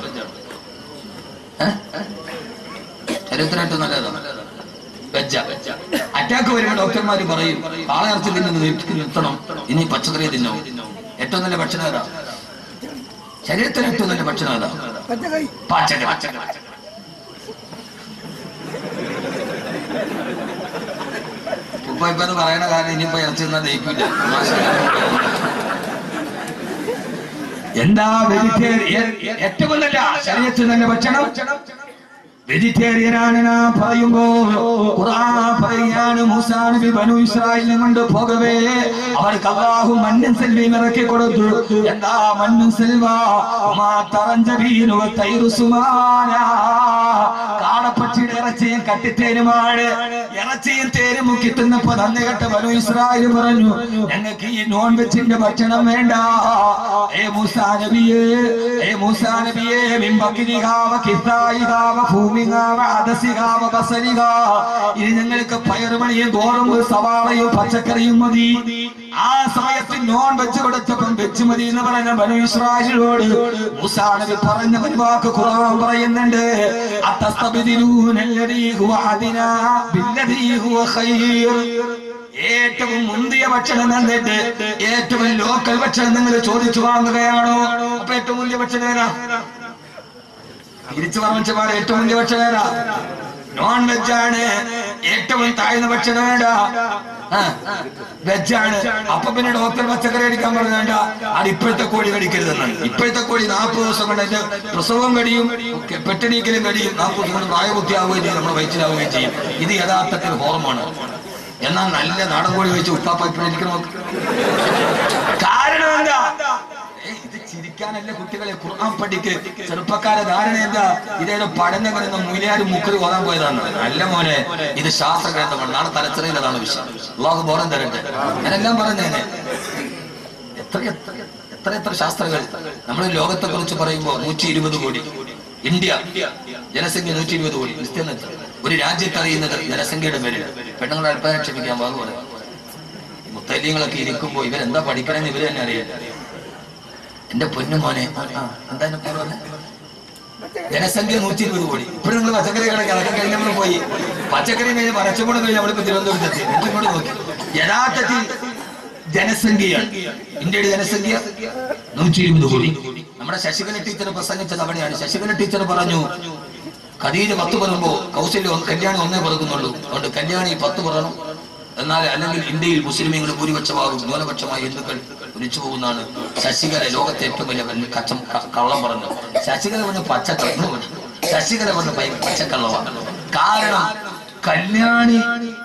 ശരീരത്തിന് ഏറ്റവും നല്ലതാണ് വെജ അറ്റാക്ക് വരുമ്പോൾ ഡോക്ടർമാർ പറയും ആളെ ഇറച്ചി തിന്നുന്നത് നിർത്തി നിർത്തണം ഇനി പച്ചക്കറി തിന്നോ ഏറ്റവും നല്ല ഭക്ഷണം ഏതാ ശരീരത്തിന് ഏറ്റവും നല്ല ഭക്ഷണം ഏതാ പച്ചക്കറി പച്ചക്കറി ഉപ്പ ഇപ്പൊ ഇത് പറയണ കാര്യം ഇനിയിപ്പോ ഇറച്ചി തിന്നാൻ ദഹിക്കില്ല എന്താ വെജിറ്റേറിയൻ ഏറ്റവും നല്ല ശരീരത്തിൽ നല്ല ഭക്ഷണം വെജിറ്റേറിയൻ ആണ് നാം പറയുമ്പോ ഖുർആൻ പറയാണ് മൂസാ നബി ബനു ഇസ്രായേലിനെ കൊണ്ട് പോകവേ അവർക്ക് അള്ളാഹു മണ്ണും സെൽവിയും ഇറക്കി കൊടുത്തു എന്താ മണ്ണും സെൽവ മാ തറഞ്ചബീനു തൈറു സുമാന കാടപ്പക്ഷിയുടെ ഇറച്ചിയും കട്ടിത്തേരുമാണ് ഇറച്ചിയും തേരും മുക്കി തിന്നപ്പോ നന്ദി കെട്ട ബനു ഇസ്രായേൽ പറഞ്ഞു ഞങ്ങൾക്ക് ഈ നോൺ വെജിന്റെ ഭക്ഷണം വേണ്ട ഏ മൂസാ നബിയേ ഏ മൂസാ നബിയേ മിമ്പക്കിരികാവ കിത്തായികാവ ഭൂമികാവ അദസികാവ ബസരിക ഇനി ഞങ്ങൾക്ക് പയറുമണിയും ഗോതമ്പ് സവാളയും പച്ചക്കറിയും മതി ആ സമയത്ത് നോൺ വെച്ച് കൊടുത്തപ്പം വെച്ച് മതി എന്ന് പറഞ്ഞ ബനു ഇസ്രായേലിനോട് മൂസാ നബി പറഞ്ഞ ഒരു വാക്ക് ഖുർആൻ പറയുന്നുണ്ട് അത്തസ്തബിദിലൂനല്ലദീ ഹുവ അദിനാ ബില്ലദീ ഹുവ ഖൈർ ഏറ്റവും മുന്തിയ ഭക്ഷണം തന്നിട്ട് ഏറ്റവും ലോക്കൽ ഭക്ഷണം നിങ്ങൾ ചോദിച്ചു വാങ്ങുകയാണോ അപ്പൊ ഏറ്റവും മുന്തിയ ഭക്ഷണം ഏതാ തിരിച്ചു പറഞ്ഞാൽ ഏറ്റവും മുന്തിയ ഭക്ഷണം ഏതാ നോൺ വെജ് ആണ് ഏറ്റവും താഴ്ന്ന ഭക്ഷണം ഏതാ വെജാണ് അപ്പൊ പിന്നെ ഡോക്ടർ പച്ചക്കറി അടിക്കാൻ പറഞ്ഞേണ്ട അത് ഇപ്പോഴത്തെ കോഴി കടിക്കരുതെന്നാണ് ഇപ്പോഴത്തെ കോഴി നാൽപ്പത് ദിവസം കൊണ്ട് അതിന്റെ പ്രസവം കഴിയും പെട്ടണീക്കലും കഴിയും നാൽപ്പത് ദിവസം കൊണ്ട് പ്രായബുദ്ധിയാവുകയും ചെയ്യും നമ്മുടെ വയറ്റിലാവുകയും ചെയ്യും ഇത് യഥാർത്ഥത്തിൽ ഹോർമോണ് എന്നാൽ നല്ല നാടൻ കോഴി വെച്ച് ഉപ്പാപ്പ ഇപ്പോഴെനിക്ക് നോക്ക് കാരണം എന്താ ഏയ് ഇത് ചിരിക്കാനല്ല കുട്ടികളെ ഖുർആൻ പഠിക്ക് ചെറുപ്പക്കാരെ ധാരണ എന്താ ഇതേതോ പഠനം വരുന്ന മൂലിയാരും മുക്കറി ഓതാൻ പോയതാണ് അല്ല മോനെ ഇത് ശാസ്ത്ര ഗ്രന്ഥമാണ് നാളെ തലച്ചറയിൽ അതാണ് വിഷയം അള്ളാഹു ബോധം തരട്ടെ ഞാനെല്ലാം പറഞ്ഞേനെ എത്ര എത്ര എത്ര എത്ര ശാസ്ത്രങ്ങൾ നമ്മൾ ലോകത്തെ കുറിച്ച് പറയുമ്പോൾ നൂറ്റി ഇരുപത് കോടി ഇന്ത്യ ജനസംഖ്യ നൂറ്റി ഇരുപത് കോടി വിസ്തീർണ്ണം എത്ര? ഒരു രാജ്യത്ത് അറിയുന്നത് ജനസംഖ്യയുടെ പേരിൽ പെണ്ണുങ്ങളെ അല്പം ക്ഷമിക്കാൻ വാങ്ങു പറയാം മുത്തല്യങ്ങളൊക്കെ ഇരിക്കുമ്പോ ഇവരെന്താ പഠിക്കണമെന്ന് ഇവര് തന്നെ അറിയാം എന്റെ പൊന്നു മോനെ ആ, ആ, എന്താ എന്റെ പേര് പറഞ്ഞെ? ജനസംഖ്യ നൂറ്റി ഇരുപത് കോടി ഇപ്പോഴും നിങ്ങൾ പച്ചക്കറി കടക്ക് അതൊക്കെ കഴിഞ്ഞ് നമ്മൾ പോയി പച്ചക്കറി കഴിഞ്ഞ് പരച്ചക്കൂടെ കഴിഞ്ഞ് നമ്മളിപ്പോ തിരുവനന്തപുരത്ത് എത്തി എന്നിട്ട് ഇങ്ങോട്ട് നോക്കി യഥാർത്ഥത്തിൽ ജനസംഖ്യയാണ് ഇന്ത്യയുടെ ജനസംഖ്യ നൂറ്റി ഇരുപത് കോടി നമ്മുടെ ശശികല ടീച്ചർ പ്രസംഗിച്ചത് അവിടെയാണ് ശശികല ടീച്ചർ പറഞ്ഞു ഖദീജ പത്ത് പറയുമ്പോ കൗശല്യം ഒന്ന് കല്യാണി ഒന്നേ പറക്കുന്നുള്ളൂ അതുകൊണ്ട് കല്യാണി പത്ത് പറയണം എന്നാൽ അല്ലെങ്കിൽ ഇന്ത്യയിൽ മുസ്ലിമീങ്ങൾ ഭൂരിപക്ഷമാകും ന്യൂനപക്ഷമായി ഹിന്ദുക്കൾ ഒലിച്ചു പോകുന്നതാണ് ശശികല ലോകത്തെ ഏറ്റവും വലിയ വല്യ കച്ചം ക- കള്ളം പറഞ്ഞു ശശികല പറഞ്ഞു പച്ചക്കള്ളം പറഞ്ഞു ശശികല പറഞ്ഞു ഭയ- പച്ചക്കള്ളമാണ് കാരണം കല്യാണി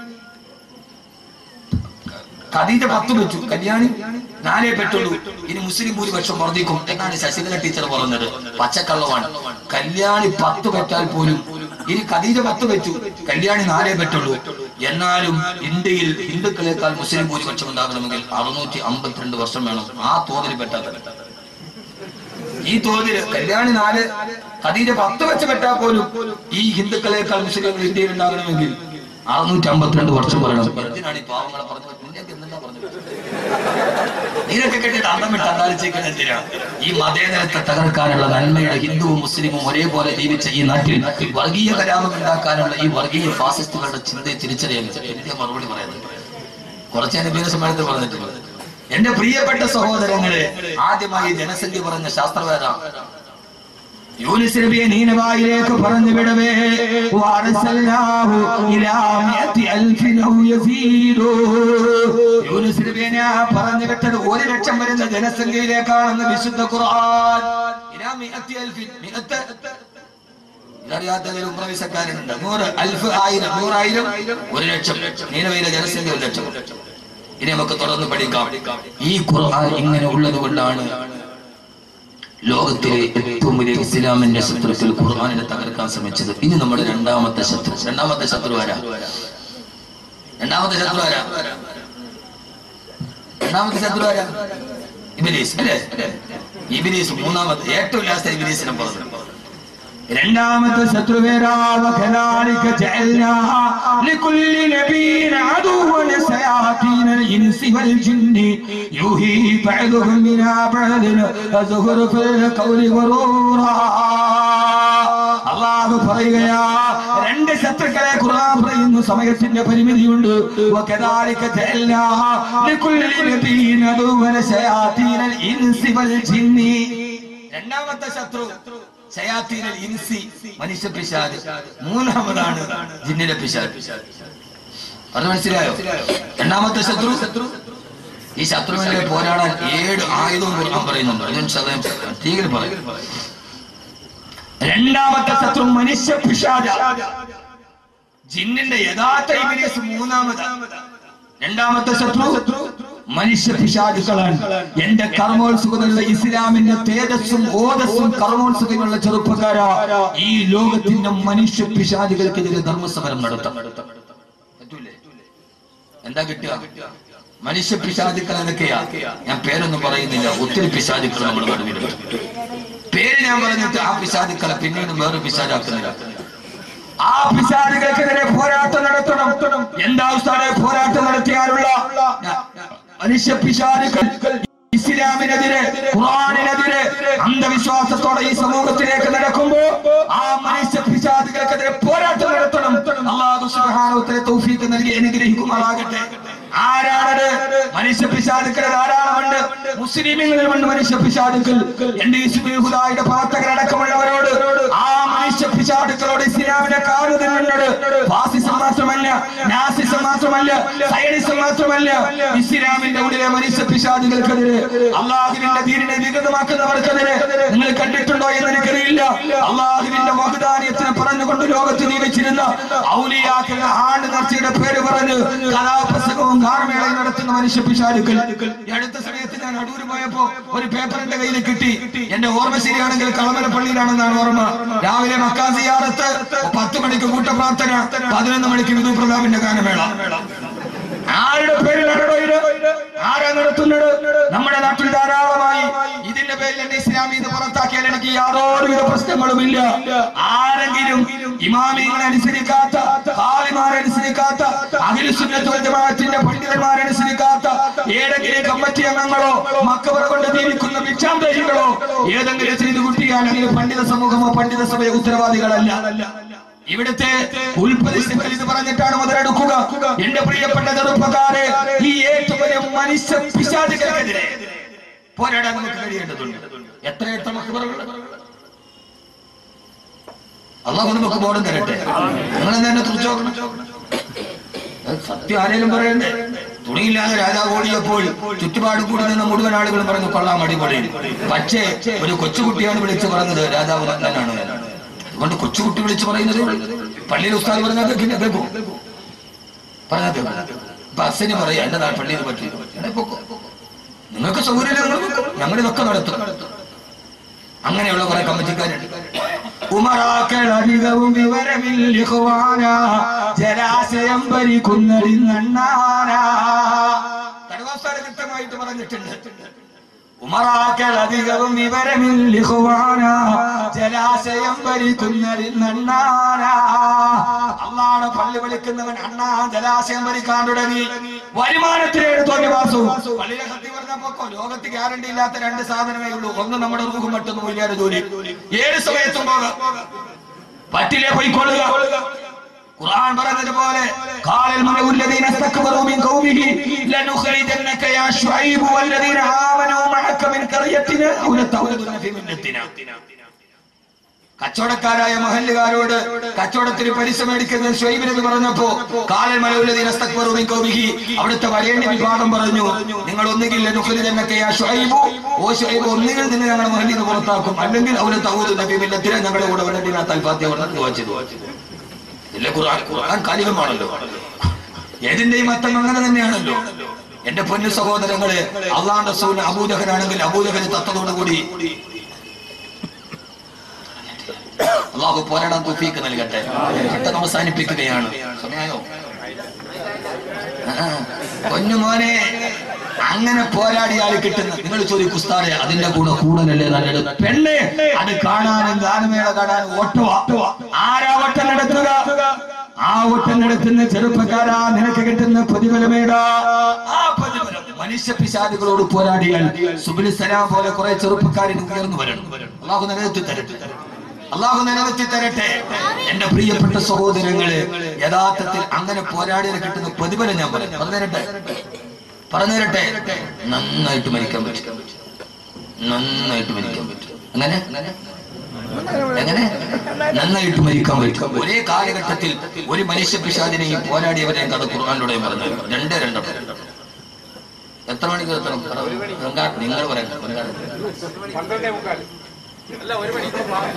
ഖദീജ പത്ത് വെച്ചു കല്യാണി നാലേ പെട്ടുള്ളൂ ഇനി മുസ്ലിം ഭൂരിപക്ഷം വർദ്ധിക്കും എന്നാണ് ശശികല ടീച്ചർ പറഞ്ഞത് പച്ചക്കള്ളമാണ് കല്യാണി പത്ത് പെറ്റാൽ പോലും ഇനി ഖദീജ പത്ത് വെച്ചു കല്യാണി നാലേ പെട്ടുള്ളൂ എന്നാലും ഇന്ത്യയിൽ ഹിന്ദുക്കളെക്കാൾ മുസ്ലിം ഭൂരിപക്ഷം ഉണ്ടാകണമെങ്കിൽ അറുന്നൂറ്റി അമ്പത്തിരണ്ട് വർഷം വേണം ആ തോതിൽ പെട്ടാൽ ഈ തോതിൽ കല്യാണി നാല് ഖദീജ പത്ത് വെച്ച് പെട്ടാൽ പോലും ഈ ഹിന്ദുക്കളെക്കാൾ മുസ്ലിങ്ങൾ ഇന്ത്യയിൽ ഉണ്ടാകണമെങ്കിൽ അറുന്നൂറ്റി അമ്പത്തിരണ്ട് വർഷം പറയണം എന്തിനാണ് ഈ പാവങ്ങളെ പറഞ്ഞു നിനക്ക് എന്തെന്നാ പറഞ്ഞു നീനൊക്കെ കേട്ടിട്ട് അന്തം വിട്ട് അന്താലിച്ചേക്കുന്നത് എന്തിനാ ഈ മതേതരത്തെ തകർക്കാനുള്ള നന്മയുടെ ഹിന്ദുവും മുസ്ലിമും ഒരേപോലെ ജീവിച്ച ഈ നാട്ടിൽ വർഗീയ കലാപം ഉണ്ടാക്കാനുള്ള ഈ വർഗീയ ഫാസിസ്റ്റുകളുടെ ചിന്തയെ തിരിച്ചറിയാൻ ഇന്ത്യ മറുപടി പറയുന്നത് കുറച്ച് ഞാൻ പേര് സമ്മേളനത്തിൽ പറഞ്ഞിട്ടുണ്ട് എന്റെ പ്രിയപ്പെട്ട സഹോദരങ്ങളെ ആദ്യമായി ജനസംഖ്യ പറഞ്ഞ ശാസ്ത്രവേദ യൂനിസ് നബിയെ നീനവായിലേക്ക് പറഞ്ഞു വിടവേ വഅർസൽനാഹു ഇലാ മിഅത്തി അൽഫിൻ ഔ യസീദു യൂനിസ് നബിയെ ഞാൻ പറഞ്ഞു വിട്ടത് ഒരു ലക്ഷം വരുന്ന ജനസംഖ്യയിലേക്കാണെന്ന് വിശുദ്ധ ഖുർആൻ ഇലാ മിഅത്തി അൽഫിൻ മിഅത്ത് ഇതറിയാത്തതിൽ ഉമ്രവിസക്കാരനുണ്ട് നൂറ് അൽഫ് ആയിരം നൂറായിരം ഒരു ലക്ഷം നീനവയിലെ ജനസംഖ്യ ഒരു ലക്ഷം ഇനി നമുക്ക് തുടർന്ന് പഠിക്കാം ഈ ഖുർആൻ ഇങ്ങനെ ഉള്ളത് കൊണ്ടാണ് ലോകത്തിലെ ഏറ്റവും വലിയ ഇസ്ലാമിന്റെ ശത്രുക്കൾ ഖുർആാനിനെ തകർക്കാൻ ശ്രമിച്ചത് ഇനി നമ്മുടെ രണ്ടാമത്തെ ശത്രു രണ്ടാമത്തെ ശത്രു ആരാ രണ്ടാമത്തെ ശത്രു ആരാ രണ്ടാമത്തെ ശത്രു ആരാ ഇബിലീസ് അല്ലേ ഇബിലീസ് മൂന്നാമത്തെ ഏറ്റവും ലാസ്റ്റ് ഇബിലീസിനെ പറഞ്ഞു രണ്ടാമത്തെ ശത്രുവേരാവ കലാലിക ജഅൽനാഹ ലികുല്ലി നബിയിൻ അദുവൻ സയാതീന ഇൻസി വൽ ജിന്നി യൂഹി ബഅദുഹും മിനാ ബഅദിൻ അസ്ഹുറുഫൽ ഖൗലി വറൂറാ അള്ളാഹു പറയുകയാ രണ്ട് ശത്രുക്കളെ ഖുർആൻ പറയുന്ന സമയത്തിന്റെ പരിമിതിയുണ്ട് വകദാലിക ജഅൽനാഹ ലികുല്ലി നബിയിൻ അദുവൻ സയാതീന ഇൻസി വൽ ജിന്നി രണ്ടാമത്തെ ശത്രു ശയാത്തീനൽ ഇൻസി മനുഷ്യ പിശാദ് മൂന്നാമതാണ് ജിന്നിലെ പിശാദ് അത് മനസ്സിലായോ രണ്ടാമത്തെ ശത്രു ഈ ശത്രുവിനെ പോരാടാൻ ഏഴ് ആയുധവും ഖുർആൻ പറയുന്നുണ്ട് ഞാൻ ശതം തീരെ പറയും രണ്ടാമത്തെ ശത്രു മനുഷ്യ പിശാദ ജിന്നിന്റെ യഥാർത്ഥ ഇബിലിസ് മൂന്നാമതാണ് രണ്ടാമത്തെ ശത്രു മനുഷ്യ പിശാചുക്കളാണ് എന്റെ കർമ്മോത്സുകതയുള്ള ഇസ്ലാമിന്റെ തേജസ്സും ഓതസ്സും കർമ്മോത്സുകമുള്ള ചെറുപ്പക്കാരാ ഈ ലോകത്തിന്റെ മനുഷ്യ പിശാചുകൾക്കെതിരെ ധർമ്മസമരം നടത്താം പറ്റൂലേ എന്താ കിട്ടുക മനുഷ്യ പിശാചുക്കൾ എന്തൊക്കെയാ ഞാൻ പേരൊന്നും പറയുന്നില്ല ഒത്തിരി പിശാചുക്കൾ നമ്മുടെ നടുവിലുണ്ട് പേര് ഞാൻ പറഞ്ഞിട്ട് ആ പിശാചുക്കളെ പിന്നീട് വേറെ പിശാചാക്കുന്നില്ല ആ പിശാചുകൾക്കെതിരെ പോരാട്ടം നടത്തണം എന്താ ഉസ്താദെ പോരാട്ടം നടത്തിയാലുള്ള മനുഷ്യ പിശാചുക്കൾ ഇസ്ലാമിനെതിരെ ഖുറാനിനെതിരെ അന്ധവിശ്വാസത്തോടെ ഈ സമൂഹത്തിലേക്ക് നടക്കുമ്പോ ആ മനുഷ്യ പിശാചുകൾക്കെതിരെ പോരാട്ടം നടത്തണം അള്ളാഹു സുബ്ഹാനഹു തൗഫീഖ് നൽകി അനുഗ്രഹിക്കുമാറാകട്ടെ ആരാണത് മനുഷ്യ പിശാചുക്കൾ ധാരാളമുണ്ട് മുസ്ലിമുകളിലുണ്ട് മനുഷ്യ പിശാചുക്കൾ എന്റെ ഇസ്ബിഹുദായുടെ പ്രവർത്തകരടക്കമുള്ളവരോട് ആ മനുഷ്യ പിശാചുക്കളോട് ഇസ്ലാമിനെ കാണുന്നുണ്ട് ഫാസിസം മാത്രമല്ല നാസിസം മാത്രമല്ല സയനിസം മാത്രമല്ല ഇസ്ലാമിന്റെ ഉള്ളിലെ മനുഷ്യ പിശാചുകൾക്കെതിരെ അള്ളാഹുവിന്റെ ദീനിനെ വികൃതമാക്കുന്നവർക്കെതിരെ നിങ്ങൾ കണ്ടിട്ടുണ്ടോ എന്ന് എനിക്കറിയില്ല അള്ളാഹുവിന്റെ വഹദാനിയത്തിനെ പറഞ്ഞുകൊണ്ട് ലോകത്ത് നിയമിച്ചിരുന്ന ഔലിയാക്കളുടെ ആണ്ട് നേർച്ചയുടെ പേര് പറഞ്ഞ് കലാപ്രസംഗവും ഗാനമേളയും നടത്തുന്ന മനുഷ്യ പിശാചുക്കൾ ഈ അടുത്ത സമയത്ത് ഞാൻ അടൂര് പോയപ്പോ ഒരു പേപ്പർ എന്റെ കയ്യിൽ കിട്ടി എന്റെ ഓർമ്മ ശരിയാണെങ്കിൽ കളമല പള്ളിയിലാണെന്നാണ് ഓർമ്മ രാവിലെ മക്കാസിയാറത്ത് പത്ത് മണിക്ക് കൂട്ടപ്രാർത്ഥന പതിനൊന്ന് മണിക്ക് വിധു പ്രതാപിന്റെ ഗാനമേള ആരുടെ പേരിലാണോ ഇത് ആരാ നടത്തുന്നത് നമ്മുടെ നാട്ടിൽ ധാരാളമായി ഇതിന്റെ പേരിൽ എന്നെ ഇസ്ലാമീത് പുറത്താക്കിയാൽ എനിക്ക് യാതൊരുവിധ പ്രശ്നങ്ങളുമില്ല ആരെങ്കിലും ഇമാമികളെ അനുസരിക്കാത്ത ഹാലിമാരെ അനുസരിക്കാത്ത അഖിലുസുന്നത്ത് ജമാഅത്തിന്റെ പണ്ഡിതന്മാരെ അനുസരിക്കാത്ത ഏതെങ്കിലും കമ്മിറ്റി അംഗങ്ങളോ മക്കവറ കൊണ്ട് ജീവിക്കുന്ന ഭിക്ഷാന്തരികളോ ഏതെങ്കിലും ചെയ്ത് കുട്ടിയാൽ അതിന് പണ്ഡിത സമൂഹമോ പണ്ഡിത സഭയോ ഉത്തരവാദികളല്ല ഇവിടുത്തെ ഉൽപ്പതിസ്ഥിതികൾ ഇത് പറഞ്ഞിട്ടാണ് മുതലെടുക്കുക എന്റെ പ്രിയപ്പെട്ട ചെറുപ്പക്കാരെ ഈ ഏറ്റവും വലിയ മനുഷ്യ പിശാചുകൾക്കെതിരെ പോരാടാൻ നമുക്ക് കഴിയേണ്ടതുണ്ട് എത്ര എത്ര മക്കളുണ്ട് അള്ളാഹു നമുക്ക് ബോധം തരട്ടെ നിങ്ങൾ തന്നെ തുറച്ചു നോക്കണം അത് സത്യം ആരേലും പറയണ്ടേ തുണിയില്ലാതെ രാജാവ് ഓടിയപ്പോൾ ചുറ്റുപാട് കൂടി നിന്ന മുഴുവൻ ആളുകളും പറഞ്ഞു കൊള്ളാം അടിപൊളി പക്ഷേ ഒരു കൊച്ചുകുട്ടിയാണ് വിളിച്ചു പറഞ്ഞത് രാജാവ് നല്ലനാണ് അതുകൊണ്ട് കൊച്ചുകുട്ടി വിളിച്ചു പറയുന്നത് പള്ളിയിൽ ഉസ്താദ് പറഞ്ഞാൽ കേൾക്കില്ല കേൾക്കും പറഞ്ഞാൽ കേൾക്കും ബസ്സിന് പറയാം എന്റെ നാ- പള്ളിയിൽ പറ്റി എന്നെ പൊക്കോ. നിങ്ങൾക്ക് സൗകര്യം ഞങ്ങൾ ഇതൊക്കെ നടത്തും അങ്ങനെയുള്ള കുറെ കമ്മിറ്റിക്കാരുണ്ട് ഉമറാക്കൾ അധികവും വിവരമില്ലുവാന ജലാശയം ഭരിക്കുന്നതിന്നണ്ണാന കടുവാസ്ഥാന കൃത്യമായിട്ട് പറഞ്ഞിട്ടുണ്ട് ഉമറാക്കൾ അധികവും വിവരമില്ലുവാന ജലാശയം ഭരിക്കുന്നതിന്നണ്ണാന അള്ളാടെ പള്ളി വിളിക്കുന്നവൻ അണ്ണാ ജലാശയം ഭരിക്കാൻ തുടങ്ങി വരുമാനത്തിലേട് തോന്നിവാസവും പള്ളിയിലെ സത്യം പറഞ്ഞപ്പോ ലോകത്ത് ഗ്യാരണ്ടി ഇല്ലാത്ത രണ്ട് സാധനമേ ഉള്ളൂ ഒന്ന് നമ്മുടെ റൂഹും മറ്റൊന്ന് വലിയ ജോലി ഏത് സമയത്തും പോകാം പറ്റില്ലേ പോയിക്കൊള്ളുക ഖുർആൻ പറഞ്ഞതുപോലെ ഖാലൽ മലഉ الذين استكبروا من قومه لنخرجنك يا شعيب والذين آمنوا معك من قريتنا أو لتعودن في ملتنا കച്ചവടക്കാരായ മഹല്ലുകാരോട് കച്ചവടത്തിന് പലിശ മേടിക്കുന്നത് ഷുഐബ് നബി പറഞ്ഞപ്പോ കാലൽ മലയുള്ളതീന സ്തക്ബറുമിൻ കൗമിഹി അവിടുത്തെ വരേണ്യ വിഭാഗം പറഞ്ഞു നിങ്ങൾ ഒന്നുകിൽ നുഖലിതന്നൊക്കെ ആ ഷുഐബു ഓ ഷുഐബ് ഒന്നുകിൽ നിങ്ങൾ ഞങ്ങളുടെ മഹലിൽ നിന്ന് പുറത്താക്കും അല്ലെങ്കിൽ അവരെ തൗദ് നബി മില്ലത്തിനെ ഞങ്ങളുടെ കൂടെ വരേണ്ടി തൽഫാത്തിയ വെച്ചത് ഇല്ല ഖുർആൻ ഖുർആൻ കാലികമാണല്ലോ ഏതിന്റെയും അർത്ഥം അങ്ങനെ തന്നെയാണല്ലോ എന്റെ പൊന്നു സഹോദരങ്ങളെ അള്ളാന്റെ സൂന അബൂജഹനാണെങ്കിൽ അബൂജഹന് തത്തതോടുകൂടി അള്ളാഹു പോരാടാൻ തുഫീക്ക് നൽകട്ടെ പെട്ടെന്ന് അവസാനിപ്പിക്കുകയാണ് സമയായോ ആ, പൊന്നു മോനെ അങ്ങനെ പോരാടിയാൽ കിട്ടുന്ന നിങ്ങൾ ചോദിക്കും ഉസ്താദെ അതിന്റെ കൂടെ കൂടലല്ലേ നല്ലത് പെണ്ണെ അത് കാണാനും ഗാനമേള കാണാനും ഓട്ടുവാ ആരാ വട്ടം നടത്തുക ആ വട്ടം നടത്തുന്ന ചെറുപ്പക്കാരാ നിനക്ക് കിട്ടുന്ന പ്രതിഫലമേടാ ആ പ്രതിഫലം മനുഷ്യ പിശാചുകളോട് പോരാടിയാൽ സുബിലി സലാം പോലെ കുറെ ചെറുപ്പക്കാരിന് ഉയർന്നു വരണം അള്ളാഹു നിലനിർത്തി തരട്ടെ അള്ളാഹു നിലനിർത്തി തരട്ടെ എന്റെ പ്രിയപ്പെട്ട സഹോദരങ്ങള് യഥാർത്ഥത്തിൽ അങ്ങനെ പോരാടിയാൽ കിട്ടുന്ന പ്രതിഫലം ഞാൻ പറയാം പറഞ്ഞു തരട്ടെ പറഞ്ഞു തരട്ടെ നന്നായിട്ട് മരിക്കാൻ പറ്റും നന്നായിട്ട് മരിക്കാൻ പറ്റും അങ്ങനെ എങ്ങനെ നന്നായിട്ട് മരിക്കാൻ പറ്റും ഒരേ കാലഘട്ടത്തിൽ ഒരു മനുഷ്യ പിശാദിനെയും പോരാടിയവരെയും കഥ ഖുർആാനിലൂടെ പറഞ്ഞു രണ്ട് രണ്ടോ എത്ര മണിക്ക് എത്തണം എന്താ നിങ്ങൾ പറയാം പന്ത്രണ്ടേ മുക്കാൽ അല്ല ഒരു മണി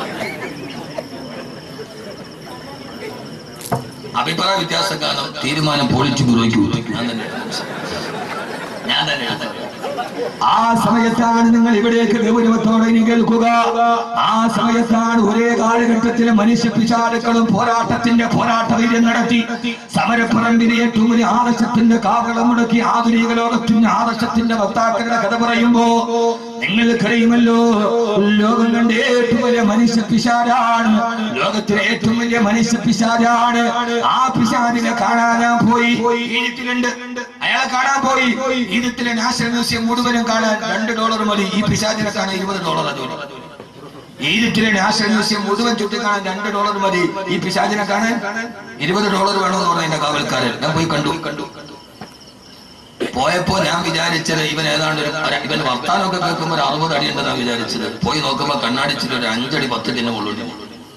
അഭിപ്രായ വ്യത്യാസം കാരണം തീരുമാനം പോളിറ്റ് ബ്യൂറോയ്ക്ക് വിട്ടു. ഞാൻ തന്നെ ഞാൻ തന്നെ ഞാൻ തന്നെ ആ സമയത്താണ് നിങ്ങൾ ഇവിടേക്ക് ഗൗരവത്തോടെ ഇനി കേൾക്കുക ആ സമയത്താണ് ഒരേ കാലഘട്ടത്തിലെ മനുഷ്യ പിശാലുക്കളും പോരാട്ടത്തിന്റെ പോരാട്ട വീര്യം നടത്തി സമരപ്പറമ്പിന് ഏറ്റവും വലിയ ആദർശത്തിന്റെ കാവളം മുടക്കി ആധുനിക ലോകത്തിന്റെ ആദർശത്തിന്റെ വക്താക്കളുടെ കഥ പറയുമ്പോ നിങ്ങൾക്കറിയുമല്ലോ ലോകം കണ്ട ഏറ്റവും വലിയ മനുഷ്യ പിശാരാണ് ലോകത്തിലെ ഏറ്റവും വലിയ മനുഷ്യ പിശാരാണ് ആ പിശാരിനെ കാണാനാ പോയി ഈജിപ്തിലുണ്ട് അയാളെ കാണാൻ പോയി ഈജിപ്തിലെ നാഷണൽ മ്യൂസിയം മുഴുവനും കാണാൻ രണ്ട് ഡോളർ മതി ഈ പിശാചിനെ കാണാൻ ഇരുപത് ഡോളർ അതുകൊണ്ട് ഈജിപ്തിലെ നാഷണൽ മ്യൂസിയം മുഴുവൻ ചുറ്റി കാണാൻ രണ്ട് ഡോളർ മതി ഈ പിശാചിനെ കാണാൻ ഇരുപത് ഡോളർ വേണമെന്ന് പറഞ്ഞ എന്റെ കാവൽക്കാരൻ ഞാൻ പോയി കണ്ടു കണ്ടു പോയപ്പോ ഞാൻ വിചാരിച്ചത് ഇവൻ ഏതാണ്ട് ഒരു ഒരു- ഇവൻ വർത്താനമൊക്കെ കേൾക്കുമ്പോൾ ഒരു അറുപത് അടി ഉണ്ടെന്നാണ് വിചാരിച്ചത് പോയി നോക്കുമ്പോ കണ്ണാടിച്ചിട്ട് ഒരു അഞ്ചടി പത്ത് ടിന്നെ ഉള്ളു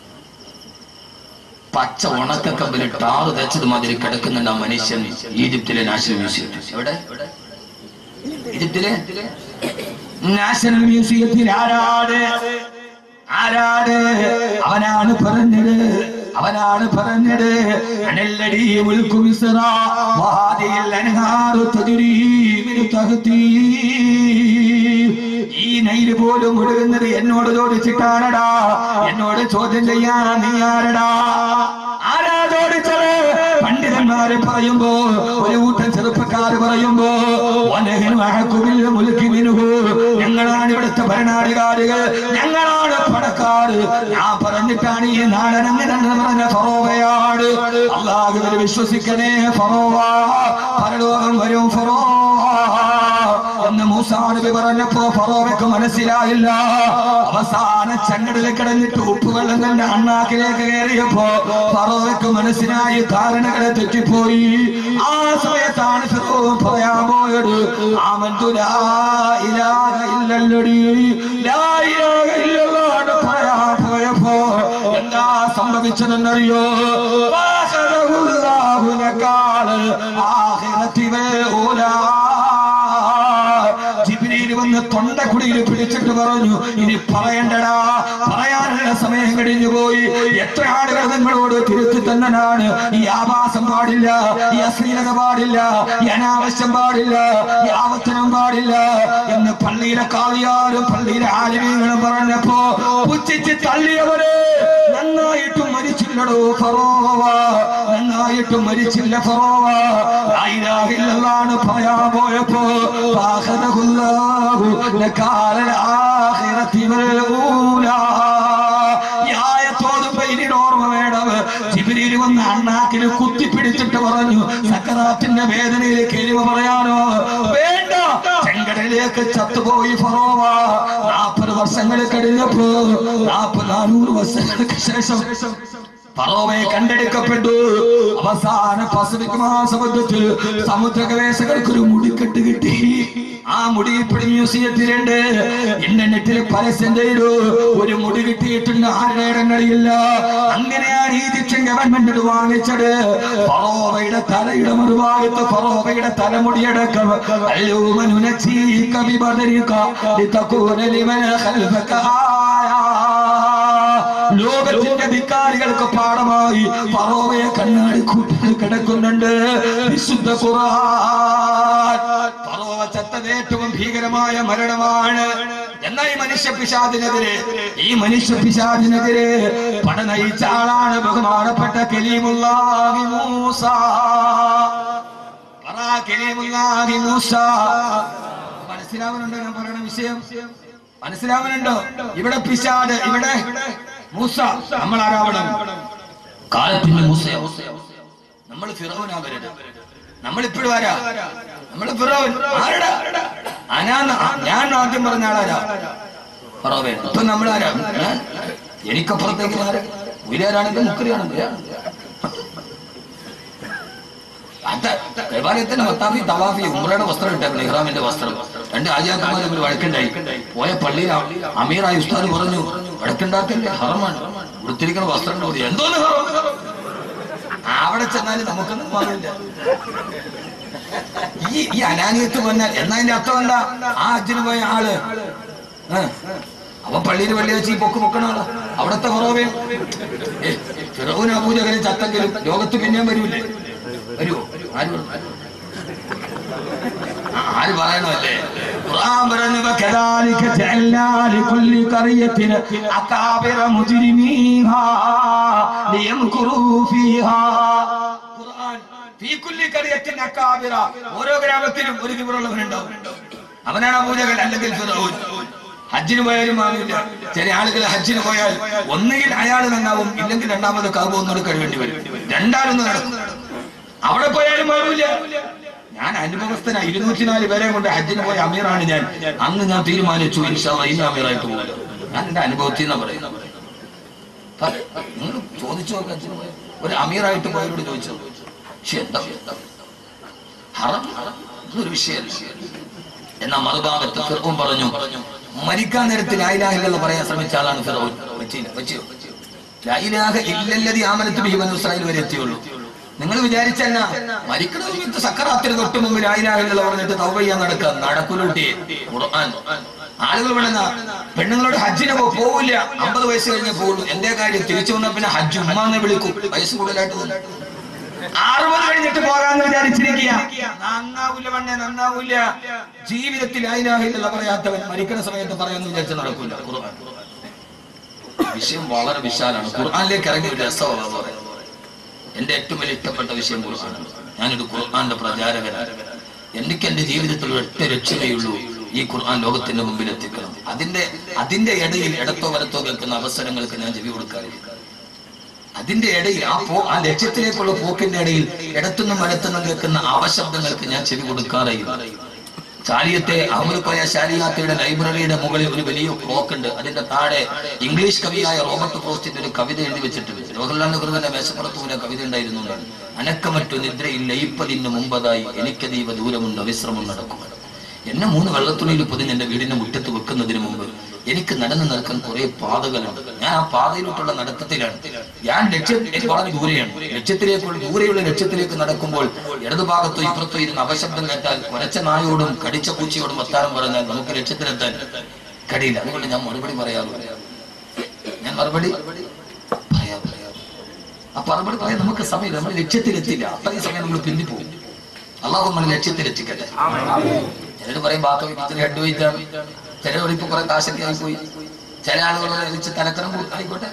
പച്ച ഉണക്കക്കമ്പിൽ ടാറ് തേച്ചത് മാതിരി കിടക്കുന്നുണ്ട് ആ മനുഷ്യൻ ഈജിപ്തിലെ നാഷണൽ മ്യൂസിയത്തിൽ എവിടെ ഈജിപ്തിലെ നാഷണൽ മ്യൂസിയത്തിൽ ആരാട് ആരാട് അവനാണ് പറഞ്ഞത് അവനാണ് പറഞ്ഞത് അനല്ലടി മുൽക്കു മിസ്റ വാദിയിൽ അൻഹാറു തജ്രീ മിൻ തഹ്തീ ഈ നൈല് പോലും ഒഴുകുന്നത് എന്നോട് ചോദിച്ചിട്ടാണടാ എന്നോട് ചോദ്യം ചെയ്യാൻ നീ ആരടാ ആരാ ചോദിച്ചത് പണ്ഡിതന്മാര് പറയുമ്പോ ഒരു കൂട്ടം ചെറുപ്പക്കാര് പറയുമ്പോ വനഹിനു അഹക്കുമിൽ മുലുക്കി മിനുഹു ഞങ്ങളാണ് ഇവിടുത്തെ ഭരണാധികാരികൾ ഞങ്ങളാണ് പണക്കാർ ഞാൻ പറഞ്ഞിട്ടാണ് ഈ നാടൻ അങ്ങനെ പറഞ്ഞ ഫറോവയാണ് അള്ളാഹുവിൽ വിശ്വസിക്കണേ ഫറോവ പരലോകം വരും ഫറോവ എന്ന് മൂസാനബി പറഞ്ഞപ്പോ ഫറോവയ്ക്ക് മനസ്സിലായില്ല അവസാന ചങ്ങടിൽ കിടന്നിട്ട് ഉപ്പുവെള്ളം തന്റെ അണ്ണാക്കിലേക്ക് കയറിയപ്പോ ഫറോവയ്ക്ക് മനസ്സിലായി ധാരണകളെ തെറ്റിപ്പോയി ആ സമയത്താണ് ഫിറോൻ പറയാൻ പോയത് ആമന്തു ലാ ഇലാഹ ഇല്ലല്ലടി ലാ ഇലാഹ ഇല്ലല്ലാഹ് പറയാൻ പോയപ്പോ എന്താ സംഭവിച്ചതെന്നറിയോ ഫാഖദഹുല്ലാഹു നകാല ആഖിറതി വൽ ജിബ്രീൽ വന്ന് തൊണ്ടക്കുടിയിൽ പിടിച്ചിട്ട് പറഞ്ഞു ഇനി പറയണ്ടടാ പറയാനുള്ള സമയം കഴിഞ്ഞു പോയി എത്ര ആളുകൾ നിങ്ങളോട് തിരുത്തി തന്നനാണ് ഈ ആവാസം പാടില്ല ഈ അശ്ലീലത പാടില്ല ഈ അനാവശ്യം പാടില്ല ഈ ആവർത്തനം പാടില്ല എന്ന് പള്ളിയിലെ കാളിയാരും പള്ളിയിലെ ആലിമീങ്ങളും പറഞ്ഞപ്പോ പുച്ഛിച്ച് തള്ളിയവര് നന്നായിട്ടും മരിച്ചില്ലടോ ഫറോവ നന്നായിട്ടും മരിച്ചില്ല ഫറോവ ആയിരാഹില്ലാണ് പറയാൻ പോയപ്പോ ഫാഖദഹുല്ലാഹു നകാലൽ ആഖിറതി വൽ ഊലാ ഈ ആയത്തോതുമ്പോ ഇനി ഓർമ്മ വേണം ജിബ്രീൽ വന്ന് അണ്ണാക്കിന് കുത്തിപ്പിടിച്ചിട്ട് പറഞ്ഞു സക്കറാത്തിന്റെ വേദനയിൽ കിഴിവ് പറയാനോ വേണ്ട ചെങ്കടലിലേക്ക് ചത്തുപോയി ഫറോവ നാൽപ്പത് വർഷങ്ങൾ കഴിഞ്ഞപ്പോ നാൽപ്പത് നാനൂറ് വർഷങ്ങൾക്ക് ശേഷം ഫറോവയെ കണ്ടെടുക്കപ്പെട്ടു അവസാന പസഫിക് മഹാസമുദ്രത്തിൽ സമുദ്ര ഗവേഷകർക്ക് ഒരു മുടിക്കെട്ട് കിട്ടി ആ മുടി ഇപ്പോഴും മ്യൂസിയത്തിലുണ്ട് ഇന്റർനെറ്റിൽ പരസ്യം ചെയ്തു ഒരു മുടി കിട്ടിയിട്ടുണ്ട് ആരുടെ ഇടങ്ങളില്ല അങ്ങനെയാണ് ഈജിപ്ഷ്യൻ ഗവൺമെന്റ് ഇത് വാങ്ങിച്ചത് ഫറോവയുടെ തലയുടെ മറുഭാഗത്ത് ഫറോവയുടെ തലമുടിയടക്കം അല്ലൂമനുനച്ചീക ബിബദരിക ലിതകൂന ലിമൻ ഖൽഫക ആയ ലോകത്തിന്റെ ധിക്കാരികൾക്ക് പാഠമായി ഫറോവയെ കണ്ണാടി കൂട്ടിൽ കിടക്കുന്നുണ്ട് വിശുദ്ധ ഖുർആൻ ഫറോവ ചത്തത് ഏറ്റവും ഭീകരമായ മരണമാണ് എന്നാ ഈ മനുഷ്യ പിശാദിനെതിരെ ഈ മനുഷ്യ പിശാദിനെതിരെ പട നയിച്ച ആളാണ് ബഹുമാനപ്പെട്ട കലീമുല്ലാഹി മൂസ പറ അതാ കലീമുല്ലാഹി മൂസ മനസ്സിലാവുന്നുണ്ടോ ഞാൻ പറയുന്ന വിഷയം മനസ്സിലാവുന്നുണ്ടോ ഇവിടെ പിശാദ് ഇവിടെ മൂസ നമ്മൾ ആരാവണം കാലത്തിന്റെ മൂസയോ നമ്മൾ ഫിറോനാവരുത് നമ്മൾ ഇപ്പോഴും ആരാ നമ്മൾ ഫിറോൻ ആരടാ അനാന്ന് ഞാൻ ആദ്യം പറഞ്ഞ ആളാരാ പറവേ ഇപ്പൊ നമ്മൾ ആരാ ഞാൻ എനിക്കപ്പുറത്തേക്ക് ആരാ ഉയരാണെങ്കിൽ മുക്കറിയാണെങ്കിൽ ദേവാലയത്തിന്റെ മത്താഫി തവാഫി ഉമ്രയുടെ വസ്ത്രം ഇട്ടേക്കണം ഇഹ്റാമിന്റെ വസ്ത്രം രണ്ട് ആചാര്യന്മാർ തമ്മിൽ വഴക്കുണ്ടായി പോയ പള്ളിയിൽ അമീറായി ഉസ്താദ് പറഞ്ഞു വഴക്കുണ്ടാക്കല്ലേ ഹറമാണ് ഉടുത്തിരിക്കുന്ന വസ്ത്രം കൂടി എന്തോന്ന് ഹറം അവിടെ ചെന്നാലും നമുക്കൊന്നും മാറില്ല ഈ ഈ അനാനിയത്ത് പറഞ്ഞാൽ എന്നതിന്റെ അർത്ഥം എന്താ ആ അച്ഛന് പോയ ആള് ഏ, അവൻ പള്ളിയിൽ വെള്ളി വെച്ച് ഈ പൊക്ക് പൊക്കണ ആളാ അവിടത്തെ ഫറോവേ ഫിറോവിന് അബൂജകനെ ചത്തെങ്കിലും ലോകത്ത് പിന്നെയും വരൂലേ വരുമോ ആര് പറഞ്ഞു ആ, ആര് പറയണമല്ലേ ഖുർആൻ പറഞ്ഞു كذلك جعلنا لكل قرية أكابر مجرميها ليمكروا فيها ഖുർആൻ ഫീ കുല്ലി ഖറിയത്തിൻ അക്കാബിറ ഓരോ ഗ്രാമത്തിലും ഒരു കിബറുള്ളവനുണ്ടാവും അവനാണ് അബൂജഹൽ അല്ലെങ്കിൽ ഫിറഔൻ ഹജ്ജിന് പോയാലും മാറില്ല ചില ആളുകൾ ഹജ്ജിന് പോയാൽ ഒന്നുകിൽ അയാൾ നന്നാവും ഇല്ലെങ്കിൽ രണ്ടാമത് കാവ് ഒന്നുകൂടെ കഴിവേണ്ടി വരും രണ്ടാലൊന്നും നടക്കും അവിടെ പോയാലും മാറൂല ഞാൻ അനുഭവസ്ഥന ഇരുന്നൂറ്റി നാല് പേരെ കൊണ്ട് ഹജ്ജിന് പോയ അമീറാണ് ഞാൻ അന്ന് ഞാൻ തീരുമാനിച്ചു ഇൻഷാ അല്ലാഹ് ഇനി അമീറായിട്ട് പോകില്ല ഞാൻ എന്റെ അനുഭവത്തിൽ നിന്നാ പറയുന്നത് നിങ്ങൾ ചോദിച്ചു നോക്കാം അച്ഛന് പോയ ഒരു അമീറായിട്ട് പോയവരോട് ചോദിച്ചു പക്ഷെ എന്താ എന്താ? ഹറം ഇതൊരു വിഷയമല്ല എന്നാ മറുഭാഗത്ത് ഫിറോൻ പറഞ്ഞു മരിക്കാൻ നേരത്ത് ലായിലാഹില്ലെന്ന് പറയാൻ ശ്രമിച്ച ആളാണ് ഫിറോൻ വെച്ചില്ല വെച്ചോ ലായിലാഹ ഇല്ലല്ലതി ആമനത്ത് ബിഹിബൻ ഇസ്രായേൽ വരെ എത്തിയുള്ളൂ നിങ്ങൾ വിചാരിച്ചല്ല മരിക്കണ സമയത്ത് സക്കറാത്തിന് തൊട്ട് മുമ്പ് ലായിലാഹില്ല പറഞ്ഞിട്ട് തൗബ ചെയ്യാൻ നടക്കുക നടക്കുലൂട്ടി ഖുർആൻ ആളുകൾ വേണമെന്ന പെണ്ണുങ്ങളോട് ഹജ്ജിന് പോ- പോവില്ല അമ്പത് വയസ്സ് കഴിഞ്ഞേ പോകുള്ളൂ എന്റെ കാര്യം തിരിച്ചു വന്നാൽ പിന്നെ ഹജ്ജ് ഉമ്മാന്ന് വിളിക്കും വയസ്സ് കൂടുതലായിട്ട് തന്നെ അറുപത് കഴിഞ്ഞിട്ട് പോകാന്ന് വിചാരിച്ചിരിക്കുക നന്നാവൂല പണ്ണെ നന്നാവൂല ജീവിതത്തിൽ അതിനാഹില്ല പറയാത്തവൻ മരിക്കുന്ന സമയത്ത് പറയാന്ന് വിചാരിച്ച നടക്കൂല ഖുർആൻ വിഷയം വളരെ വിശാലാണ് ഖുർആനിലേക്ക് ഇറങ്ങിയ ഒരു രസമാണ് പറയുന്നത് എന്റെ ഏറ്റവും വലിയ ഇഷ്ടപ്പെട്ട വിഷയം ഖുർആനാണ് ഞാനൊരു ഖുർആന്റെ പ്രചാരകനാണ് എനിക്ക് എന്റെ ജീവിതത്തിൽ ഒറ്റ രക്ഷതയുള്ളൂ ഈ ഖുർആൻ ലോകത്തിന്റെ മുമ്പിൽ എത്തിക്കണം അതിന്റെ അതിന്റെ ഇടയിൽ ഇടത്തോ വലത്തോ കേൾക്കുന്ന അവസരങ്ങൾക്ക് ഞാൻ ചെവി കൊടുക്കാറില്ല അതിന്റെ ഇടയിൽ ആ പോ ആ ലക്ഷ്യത്തിലേക്കുള്ള പോക്കിന്റെ ഇടയിൽ ഇടത്തുനിന്നും വലത്തുനിന്നും കേൾക്കുന്ന അവശബ്ദങ്ങൾക്ക് ഞാൻ ചെവി കൊടുക്കാറില്ല ചാലിയത്തെ അഹമ്മദ് കോയ ശാലിയാത്തയുടെ ലൈബ്രറിയുടെ മുകളിൽ ഒരു വലിയ ക്ലോക്ക് ഉണ്ട് അതിന്റെ താഴെ ഇംഗ്ലീഷ് കവിയായ റോബർട്ട് ഫ്രോസ്റ്റിന്റെ ഒരു കവിത എഴുതി വെച്ചിട്ടുണ്ട് ജവഹർലാൽ നെഹ്റുവിന്റെ മേശപ്പുറത്ത് പോലെ കവിത ഉണ്ടായിരുന്നു എന്നാണ്. അനക്കമറ്റു നിദ്രയിൽ ലയിപ്പതിന് മുമ്പതായി എനിക്കതീവ ദൂരമുണ്ട് വിശ്രമം നടക്കും എന്നെ മൂന്ന് വെള്ളത്തുള്ളിയിൽ പൊതിഞ്ഞ് എന്റെ വീടിന്റെ മുറ്റത്ത് വെക്കുന്നതിന് മുമ്പ് എനിക്ക് നടന്നു നിൽക്കാൻ കുറെ പാതകളുണ്ട് ഞാൻ ആ പാതയിലോട്ടുള്ള നടത്തത്തിലാണ് ഞാൻ ലക്ഷ്യം എനിക്ക് വളരെ ദൂരെയാണ് ലക്ഷ്യത്തിലേക്കുള്ള ദൂരെയുള്ള ലക്ഷ്യത്തിലേക്ക് നടക്കുമ്പോൾ ഇടതുഭാഗത്തോ ഇപ്പുറത്തോ ഇരുന്ന് അപശബ്ദം കേട്ടാൽ കുരച്ച നായോടും കടിച്ച പൂച്ചയോടും വർത്താനം പറഞ്ഞാൽ നമുക്ക് ലക്ഷ്യത്തിലെത്താൻ കഴിയില്ല അതുകൊണ്ട് ഞാൻ മറുപടി പറയാറില്ല ഞാൻ മറുപടി പറയാം പറയാം ആ മറുപടി പറയാൻ നമുക്ക് സമയം നമ്മൾ ലക്ഷ്യത്തിലെത്തില്ല അത്രയും സമയം നമ്മൾ പിന്തിപ്പോകും അള്ളാഹു നമ്മൾ ലക്ഷ്യത്തിലെത്തിക്കട്ടെ ചിലർ പറയും ബാക്കി ഇതിന് ഹെഡ് വെയിറ്റ് ആണ് ചിലർ ഇപ്പൊ കുറെ കാശൊക്കെ ആയിപ്പോയി ചില ആളുകൾ വെച്ച് തലക്കരം കൂടി- ആയിക്കോട്ടെ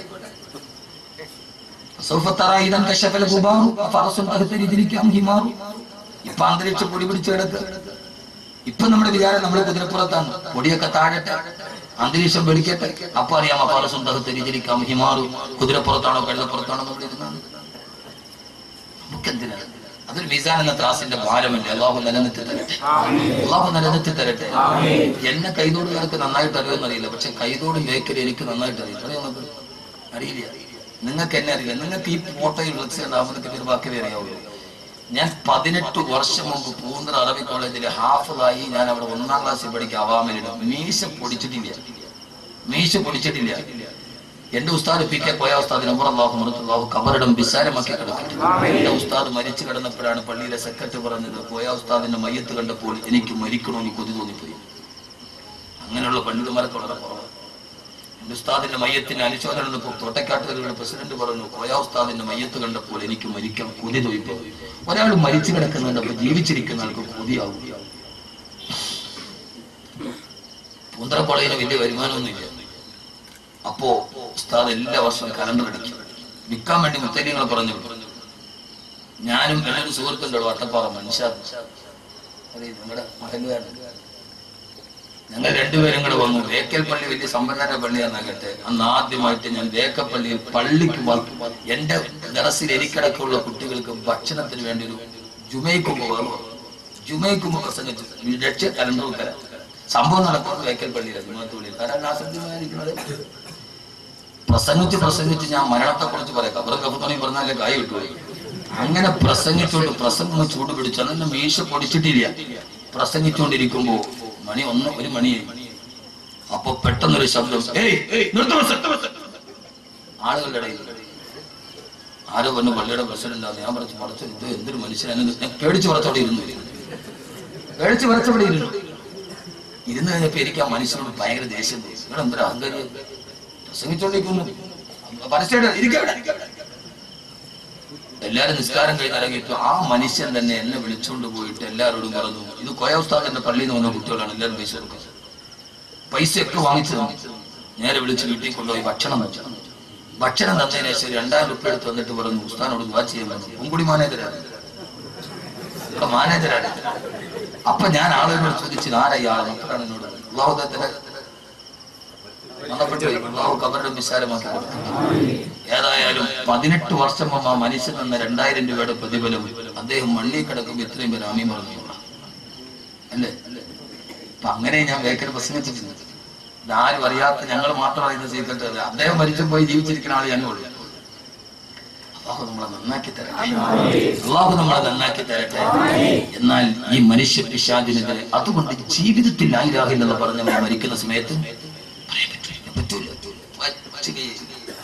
സൗഫ തറ ഇദൻ കശഫൽ ഗുബാറു ഫറസുൻ തഹ്ത രിജ്ലിക്കാം ഹിമാറു ഇപ്പൊ അന്തരീക്ഷം പൊടി പിടിച്ച് കിടക്കുക ഇപ്പൊ നമ്മുടെ വിചാരം നമ്മുടെ കുതിരപ്പുറത്താണ് പൊടിയൊക്കെ താഴട്ടെ അന്തരീക്ഷം വെടിക്കട്ടെ അപ്പൊ അറിയാം ആ ഫറസുൻ തഹ്ത രിജ്ലിക്കാം ഹിമാറു കുതിരപ്പുറത്താണോ വെള്ളപ്പുറത്താണോ നമ്മൾ ഇരുന്നാണ് നമുക്കെന്തിനാണ് അതൊരു മിസാൻ എന്ന ത്രാസിന്റെ ഭാരമല്ലേ അള്ളാഹു നിലനിർത്തി തരട്ടെ അള്ളാഹു നിലനിർത്തി തരട്ടെ എന്നെ കൈതോട് നിനക്ക് നന്നായിട്ട് അറിയുമെന്നറിയില്ല പക്ഷെ കൈതോട് മേക്കൽ എനിക്ക് നന്നായിട്ട് അറിയാം അറിയാം നമുക്ക്? അറിയില്ല നിങ്ങൾക്ക് എന്നെ അറിയില്ല നിങ്ങൾക്ക് ഈ ഫോട്ടോയിൽ വിളിച്ചുണ്ടാവുന്ന ഒരു ബാക്കി അറിയാവുള്ളൂ ഞാൻ പതിനെട്ട് വർഷം മുമ്പ് പൂന്തറ അറബി കോളേജിൽ ഹാഫിളായി ഞാൻ അവിടെ ഒന്നാം ക്ലാസ്സിൽ പഠിക്കുക അവാമിലിടും മീശ പൊടിച്ചിട്ടില്ല മീശ പൊടിച്ചിട്ടില്ല എന്റെ ഉസ്താദ് പി കെ പോയ ഉസ്താദ് നമ്പർ അള്ളാഹു മറുത്തല്ലാഹു കബറിടം വിസാരമാക്കി കിടക്കട്ടെ എന്റെ ഉസ്താദ് മരിച്ചു കിടന്നപ്പോഴാണ് പള്ളിയിലെ സെക്രട്ടറി പറഞ്ഞത് പോയ ഉസ്താദിന്റെ മയ്യത്ത് കണ്ടപ്പോൾ എനിക്ക് മരിക്കണമെന്ന് കൊതി തോന്നിപ്പോയി അങ്ങനെയുള്ള പണ്ഡിതന്മാരൊക്കെ വളരെ കുറവാണ് എന്റെ ഉസ്താദിന്റെ മയ്യത്തിന് അനുശോചനം വന്നപ്പോൾ തോട്ടക്കാട്ടുകാരുടെ പ്രസിഡന്റ് പറഞ്ഞു കോയ ഉസ്താദിന്റെ മയ്യത്ത് കണ്ടപ്പോൾ എനിക്ക് മരിക്കാൻ കൊതി തോന്നിപ്പോയി ഒരാൾ മരിച്ചു കിടക്കുന്നുണ്ട് ജീവിച്ചിരിക്കുന്ന ആൾക്ക് കൊതിയാവും പൂന്തറ കോളേജിന് വലിയ വരുമാനമൊന്നുമില്ല അപ്പോ ഉസ്താദ് എല്ലാ വർഷവും കലണ്ടർ അടിക്കും വിൽക്കാൻ വേണ്ടി മുത്തലിങ്ങൾ പറഞ്ഞു ഞാനും എന്നൊരു സുഹൃത്തുണ്ടോ വട്ടപ്പാറ മനുഷ്യ നിങ്ങളുടെ മകനുകാരൻ ഞങ്ങൾ രണ്ടുപേരും കൂടെ വന്നു വേക്കൽ പള്ളി വലിയ സമ്പന്നരുടെ പള്ളിയാന്നാകട്ടെ അന്ന് ആദ്യമായിട്ട് ഞാൻ വേക്കൽ പള്ളിയിൽ പള്ളിക്ക് വ- എന്റെ നിറസിൽ എനിക്കടക്കമുള്ള കുട്ടികൾക്ക് ഭക്ഷണത്തിന് വേണ്ടി ഒരു ജുമൈക്കുമ്പ് വന്നു ജുമൈക്കുമ്പ് പ്രസംഗിച്ചു രക്ഷ കലണ്ടൂക്കര സംഭവം നടക്കുന്നത് വേക്കൽ പള്ളിയിലാണ് ജുമാത്തുള്ളിയിൽ കാരണം ആസക്തിമായിരിക്കുന്നത് പ്രസംഗിച്ച് പ്രസംഗിച്ച് ഞാൻ മരണത്തെ കുറിച്ച് പറയാം കബറും കഫത്തോണി പറഞ്ഞാലേ കായ് വിട്ടുപോയി അങ്ങനെ പ്രസംഗിച്ചോണ്ട് പ്രസംഗം ചൂട് പിടിച്ചു അന്നെ മീശ പൊടിച്ചിട്ടില്ല പ്രസംഗിച്ചുകൊണ്ടിരിക്കുമ്പോ മണി ഒന്ന് ഒരു മണിയായി അപ്പൊ പെട്ടെന്നൊരു ശബ്ദം "ഏയ്, ഏയ്, നിർത്ത് ബസ്, നിർത്ത് ബസ്." ആളുകളുടെ ഇടയിൽ ആരോ പറഞ്ഞു പള്ളിയുടെ പ്രസിഡന്റ് ഞാൻ പറഞ്ഞു പടച്ചു ഇത് എന്തൊരു മനുഷ്യനാണ് ഞാൻ പേടിച്ച് പറച്ചോടെ ഇരുന്നു പേടിച്ച് പറച്ചവിടെ ഇരുന്നു ഇരുന്ന് കഴിഞ്ഞപ്പോ എനിക്ക് ആ മനുഷ്യനോട് ഭയങ്കര ദേഷ്യം തോന്നി നിങ്ങൾ എന്തൊരു അഹങ്കാരി പ്രസംഗിച്ചോണ്ടിരിക്കുന്നു പരസ്യമായിട്ട് ഇരിക്കവിടെ എല്ലാരും നിസ്കാരം കഴിഞ്ഞ് ഇറങ്ങിയിട്ട് ആ മനുഷ്യൻ തന്നെ എന്നെ വിളിച്ചുകൊണ്ട് പോയിട്ട് എല്ലാവരോടും പറഞ്ഞു ഇത് കോയ ഉസ്താദിന്റെ പള്ളിയിൽ നിന്ന് വന്ന കുട്ടികളാണ് എല്ലാവരും പൈസ കൊടുക്കുന്നത് പൈസയൊക്കെ വാങ്ങിച്ചു തന്നു നേരെ വിളിച്ച് വീട്ടിൽ കൊണ്ടുപോയി ഭക്ഷണം വെച്ചു ഭക്ഷണം തന്നതിന് ശേഷം രണ്ടായിരം റുപ്യ എടുത്ത് വന്നിട്ട് പറഞ്ഞു ഉസ്താനോട് ദുവാ ചെയ്യാൻ പറഞ്ഞു ഉങ്കുടി മാനേജരാണ് ഇവിടെ മാനേജരാണ് അപ്പൊ ഞാൻ ആളുകളോട് ചോദിച്ചു ആരാ ഇയാളെ മക്കളാണ് എന്നോട് അള്ളാഹുദത്തിന്റെ മരണപ്പെട്ടു പോയി. അള്ളാഹു കബറിന്റെ വിശാലമാക്കി കൊടുത്തു ഏതായാലും പതിനെട്ട് വർഷം മുമ്പ് ആ മനുഷ്യൻ എന്ന രണ്ടായിരം രൂപയുടെ പ്രതിഫലം അദ്ദേഹം മണ്ണിൽ കിടക്കുമ്പോൾ ഇത്രയും പേര് ആമീൻ പറഞ്ഞു അല്ലേ അപ്പൊ അങ്ങനെ ഞാൻ വേക്കൽ പ്രസംഗിച്ചിട്ടുണ്ട് ഇതാരും അറിയാത്ത ഞങ്ങൾ മാത്രം അറിയുന്ന സീക്രട്ട് അല്ല അദ്ദേഹം മരിച്ചു പോയി ജീവിച്ചിരിക്കുന്ന ആൾ ഞാനും ഉള്ളു അള്ളാഹു നമ്മളെ നന്നാക്കി തരട്ടെ അള്ളാഹു നമ്മളെ നന്നാക്കി തരട്ടെ എന്നാൽ ഈ മനുഷ്യ പിശാദിനെതിരെ അതുകൊണ്ട് ജീവിതത്തിൽ ആയിരാഹില്ലെന്ന് പറഞ്ഞ് നമ്മൾ മരിക്കുന്ന സമയത്ത് പറയാൻ പറ്റില്ല പറ്റൂല പറ്റുകയില്ല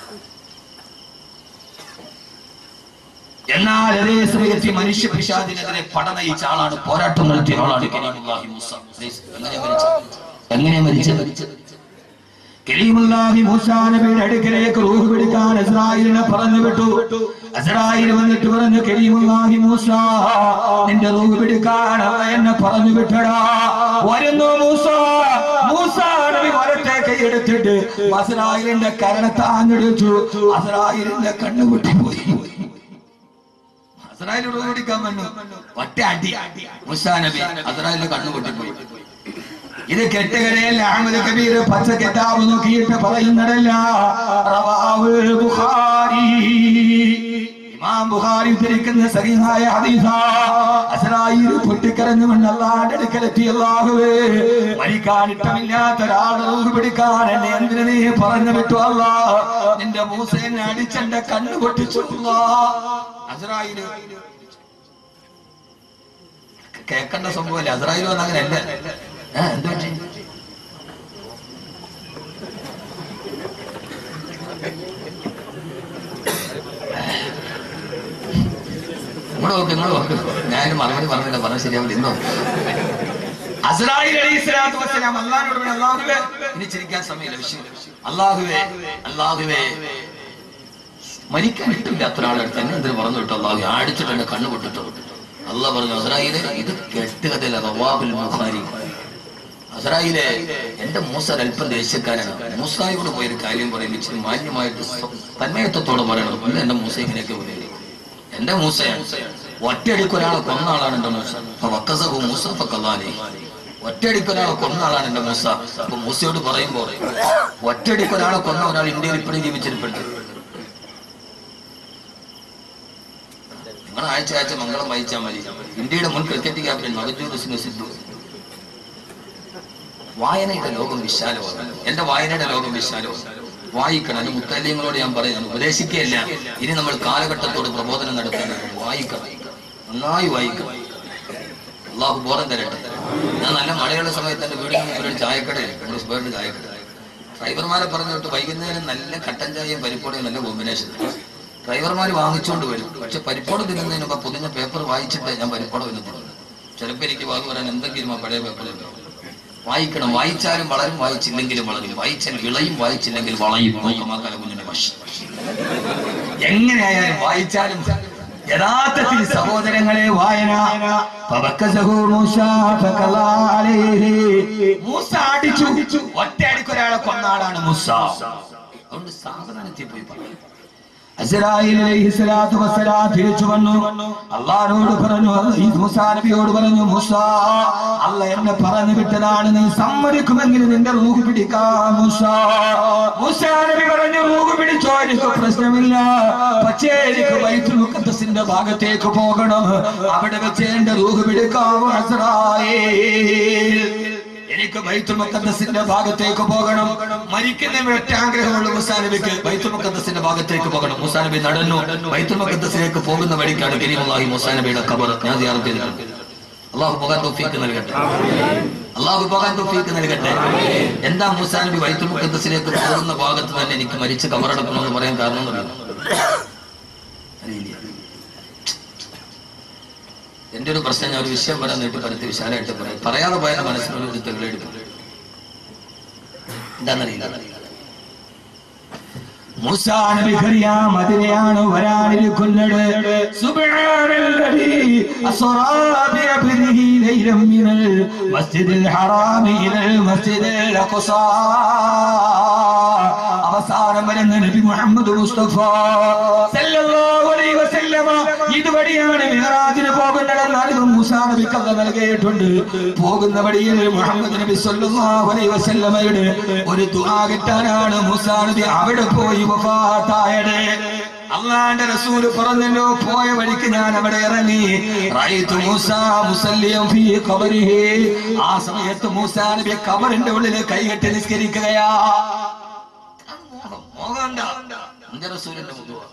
എന്നാൽ അതേ സമയത്ത് ഈ മനുഷ്യ പിശാദിനെതിരെ പട നയിച്ച ആളാണ് പോരാട്ടം നടത്തിയ ആളാണ് കരീമുല്ലാഹി മൂസ എങ്ങനെ മരിച്ചത് എങ്ങനെ മരിച്ചത് കരീമുല്ലാഹി മൂസാ നബിയുടെ അടുക്കലേക്ക് റൂഹ് പിടിക്കാൻ ഇസ്രായേലിനെ പറഞ്ഞു വിട്ടു ഇസ്രായേൽ വന്നിട്ട് പറഞ്ഞു കരീമുല്ലാഹി മൂസ നിന്റെ റൂഹ് പിടിക്കാൻ അള്ള എന്നെ പറഞ്ഞു വിട്ടടാ വരുന്നു മൂസ മൂസ നബി വരട്ടെ കൈയെടുത്തിട്ട് ഇസ്രായേലിന്റെ കരണത്താഞ്ഞെടുത്തു ഇസ്രായേലിന്റെ കണ്ണു പൊട്ടിപ്പോയി അസറായിലോട് ഓടിക്കാൻ വന്നു ഒറ്റ അടി മുസാ നബി അസറായിലെ കണ്ണു പൊട്ടിപ്പോയി ഇത് കെട്ടുകരയിൽ അഹമ്മദ് കബീർ പച്ച കിതാബ് നോക്കിയിട്ട് പറയുന്നതല്ല റവാഹു ബുഖാരി ഇമാം ബുഖാരി ഉദ്ധരിക്കുന്ന സഹിഹായ ഹദീസ അസ്രായിൽ പൊട്ടിക്കരഞ്ഞു അല്ലാണ്ട് അടുക്കലെത്തി അല്ലാഹുവേ മരിക്കാൻ ഇഷ്ടമില്ലാത്ത ഒരാളെ റൂഹ് പിടിക്കാൻ എന്നെ എന്തിനു നീ പറഞ്ഞു വിട്ടു അല്ലാ നിന്റെ മൂസ എന്നെ അടിച്ചെന്റെ കണ്ണു പൊട്ടിച്ചു അല്ലാ അസറായില് കേൾക്കേണ്ട സംഭവമല്ലേ അസറായില് വന്ന അങ്ങനെയല്ല ഏ, എന്ത് പറ്റി ഇങ്ങോട്ട് നോക്ക് ഇങ്ങോട്ട് നോക്ക് ഞാൻ മറുപടി പറഞ്ഞില്ല പറഞ്ഞ ശരിയാവില്ല ഇന്നോ അസ്രായിൽ അലൈഹി സ്വലാത്തു വസ്സലാം അല്ലാഹുവോട് പറഞ്ഞു, അല്ലാഹുവേ ഇനി ചിരിക്കാൻ സമയമില്ല വിഷയം അള്ളാഹുവേ അള്ളാഹുവേ മരിക്കാൻ ഇഷ്ടമില്ലാത്ത ഒരാളെടുത്ത് എന്നെ എന്തിനു പറഞ്ഞു വിട്ടു അള്ളാഹു അടിച്ചിട്ട് എന്റെ കണ്ണു പൊട്ടിട്ടു അള്ളാഹ് പറഞ്ഞു അസറായിലെ ഇത് കെട്ടുകഥയില്ല റവാബുൽ ബുഖാരി അസറായിലെ എന്റെ മൂസ അല്പം ദേശക്കാരനാണ് മൂസായോട് പോയൊരു കാര്യം പറയും ഇച്ചിരി മാന്യമായിട്ട് സ്വ- തന്മയത്വത്തോടെ പറയണം അല്ല എന്റെ മൂസ ഇങ്ങനെയൊക്കെ പറയും എന്റെ മൂസയാണ് ഒറ്റയടിക്ക് ഒരാളെ കൊന്ന ആളാണ് എന്റെ മൂസ അപ്പൊ വക്കസബു മൂസ ഫക്കല്ലാനെ ഒറ്റയടിക്ക് ഒരാളെ കൊന്ന ആളാണ് എന്റെ മൂസ അപ്പൊ മൂസയോട് പറയുമ്പോ ഒറ്റയടിക്ക് ഒരാളെ കൊന്ന ഒരാൾ ഇന്ത്യയിൽ ഇപ്പോഴും ജീവിച്ചിരിപ്പുണ്ട് നിങ്ങൾ ആഴ്ച ആഴ്ച മംഗളം വായിച്ചാൽ മതി ഇന്ത്യയുടെ മുൻ ക്രിക്കറ്റ് ക്യാപ്റ്റൻ നവജോത് സിംഗ് സിദ്ധു വായനയുടെ ലോകം വിശാലമാണ് എന്റെ വായനയുടെ ലോകം വിശാലമാണ് വായിക്കണം അത് മുത്തല്യങ്ങളോട് ഞാൻ പറയുന്നത് ഉപദേശിക്കുകയല്ല ഇനി നമ്മൾ കാലഘട്ടത്തോട് പ്രബോധനം നടത്തേണ്ടത് വായിക്കണം നന്നായി വായിക്കണം അള്ളാഹു ബോധം തരട്ടെ ഞാൻ നല്ല മഴയുള്ള സമയത്ത് എന്റെ വീടിന് മുമ്പിൽ ഒരു ചായക്കടയാണ് നമ്മുടെ സ്പേർഡ് ചായക്കട ഡ്രൈവർമാരെ പറഞ്ഞു വിട്ട് വൈകുന്നേരം നല്ല കട്ടൻ ചായയും പരിപ്പോടയും നല്ല കോമ്പിനേഷൻ ഡ്രൈവർമാർ വാങ്ങിച്ചുകൊണ്ട് വരും പക്ഷെ പരിപ്പോടം തിന്നുന്നതിന് മുമ്പ് പുതിയ പേപ്പർ വായിച്ചിട്ട് ഞാൻ പരിപ്പോടം തിന്നുള്ളൂ ചിലപ്പോൾ എനിക്ക് വാങ്ങി പറയാൻ എന്തെങ്കിലും ആ പഴയ പേപ്പറിലുണ്ടാവും വായിക്കണം വായിച്ചാലും വളരും വായിച്ചില്ലെങ്കിലും വളരും വായിച്ചാൽ വിളയും വായിച്ചില്ലെങ്കിൽ വളയും നോക്കമാക്കാല കുഞ്ഞിന്റെ വശി എങ്ങനെയായാലും വായിച്ചാലും യഥാർത്ഥത്തിൽ സഹോദരങ്ങളെ വായന ഫബക്കസഹു മൂസ ഫഖലാ അലൈഹി. മൂസ അടിച്ചു ഒറ്റയടിക്ക് ഒരാളെ കൊന്ന ആളാണ് മൂസ അതുകൊണ്ട് സാവധാനത്തിൽ പോയി പറയും അസ്രായേൽ അലൈഹിസ്സലാത്തു വസ്സലാം തിരിച്ചു വന്നു അള്ളാഹിനോട് പറഞ്ഞു ഈ മൂസാ നബിയോട് പറഞ്ഞു മൂസ അല്ല എന്നെ പറഞ്ഞു വിട്ടതാണ് നീ സമ്മതിക്കുമെങ്കിൽ നിന്റെ റൂഹ് പിടിക്കാം മൂസ മൂസാ നബി പറഞ്ഞു റൂഹ് പിടിച്ചോ എനിക്ക് പ്രശ്നമില്ല പക്ഷേ എനിക്ക് ബൈത്തുൽ മുഖദ്ദസിന്റെ ഭാഗത്തേക്ക് പോകണം അവിടെ വെച്ച് എന്റെ റൂഹ് പിടിക്കാം അസ്രായേൽ എനിക്ക് ബൈത്തുൽ മുഖദ്ദസിന്റെ ഭാഗത്തേക്ക് പോകണം മരിക്കുന്ന ഒറ്റ ആഗ്രഹമുള്ള മുസാനബിക്ക് ബൈത്തുൽ മുഖദ്ദസിന്റെ ഭാഗത്തേക്ക് പോകണം മുസാനബി നടന്നു ബൈത്തുൽ മുഖദ്ദസിലേക്ക് പോകുന്ന വഴിക്കാണ് കരീമുല്ലാഹി മുസാനബിയുടെ ഖബർ ഞാൻ സിയാറത്ത് ചെയ്തിട്ടുണ്ട് അള്ളാഹു പോകാൻ തൗഫീക്ക് നൽകട്ടെ അള്ളാഹു പോകാൻ തൗഫീക്ക് നൽകട്ടെ എന്താ മുസാനബി ബൈത്തുൽ മുഖദ്ദസിലേക്ക് പോകുന്ന ഭാഗത്ത് തന്നെ എനിക്ക് മരിച്ച് കബറടക്കണമെന്ന് പറയാൻ കാരണം എന്നറിയോ? അറിയില്ല എന്റെ ഒരു പ്രശ്നം ഞാൻ ഒരു വിഷയം പറയാൻ നീട്ടി പരത്തി വിശാലമായിട്ട് പറയാം പറയാതെ പോയാൽ മനസ്സിനൊരു ഒരു തെളിവെടുക്കും എന്താണെന്നറിയില്ല മൂസാ നബിക്കറിയാം അതിനെയാണ് വരാനിരിക്കുന്നത് സുബ്ഹാനല്ലദീ അസ്റാ ബിഅബ്ദിഹി ലൈലം മിനൽ മസ്ജിദിൽ ഹറാമി ഇലൽ മസ്ജിദിൽ അഖ്സാ അവസാനം വരുന്ന നബി മുഹമ്മദ് മുസ്തഫ സല്ലല്ലാഹു അലൈഹി വസല്ലമ ഇതുവഴിയാണ് മിഹ്റാജിന് പോകുന്നതെന്ന് അറിവ് മൂസാ നബിക്ക് അല്ല നൽകിയിട്ടുണ്ട് പോകുന്ന വഴിയിൽ മുഹമ്മദ് നബി സല്ലല്ലാഹു അലൈഹി വസല്ലമയുടെ ഒരു ദുആ കിട്ടാനാണ് മൂസാ നബി അവിടെ പോയി വഫാത്തായത് അള്ളാന്റെ റസൂല് പറഞ്ഞല്ലോ പോയ വഴിക്ക് ഞാൻ അവിടെ ഇറങ്ങി റഅയ്തു മൂസാ മുസല്ലിയം ഫീ ഖബരിഹി ആ സമയത്ത് മൂസാ നബി ഖബറിന്റെ ഉള്ളിൽ കൈകെട്ടി നിസ്കരിക്കുകയാ മോഹണ്ട എന്റെ റസൂലിന്റെ മുഖം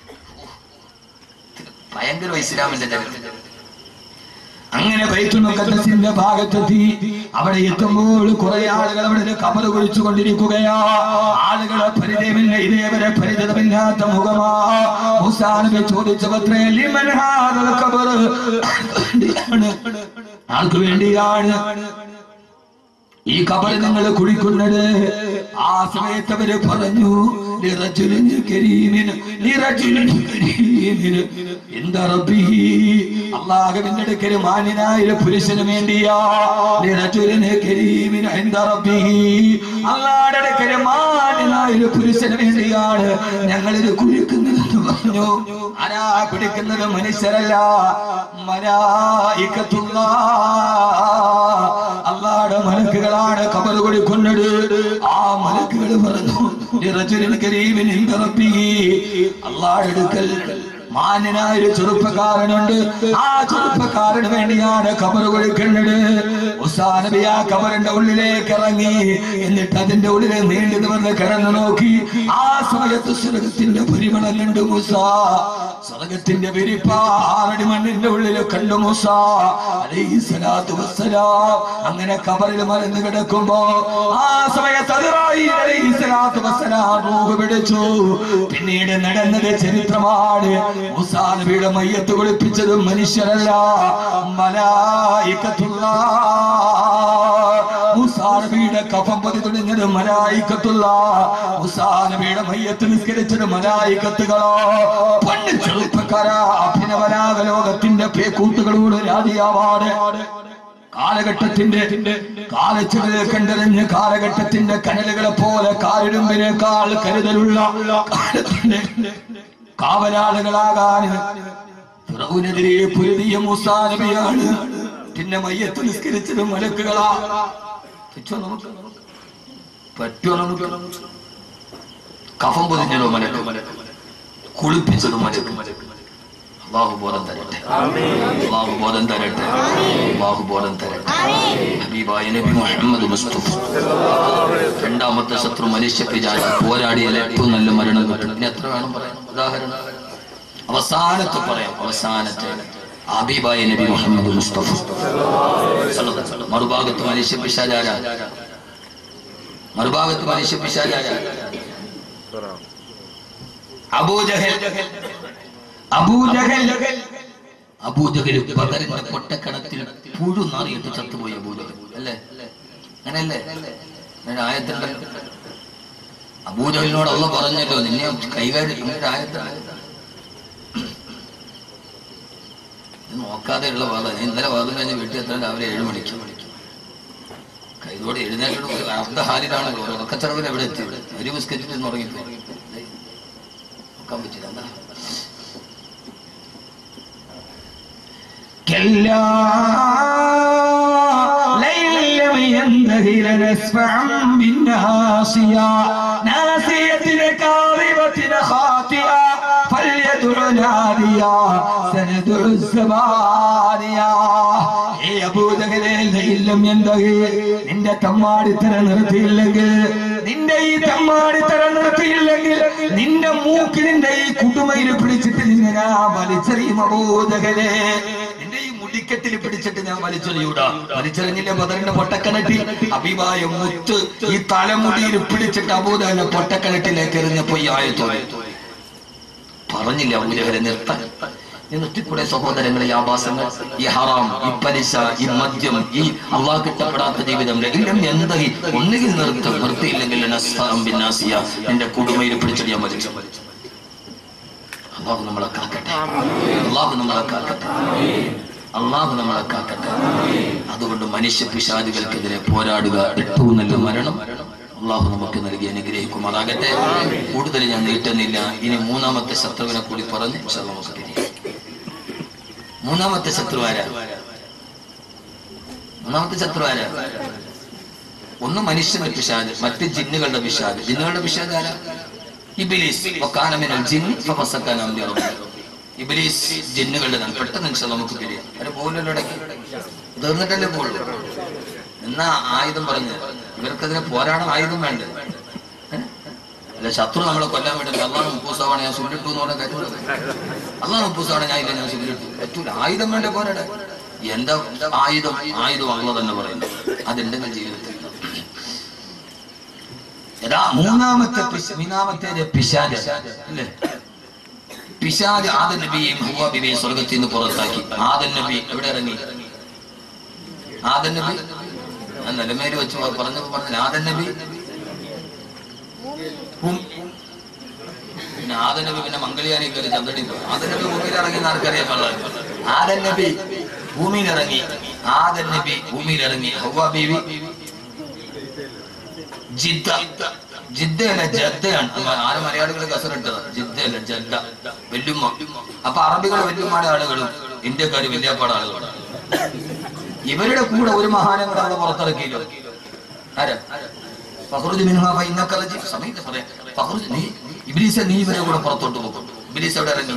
ഭയങ്കര ഇസ്ലാമിന്റെ ചരിത്രം അങ്ങനെ ബൈത്തുൽ മുഖദ്ദസിന്റെ ഭാഗത്തെത്തി അവിടെ എത്തുമ്പോൾ കുറെ ആളുകൾ അവിടെ കബർ കുഴിച്ചു കൊണ്ടിരിക്കുകയാ ആളുകളെ പരിചയമില്ല ഇതേവരെ പരിചിതമില്ലാത്ത മുഖമാ മൂസാ നബി ചോദിച്ചപത്രേ ലിമൻ ഹാദൽ ഖബർ ആൾക്ക് വേണ്ടിയാണ് ഈ കബർ നിങ്ങൾ കുഴിക്കുന്നത് ആ സമയത്ത് അവര് പറഞ്ഞു "ലിറജുലിൻ കരീമിൻ, ലിറജുലിൻ കരീമിൻ, ഇന്ദ റബ്ബിഹി." അള്ളാഹുവിന്റെ അടുക്കൽ മാന്യനായ ഒരു പുരുഷന് വേണ്ടിയാ ലിറജുലിൻ കരീമിൻ ഇന്ദ റബ്ബിഹി. അള്ളാഹുടെ അടുക്കൽ മാന്യനായ ഒരു പുരുഷന് വേണ്ടിയാണ് ഞങ്ങൾ ഇത് കുഴിക്കുന്നത് എന്ന് പറഞ്ഞു ആരാ കുടിക്കുന്നത് മനുഷ്യരല്ല മലായിക്കത്തുള്ള അള്ളാടെ മലക്കുകളാണ് കബർ കൊടുക്കുന്നത് ആ മലക്കുകൾ പറഞ്ഞു "ലിറജുലിൻ കരീമിൻ ഇൻദ റബ്ബിഹി." അള്ളാടെ അടുക്കൽ മാന്യനായ ഒരു ചെറുപ്പക്കാരനുണ്ട് ആ ചെറുപ്പക്കാരന് വേണ്ടിയാണ് കബർ കൊടുക്കുന്നത് ഉസാ നബി ആ കബറിന്റെ ഉള്ളിലേക്ക് ഇറങ്ങി എന്നിട്ട് അതിന്റെ ഉള്ളിൽ നീണ്ടു നിവർന്ന് കിടന്നു നോക്കി ആ സമയത്ത് സ്വർഗത്തിന്റെ പരിമളം കണ്ടു മുസ സ്വർഗത്തിന്റെ വിരിപ്പ ആറടി മണ്ണിന്റെ ഉള്ളിൽ കണ്ടു മുസ അലൈഹി സ്വലാത്തു വസ്സലാം അങ്ങനെ കബറിൽ മലന്ന് കിടക്കുമ്പോ ആ സമയത്ത് അസ്രായീൽ അലൈഹി സ്വലാത്തു വസ്സലാം റൂഹ് പിടിച്ചു പിന്നീട് നടന്നത് ചരിത്രമാണ് മൂസാ നബിയുടെ മയ്യത്ത് കുളിപ്പിച്ചത് മനുഷ്യരല്ല മലായിക്കത്തുള്ള മൂസാ നബിയുടെ കഫം പതി തുണിഞ്ഞത് മലായിക്കത്തുള്ള മൂസാ നബിയുടെ മയ്യത്ത് നിസ്കരിച്ചത് മലായിക്കത്തുകളോ പണ്ട് ചെറുപ്പക്കാരാ അഭിനവരാഗ ലോകത്തിന്റെ പേക്കൂട്ടുകളോട് രാജിയാവാട് കാലഘട്ടത്തിന്റെ കാലച്ചുടൽ കണ്ടെറിഞ്ഞ് കാലഘട്ടത്തിന്റെ കനലുകളെ പോലെ കാലിടുമ്പിനേക്കാൾ കരുതലുള്ള കാലത്തിന്റെ കാവലാളുകളാകാൻ ഫിറൗനെതിരെ പൊരുതിയ മൂസാ നബിയാണ് പിന്നെ മയ്യത്ത് നിസ്കരിച്ചത് മലക്കുകളാ പറ്റുമോ നമുക്ക് പറ്റുമോ നമുക്ക് കഫം പൊതിഞ്ഞതോ മലക്ക് കുളിപ്പിച്ചതും മലക്ക് അള്ളാഹു ബോധം തരട്ടെ അള്ളാഹു ബോധം തരട്ടെ അള്ളാഹു ബോധം തരട്ടെ ഹബീബായ നബി മുഹമ്മദ് മുസ്തഫ രണ്ടാമത്തെ ശത്രു മനുഷ്യ പിജാജ് പോരാടിയാൽ ഏറ്റവും നല്ല മരണം കിട്ടും ഇനി എത്ര വേണം പറയാം ഉദാഹരണം അവസാനത്തെ പറയാം അവസാനത്തെ ഹബീബായ നബി മുഹമ്മദ് മുസ്തഫ സല്ലല്ലാഹു അലൈഹി വസല്ലം. മറുഭാഗത്ത് മനുഷ്യ പിശാചാര മറുഭാഗത്ത് മനുഷ്യ പിശാചാര അബൂജഹൽ അബൂജഹൽ അബൂജഹൽ ബദറിന്റെ പൊട്ടക്കണത്തിൽ പുഴു നാറിയിട്ട് ചത്തുപോയി അബൂജഹൽ അല്ലേ അങ്ങനല്ലേ അങ്ങനെ ആയത്തുണ്ടല്ലോ അബൂജഹലിനോട് അള്ള പറഞ്ഞല്ലോ നിന്നെ കൈകാര്യം അങ്ങനെ ആയത്താണ് ഇത് നോക്കാതെയുള്ള വാദ ഞാൻ ഇന്നലെ വാദം കഴിഞ്ഞ് വീട്ടിൽ എത്താൻ രാവിലെ ഏഴ് മണിക്ക് കൈതോടെ എഴുന്നേറ്റോട് അർദ്ധ ഹാലിലാണല്ലോ ഉറക്കച്ചടവിൽ എവിടെ എത്തി ഒരു ബിസ്ക്കറ്റിൽ നിന്ന് ഉറങ്ങിപ്പോയി വെക്കാൻ പറ്റില്ല എന്താ كلا لئن لم ينتهي لنسفعا بالناصية ناصية كاذبة خاطئة فليدع ناديا سندع الزبانية ഏ അബൂജഹലേ ലئن لم ينتهي നിന്റെ തമ്മാടിത്തര നിർത്തിയില്ലെങ്കിൽ നിന്റെ ഈ തമ്മാടിത്തര നിർത്തിയില്ലെങ്കിൽ നിന്റെ മൂക്ക് നിന്റെ ഈ കുടുമയിൽ പിടിച്ചിട്ട് നിന്നെ ഞാൻ വലിച്ചെറിയും അബൂജഹലേ നിന്റെ ഈ മുടിക്കെട്ടിൽ പിടിച്ചിട്ട് ഞാൻ വലിച്ചെറിയൂടാ വലിച്ചെറിഞ്ഞില്ല ബദറിന്റെ പൊട്ടക്കിണറ്റിൽ അഭിമായ മുത്ത് ഈ തലമുടിയിൽ പിടിച്ചിട്ട് അബൂദഹലെ പൊട്ടക്കിണറ്റിലേക്ക് എറിഞ്ഞപ്പോ ഈ ആയത്തോലെ പറഞ്ഞില്ല അബൂജഹലെ നിർത്താൻ നീ നിർത്തിക്കൂടെ സഹോദരങ്ങളെ ഈ ആഭാസങ്ങൾ ഈ ഹറാം ഈ പലിശ ഈ മദ്യം ഈ അള്ളാഹ് കിട്ടപ്പെടാത്ത ജീവിതം ഇല്ലം എന്തായി ഒന്നുകിൽ നിർത്തും നിർത്തിയില്ലെങ്കിൽ നസ്ഫാം ബിന്നാസിയ നിന്റെ കുടുമയിൽ പിടിച്ചിട്ട് ഞാൻ വലിച്ചു അള്ളാഹു നമ്മളെ കാക്കട്ടെ അള്ളാഹു നമ്മളെ കാക്കട്ടെ അള്ളാഹു നമ്മളെ കാക്കട്ടെ അതുകൊണ്ട് മനുഷ്യ പിശാചുകൾക്കെതിരെ പോരാടുക ഏറ്റവും നല്ല മരണം അള്ളാഹു നമുക്ക് നൽകി അനുഗ്രഹിക്കുമാറാകട്ടെ കൂടുതൽ ഞാൻ നീട്ടുന്നില്ല ഇനി മൂന്നാമത്തെ ശത്രുവിനെ കൂടി പറഞ്ഞ് ഇൻഷാ അല്ലാഹ് നമുക്ക് പിരിയാം. മൂന്നാമത്തെ ശത്രു ആരാ മൂന്നാമത്തെ ശത്രു ആരാ ഒന്ന് മനുഷ്യന്റെ പിശാജ് മറ്റ് ജിന്നുകളുടെ പിശാജ് ജിന്നുകളുടെ പിശാജ് ആരാ ഇബിലീസ് വക്കാനമിനൽ ജിന്ന് ഫഫസക്കാന അംരി റബ്ബിഹി. ഇബിലീസ് ജിന്നുകളുടെ നാം പെട്ടെന്ന് ഇൻഷാ അല്ലാഹ് നമുക്ക് പിരിയാം അവരെ പോലല്ലോ ഇടയ്ക്ക് തീർന്നിട്ടല്ലേ പോകുള്ളൂ എന്നാ ആയുധം പറഞ്ഞു ഇവർക്കതിനെ പോരാടാൻ ആയുധം വേണ്ട അല്ല ശത്രു നമ്മളെ കൊല്ലാൻ വേണ്ടി അള്ളാഹ് മുപ്പൂസാവാണ് ഞാൻ സുല്ലിട്ടു എന്ന് പറഞ്ഞ കാര്യം അള്ളാഹ് മുപ്പൂസാവാണ് ഞാൻ ഇല്ല ഞാൻ സുല്ലിട്ടു പറ്റൂല ആയുധം വേണ്ട പോരാടാൻ എന്താ ആയുധം ആയുധം അള്ള തന്നെ പറയുന്നു അതുണ്ടെങ്കിൽ ജീവിതത്തിൽ യഥാ മൂന്നാമത്തെ പിശ- മൂന്നാമത്തേത് പിശാജ് അല്ലേ പിശാജ് ആദൻ നബിയെയും ഹുവ ബിബിയെയും സ്വർഗത്തിൽ നിന്ന് പുറത്താക്കി ആദൻ നബി എവിടെ ഇറങ്ങി ആദൻ നബി ഞാൻ നിലമേര് വെച്ച് പറഞ്ഞപ്പോ പറഞ്ഞില്ല ആദൻ നബി ഭൂമി- പിന്നെ ആദൻ നബി പിന്നെ മംഗളിയാനി കയറി ചന്ദ്രനിൽ പോയി ആദൻ നബി ഭൂമിയിൽ ഇറങ്ങി ആർക്കറിയാൻ പാടില്ല ആദൻ നബി ഭൂമിയിൽ ഇറങ്ങി ആദൻ നബി ഭൂമിയിൽ ഇറങ്ങി ഹവ്വ ബീവി ജിദ്ദ ജിദ്ദയല്ല ജദ്ദയാണ് അമ്മ ആരും മലയാളികൾ കസറിട്ടത് ജിദ്ദയല്ല ജദ്ദ വെല്ലുമ്മ അപ്പൊ അറബികൾ വെല്ലുമ്മയുടെ ആളുകളും ഇന്ത്യക്കാർ വല്യാപ്പാട് ആളുകളും ഇവരുടെ കൂടെ ഒരു മഹാനം കൂടെ അവിടെ പുറത്തിറക്കിയല്ലോ ആരാ ഫഹ്റുജ് മിൻഹാ ഫഇന്നക റജീം സമയത്ത് പറയാം ഫഹ്റുജ് നീ ഇബ്ലീസെ നീ ഇവരെ കൂടെ പുറത്തോട്ട് പോകും ഇബ്ലീസ് എവിടെ ഇറങ്ങി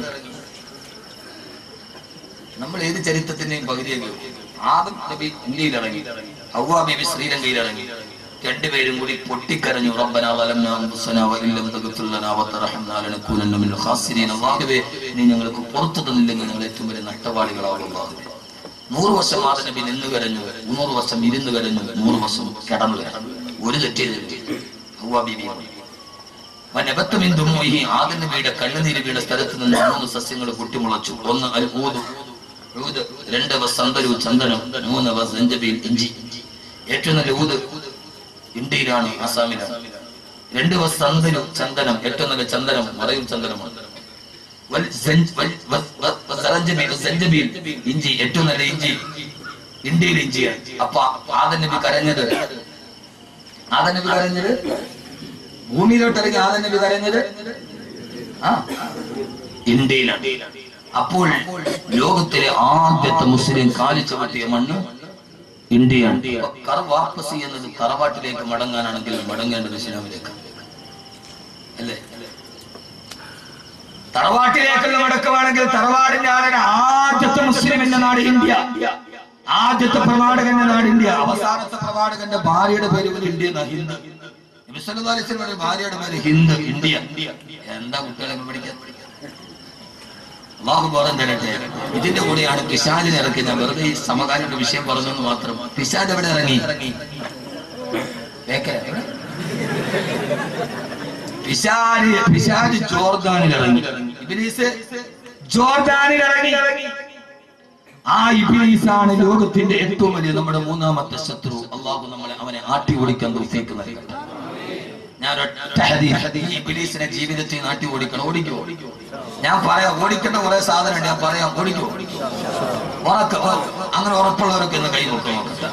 നമ്മൾ ഏത് ചരിത്രത്തിന്റെയും പകുതിയൊക്കെ ആദം നബി ഇന്ത്യയിൽ ഇറങ്ങി ഹവ്വാ ബിബി ശ്രീലങ്കയിൽ ഇറങ്ങി രണ്ടുപേരും കൂടി പൊട്ടിക്കരഞ്ഞു റബ്ബനാ വലംനാ അൻഫുസനാ വഇല്ലം തഗ്ഫിർ ലനാ വതർഹംനാ ലനകൂനന്ന മിനൽ ഖാസിരീൻ അല്ലാഹുവേ നീ ഞങ്ങൾക്ക് പുറത്തു തന്നില്ലെങ്കിൽ ഞങ്ങൾ ഏറ്റവും വലിയ നഷ്ടവാളികളാവും അല്ലാഹുവേ നൂറ് വർഷം ആദം നബി നിന്ന് കരഞ്ഞു നൂറ് വർഷം ഇരുന്ന് കരഞ്ഞു നൂറ് വർഷം കിടന്നു കരഞ്ഞു ഒരു തെറ്റില്ല ഹവ്വാ ബിബി വനബത്തുമിൻ ദുമൂഹി ആദം നബിയുടെ കണ്ണുനീര് വീണ സ്ഥലത്ത് നിന്ന് മൂന്ന് സസ്യങ്ങൾ പൊട്ടിമുളച്ചു ഒന്ന് അൽ ഊദ് ഊദ് രണ്ട് വ സന്തരു ചന്ദനം മൂന്ന് വ സഞ്ചബീൽ ഇഞ്ചി ഏറ്റവും നല്ല ഊദ് ഇന്ത്യയിലാണ് ആസാമിലാണ് രണ്ട് വ സന്തരു ചന്ദനം ഏറ്റവും നല്ല ചന്ദനം മറയൂർ ചന്ദനമാണ് വൽ സഞ്ച്- വൽ- വ- വ- വ സറഞ്ചബീൽ, സഞ്ചബീൽ ഇഞ്ചി ഏറ്റവും നല്ല ഇഞ്ചി ഇന്ത്യയിൽ ഇഞ്ചിയാണ് അപ്പൊ ആദം നബി കരഞ്ഞത് ആദം നബി കരഞ്ഞത് ഭൂമിയിലോട്ട് ഇറങ്ങി ആദം നബി കരഞ്ഞത് ആ ഇന്ത്യയിലാണ് അപ്പോൾ ലോകത്തിലെ ആദ്യത്തെ മുസ്ലിം കാലിച്ചു പറ്റിയ മണ്ണ് ഇന്ത്യയാണ് അപ്പൊ കറ വാപ്പസ് എന്നത് തറവാട്ടിലേക്ക് മടങ്ങാനാണെങ്കിൽ മടങ്ങേണ്ടത് ഇസ്ലാമിലേക്ക് അല്ലേ തറവാട്ടിലേക്കുള്ള മടക്കമാണെങ്കിൽ തറവാടിന്റെ ആരുടെ ആദ്യത്തെ മുസ്ലിം എന്ന നാട് ഇന്ത്യ ആദ്യത്തെ പ്രവാചകന്റെ നാട് ഇന്ത്യ അവസാനത്തെ പ്രവാചകന്റെ ഭാര്യയുടെ പേര് പോലും ഇന്ത്യ എന്നാ, ഹിന്ദ് നബി സല്ലല്ലാഹു അലൈഹി വസല്ലമയുടെ ഭാര്യയുടെ പേര് ഹിന്ദ് ഇന്ത്യ എന്താ കുട്ടികളെ പഠിക്കാൻ അള്ളാഹു ബോധം തരട്ടെ ഇതിന്റെ കൂടെയാണ് പിശാലിനെ ഇറക്കി ഞാൻ വെറുതെ ഈ സമകാലിക വിഷയം പറഞ്ഞെന്ന് മാത്രം പിശാജ് എവിടെ ഇറങ്ങി ബേക്കല, എവിടെ? പിശാല് പിശാജ് ജോർദാനിൽ ഇറങ്ങി ഇബിലീസ് ജോർദാനിൽ ഇറങ്ങി ആ ഇബിലീസാണ് ലോകത്തിന്റെ ഏറ്റവും വലിയ നമ്മുടെ മൂന്നാമത്തെ ശത്രു അള്ളാഹു നമ്മളെ അവനെ ആട്ടി ഓടിക്കാൻ തോഫീക്ക് നൽകട്ടെ ഞാൻ ഒറ്റ ഹദീസ് ഈ ഇബിലീസിനെ ജീവിതത്തിൽ നാട്ടി ഓടിക്കണം ഓടിക്കോ ഞാൻ പറയാം ഓടിക്കേണ്ട കുറെ സാധനം ഉണ്ട് ഞാൻ പറയാം ഓടിക്കോ ഉറക്ക ഉറ- അങ്ങനെ ഉറപ്പുള്ളവരൊക്കെ ഒന്ന് കൈ നോക്കാം നോക്കട്ടെ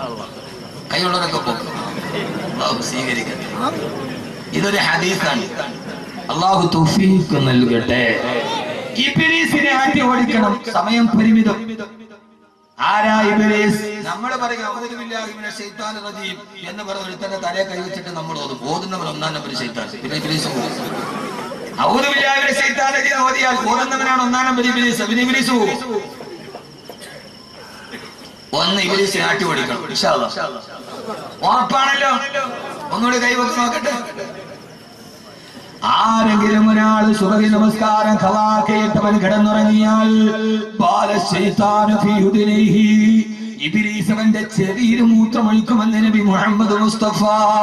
കൈയുള്ളവരൊക്കെ പോക്കും അള്ളാഹു സ്വീകരിക്കട്ടെ ഇതൊരു ഹദീസാണ് അള്ളാഹു തൗഫീഖ് നൽകട്ടെ ഇബിലീസിനെ ആട്ടി ഓടിക്കണം സമയം പരിമിതം ആരാ ഇബിലീസ് നമ്മൾ പറയും ഔദുബില്ലാഹി മിനശ് ശൈത്താനിർ റജീം എന്ന് പറഞ്ഞ ഒരുത്തന്റെ തലയെ കൈവച്ചിട്ട് നമ്മൾ ഓതും ഓതുന്നവൻ ഒന്നാം നമ്പർ ശൈത്താൻ പിന്നെ ഇബ്ലീസ് പോകും ഔദുബില്ലാഹിമിനെ ശൈത്താനെ ചെയ്ത് ഓതിയാൽ ഓടുന്നവനാണ് ഒന്നാം നമ്പർ ഇബിലീസ് പിന്നെ ഇബിലീസ് പോകും ഒന്ന് ഇബ്ലീസിനെ ആട്ടി ഓടിക്കണം ഇൻഷാ അല്ലാഹ് ഉറപ്പാണല്ലോ ഒന്നുകൂടി കൈവച്ച് നോക്കട്ടെ ആരെങ്കിലും ഒരാൾ സുബഹി നമസ്കാരം ഖലാക്കിയിട്ടവൻ കിടന്നുറങ്ങിയാൽ ബാലശൈത്താനു ഫീ ഉദുനൈഹി. ഇബ്ലീസ് അവന്റെ ചെവിയിൽ മൂത്രമൊഴിക്കുമെന്ന് നബി മുഹമ്മദ് മുസ്തഫ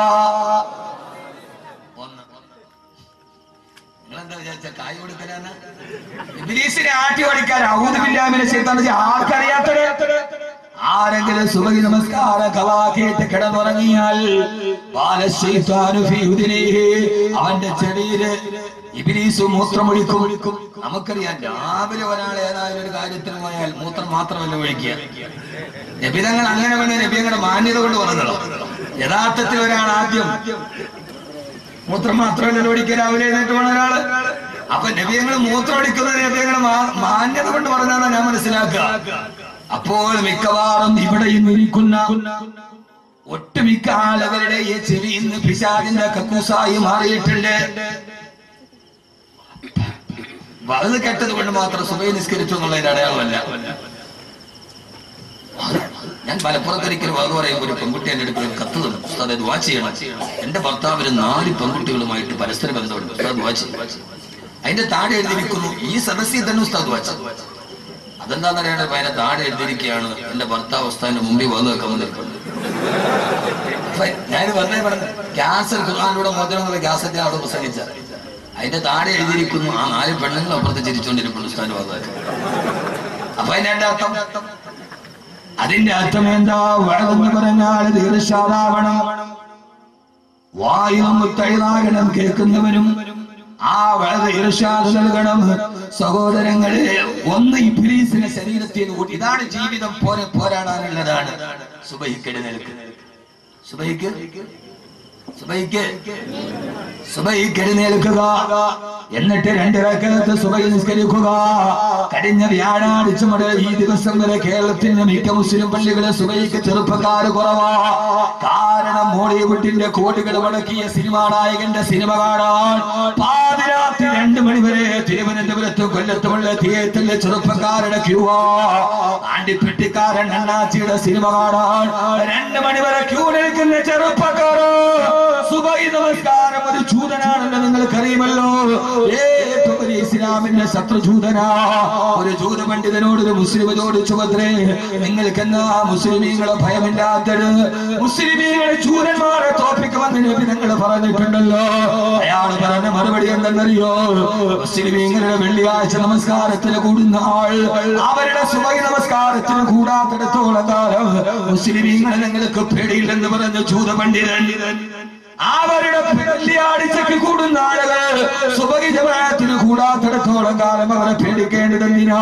ഒന്ന് നിങ്ങളെന്താ വിചാരിച്ച കായ് കൊടുക്കലാണ് ഇബ്ലീസിനെ ആട്ടി ഓടിക്കാൻ ഔദുബില്ലാമിനെ ശൈത്താൻ ആർക്കറിയാത്തത് ആരെങ്കിലും സുബഹി നമസ്കാരം ഖലാക്കിയിട്ട് കിടന്നുറങ്ങിയാൽ ബാലശൈത്താനു ഫീ ഉദുനൈഹി. അവന്റെ ചെവിയില് ഇബ്ലീസ് മൂത്രമൊഴിക്കും നമുക്കറിയാം രാവിലെ ഒരാൾ ഏതായാലും ഒരു കാര്യത്തിന് പോയാൽ മൂത്രം മാത്രമല്ല ഒഴിക്കുക നബിതങ്ങൾ അങ്ങനെ വേണ്ട നബിയങ്ങളുടെ മാന്യത കൊണ്ട് പറഞ്ഞല്ലോ യഥാർത്ഥത്തിൽ ഒരാൾ ആദ്യം മൂത്രം മാത്രമല്ല ഓടിക്കാൻ രാവിലെ എഴുന്നേറ്റ് പോണ ഒരാള് അപ്പൊ നബിയങ്ങൾ മൂത്രം ഒഴിക്കുന്നത് നബിയങ്ങളുടെ മാ- മാന്യത കൊണ്ട് പറഞ്ഞാണ് ഞാൻ മനസ്സിലാക്കുക അപ്പോൾ മിക്കവാറും ഇവിടെയും ഇരിക്കുന്ന ഒട്ടുമിക്ക ആളുകളുടെ ഈ ചെവി ഇന്ന് പിശാചിന്റെ കക്കൂസായി മാറിയിട്ടുണ്ട് വലത് കെട്ടത് കൊണ്ട് മാത്രം സുബൈ നിസ്കരിച്ചു എന്നുള്ളതിന്റെ അടയാളമല്ല ഞാൻ മലപ്പുറത്തൊരിക്കൽ വലത് പറയുമ്പോൾ ഒരു പെൺകുട്ടി എന്റെ അടുത്ത് ഒരു കത്ത് തന്നു ഉസ്താദ് അത് വാച്ച് ചെയ്യണം എന്റെ ഭർത്താവിന് നാല് പെൺകുട്ടികളുമായിട്ട് പരസ്പര ബന്ധമുണ്ട് ഉസ്താദ് വാച്ച് അതിന്റെ താഴെ എഴുതിയിരിക്കുന്നു ഈ സദസ്സിൽ തന്നെ ഉസ്താദ് വാച്ച് അതെന്താന്ന് അറിയാണ്ട് അതിന്റെ താഴെ എഴുതിയിരിക്കുകയാണ് എന്റെ ഭർത്താവ് ഉസ്താദിന്റെ മുമ്പിൽ വന്ന് വെക്കാൻ നിൽക്കുന്നത് അപ്പൊ ഞാൻ വെറുതെ പറഞ്ഞു ക്യാൻസർ ഖുർആാനിലൂടെ മോചനം എന്നുള്ള ക്യാസറ്റ് അവിടെ പ്രസംഗിച്ച അതിന്റെ താഴെ എഴുതിയിരിക്കുന്നു ആ നാല് പെണ്ണുങ്ങൾ അപ്പുറത്ത് ചിരിച്ചുകൊണ്ടിരിക്കുന്നു ഉസ്താദിന് വന്നത് അപ്പൊ അതിന്റെ എന്റെ അർത്ഥം അതിന്റെ അർത്ഥം എന്താ വഴതെന്ന് പറഞ്ഞാൽ ദീർഘാതാവണം വായും മുത്തഴുതാകണം കേൾക്കുന്നവനും ആ വളരെ ഇർഷാദ് നൽകണം സഹോദരങ്ങളെ ഒന്ന് ഈ ഫിലീസിന്റെ ശരീരത്തിൽ കൂട്ടി ഇതാണ് ജീവിതം പോലെ പോരാടാനുള്ളതാണ് സുബഹിക്കടി നിൽക്ക് സുബഹിക്ക് സുബഹിക്ക് സുബൈക്ക് എഴുന്നേൽക്കുക എന്നിട്ട് രണ്ടിറക്കത്ത് സുബൈ നിസ്കരിക്കുക കഴിഞ്ഞ വ്യാഴാഴ്ച മുതൽ ഈ ദിവസം വരെ കേരളത്തിന്റെ മിക്ക മുസ്ലിം പള്ളികളെ സുബൈക്ക് ചെറുപ്പക്കാർ കുറവാ കാരണം മോളിവുഡിന്റെ കോടികൾ മുടക്കിയ സിനിമാ നായകന്റെ സിനിമ കാണാൻ പാതിരാത്രി രണ്ടു മണി വരെ തിരുവനന്തപുരത്ത് കൊല്ലത്തുമുള്ള തിയേറ്ററിലെ ചെറുപ്പക്കാരുടെ ക്യൂവാ ആണ്ടിപ്പെട്ടിക്കാരൻ അണ്ണാച്ചിയുടെ സിനിമ കാണാൻ രണ്ട് മണി വരെ ക്യൂ നിൽക്കുന്ന ചെറുപ്പക്കാരോ സുബൈ നമസ്കാരം ഒരു ജൂതനാണെന്ന് നിങ്ങൾക്കറിയുമല്ലോ ഏറ്റവും വലിയ ഇസ്ലാമിന്റെ ശത്രുജൂതനാ ഒരു ജൂത പണ്ഡിതനോട് ഒരു മുസ്ലിം ചോദിച്ചു പത്രേ നിങ്ങൾക്ക് എന്നാ മുസ്ലിമീങ്ങളെ ഭയമില്ലാത്തത് മുസ്ലിമീങ്ങളെ ജൂതന്മാരെ തോപ്പിക്കുമെന്ന് നബി നിങ്ങൾ പറഞ്ഞിട്ടുണ്ടല്ലോ അയാൾ പറഞ്ഞ മറുപടി എന്തെന്നറിയോ മുസ്ലിമീങ്ങളുടെ വെള്ളിയാഴ്ച നമസ്കാരത്തിന് കൂടുന്ന ആൾ അവരുടെ സുബൈ നമസ്കാരത്തിന് കൂടാത്തിടത്തോളം കാലം മുസ്ലിമീങ്ങളെ നിങ്ങൾക്ക് പേടിയില്ലെന്ന് പറഞ്ഞ ജൂത പണ്ഡിതൻ അവരുടെ വെള്ളിയാഴ്ചക്ക് കൂടുന്ന ആളുകൾ സുബഹി ജമാഅത്തിന് കൂടാത്തിടത്തോളം കാലം അവരെ പേടിക്കേണ്ടതെന്തിനാ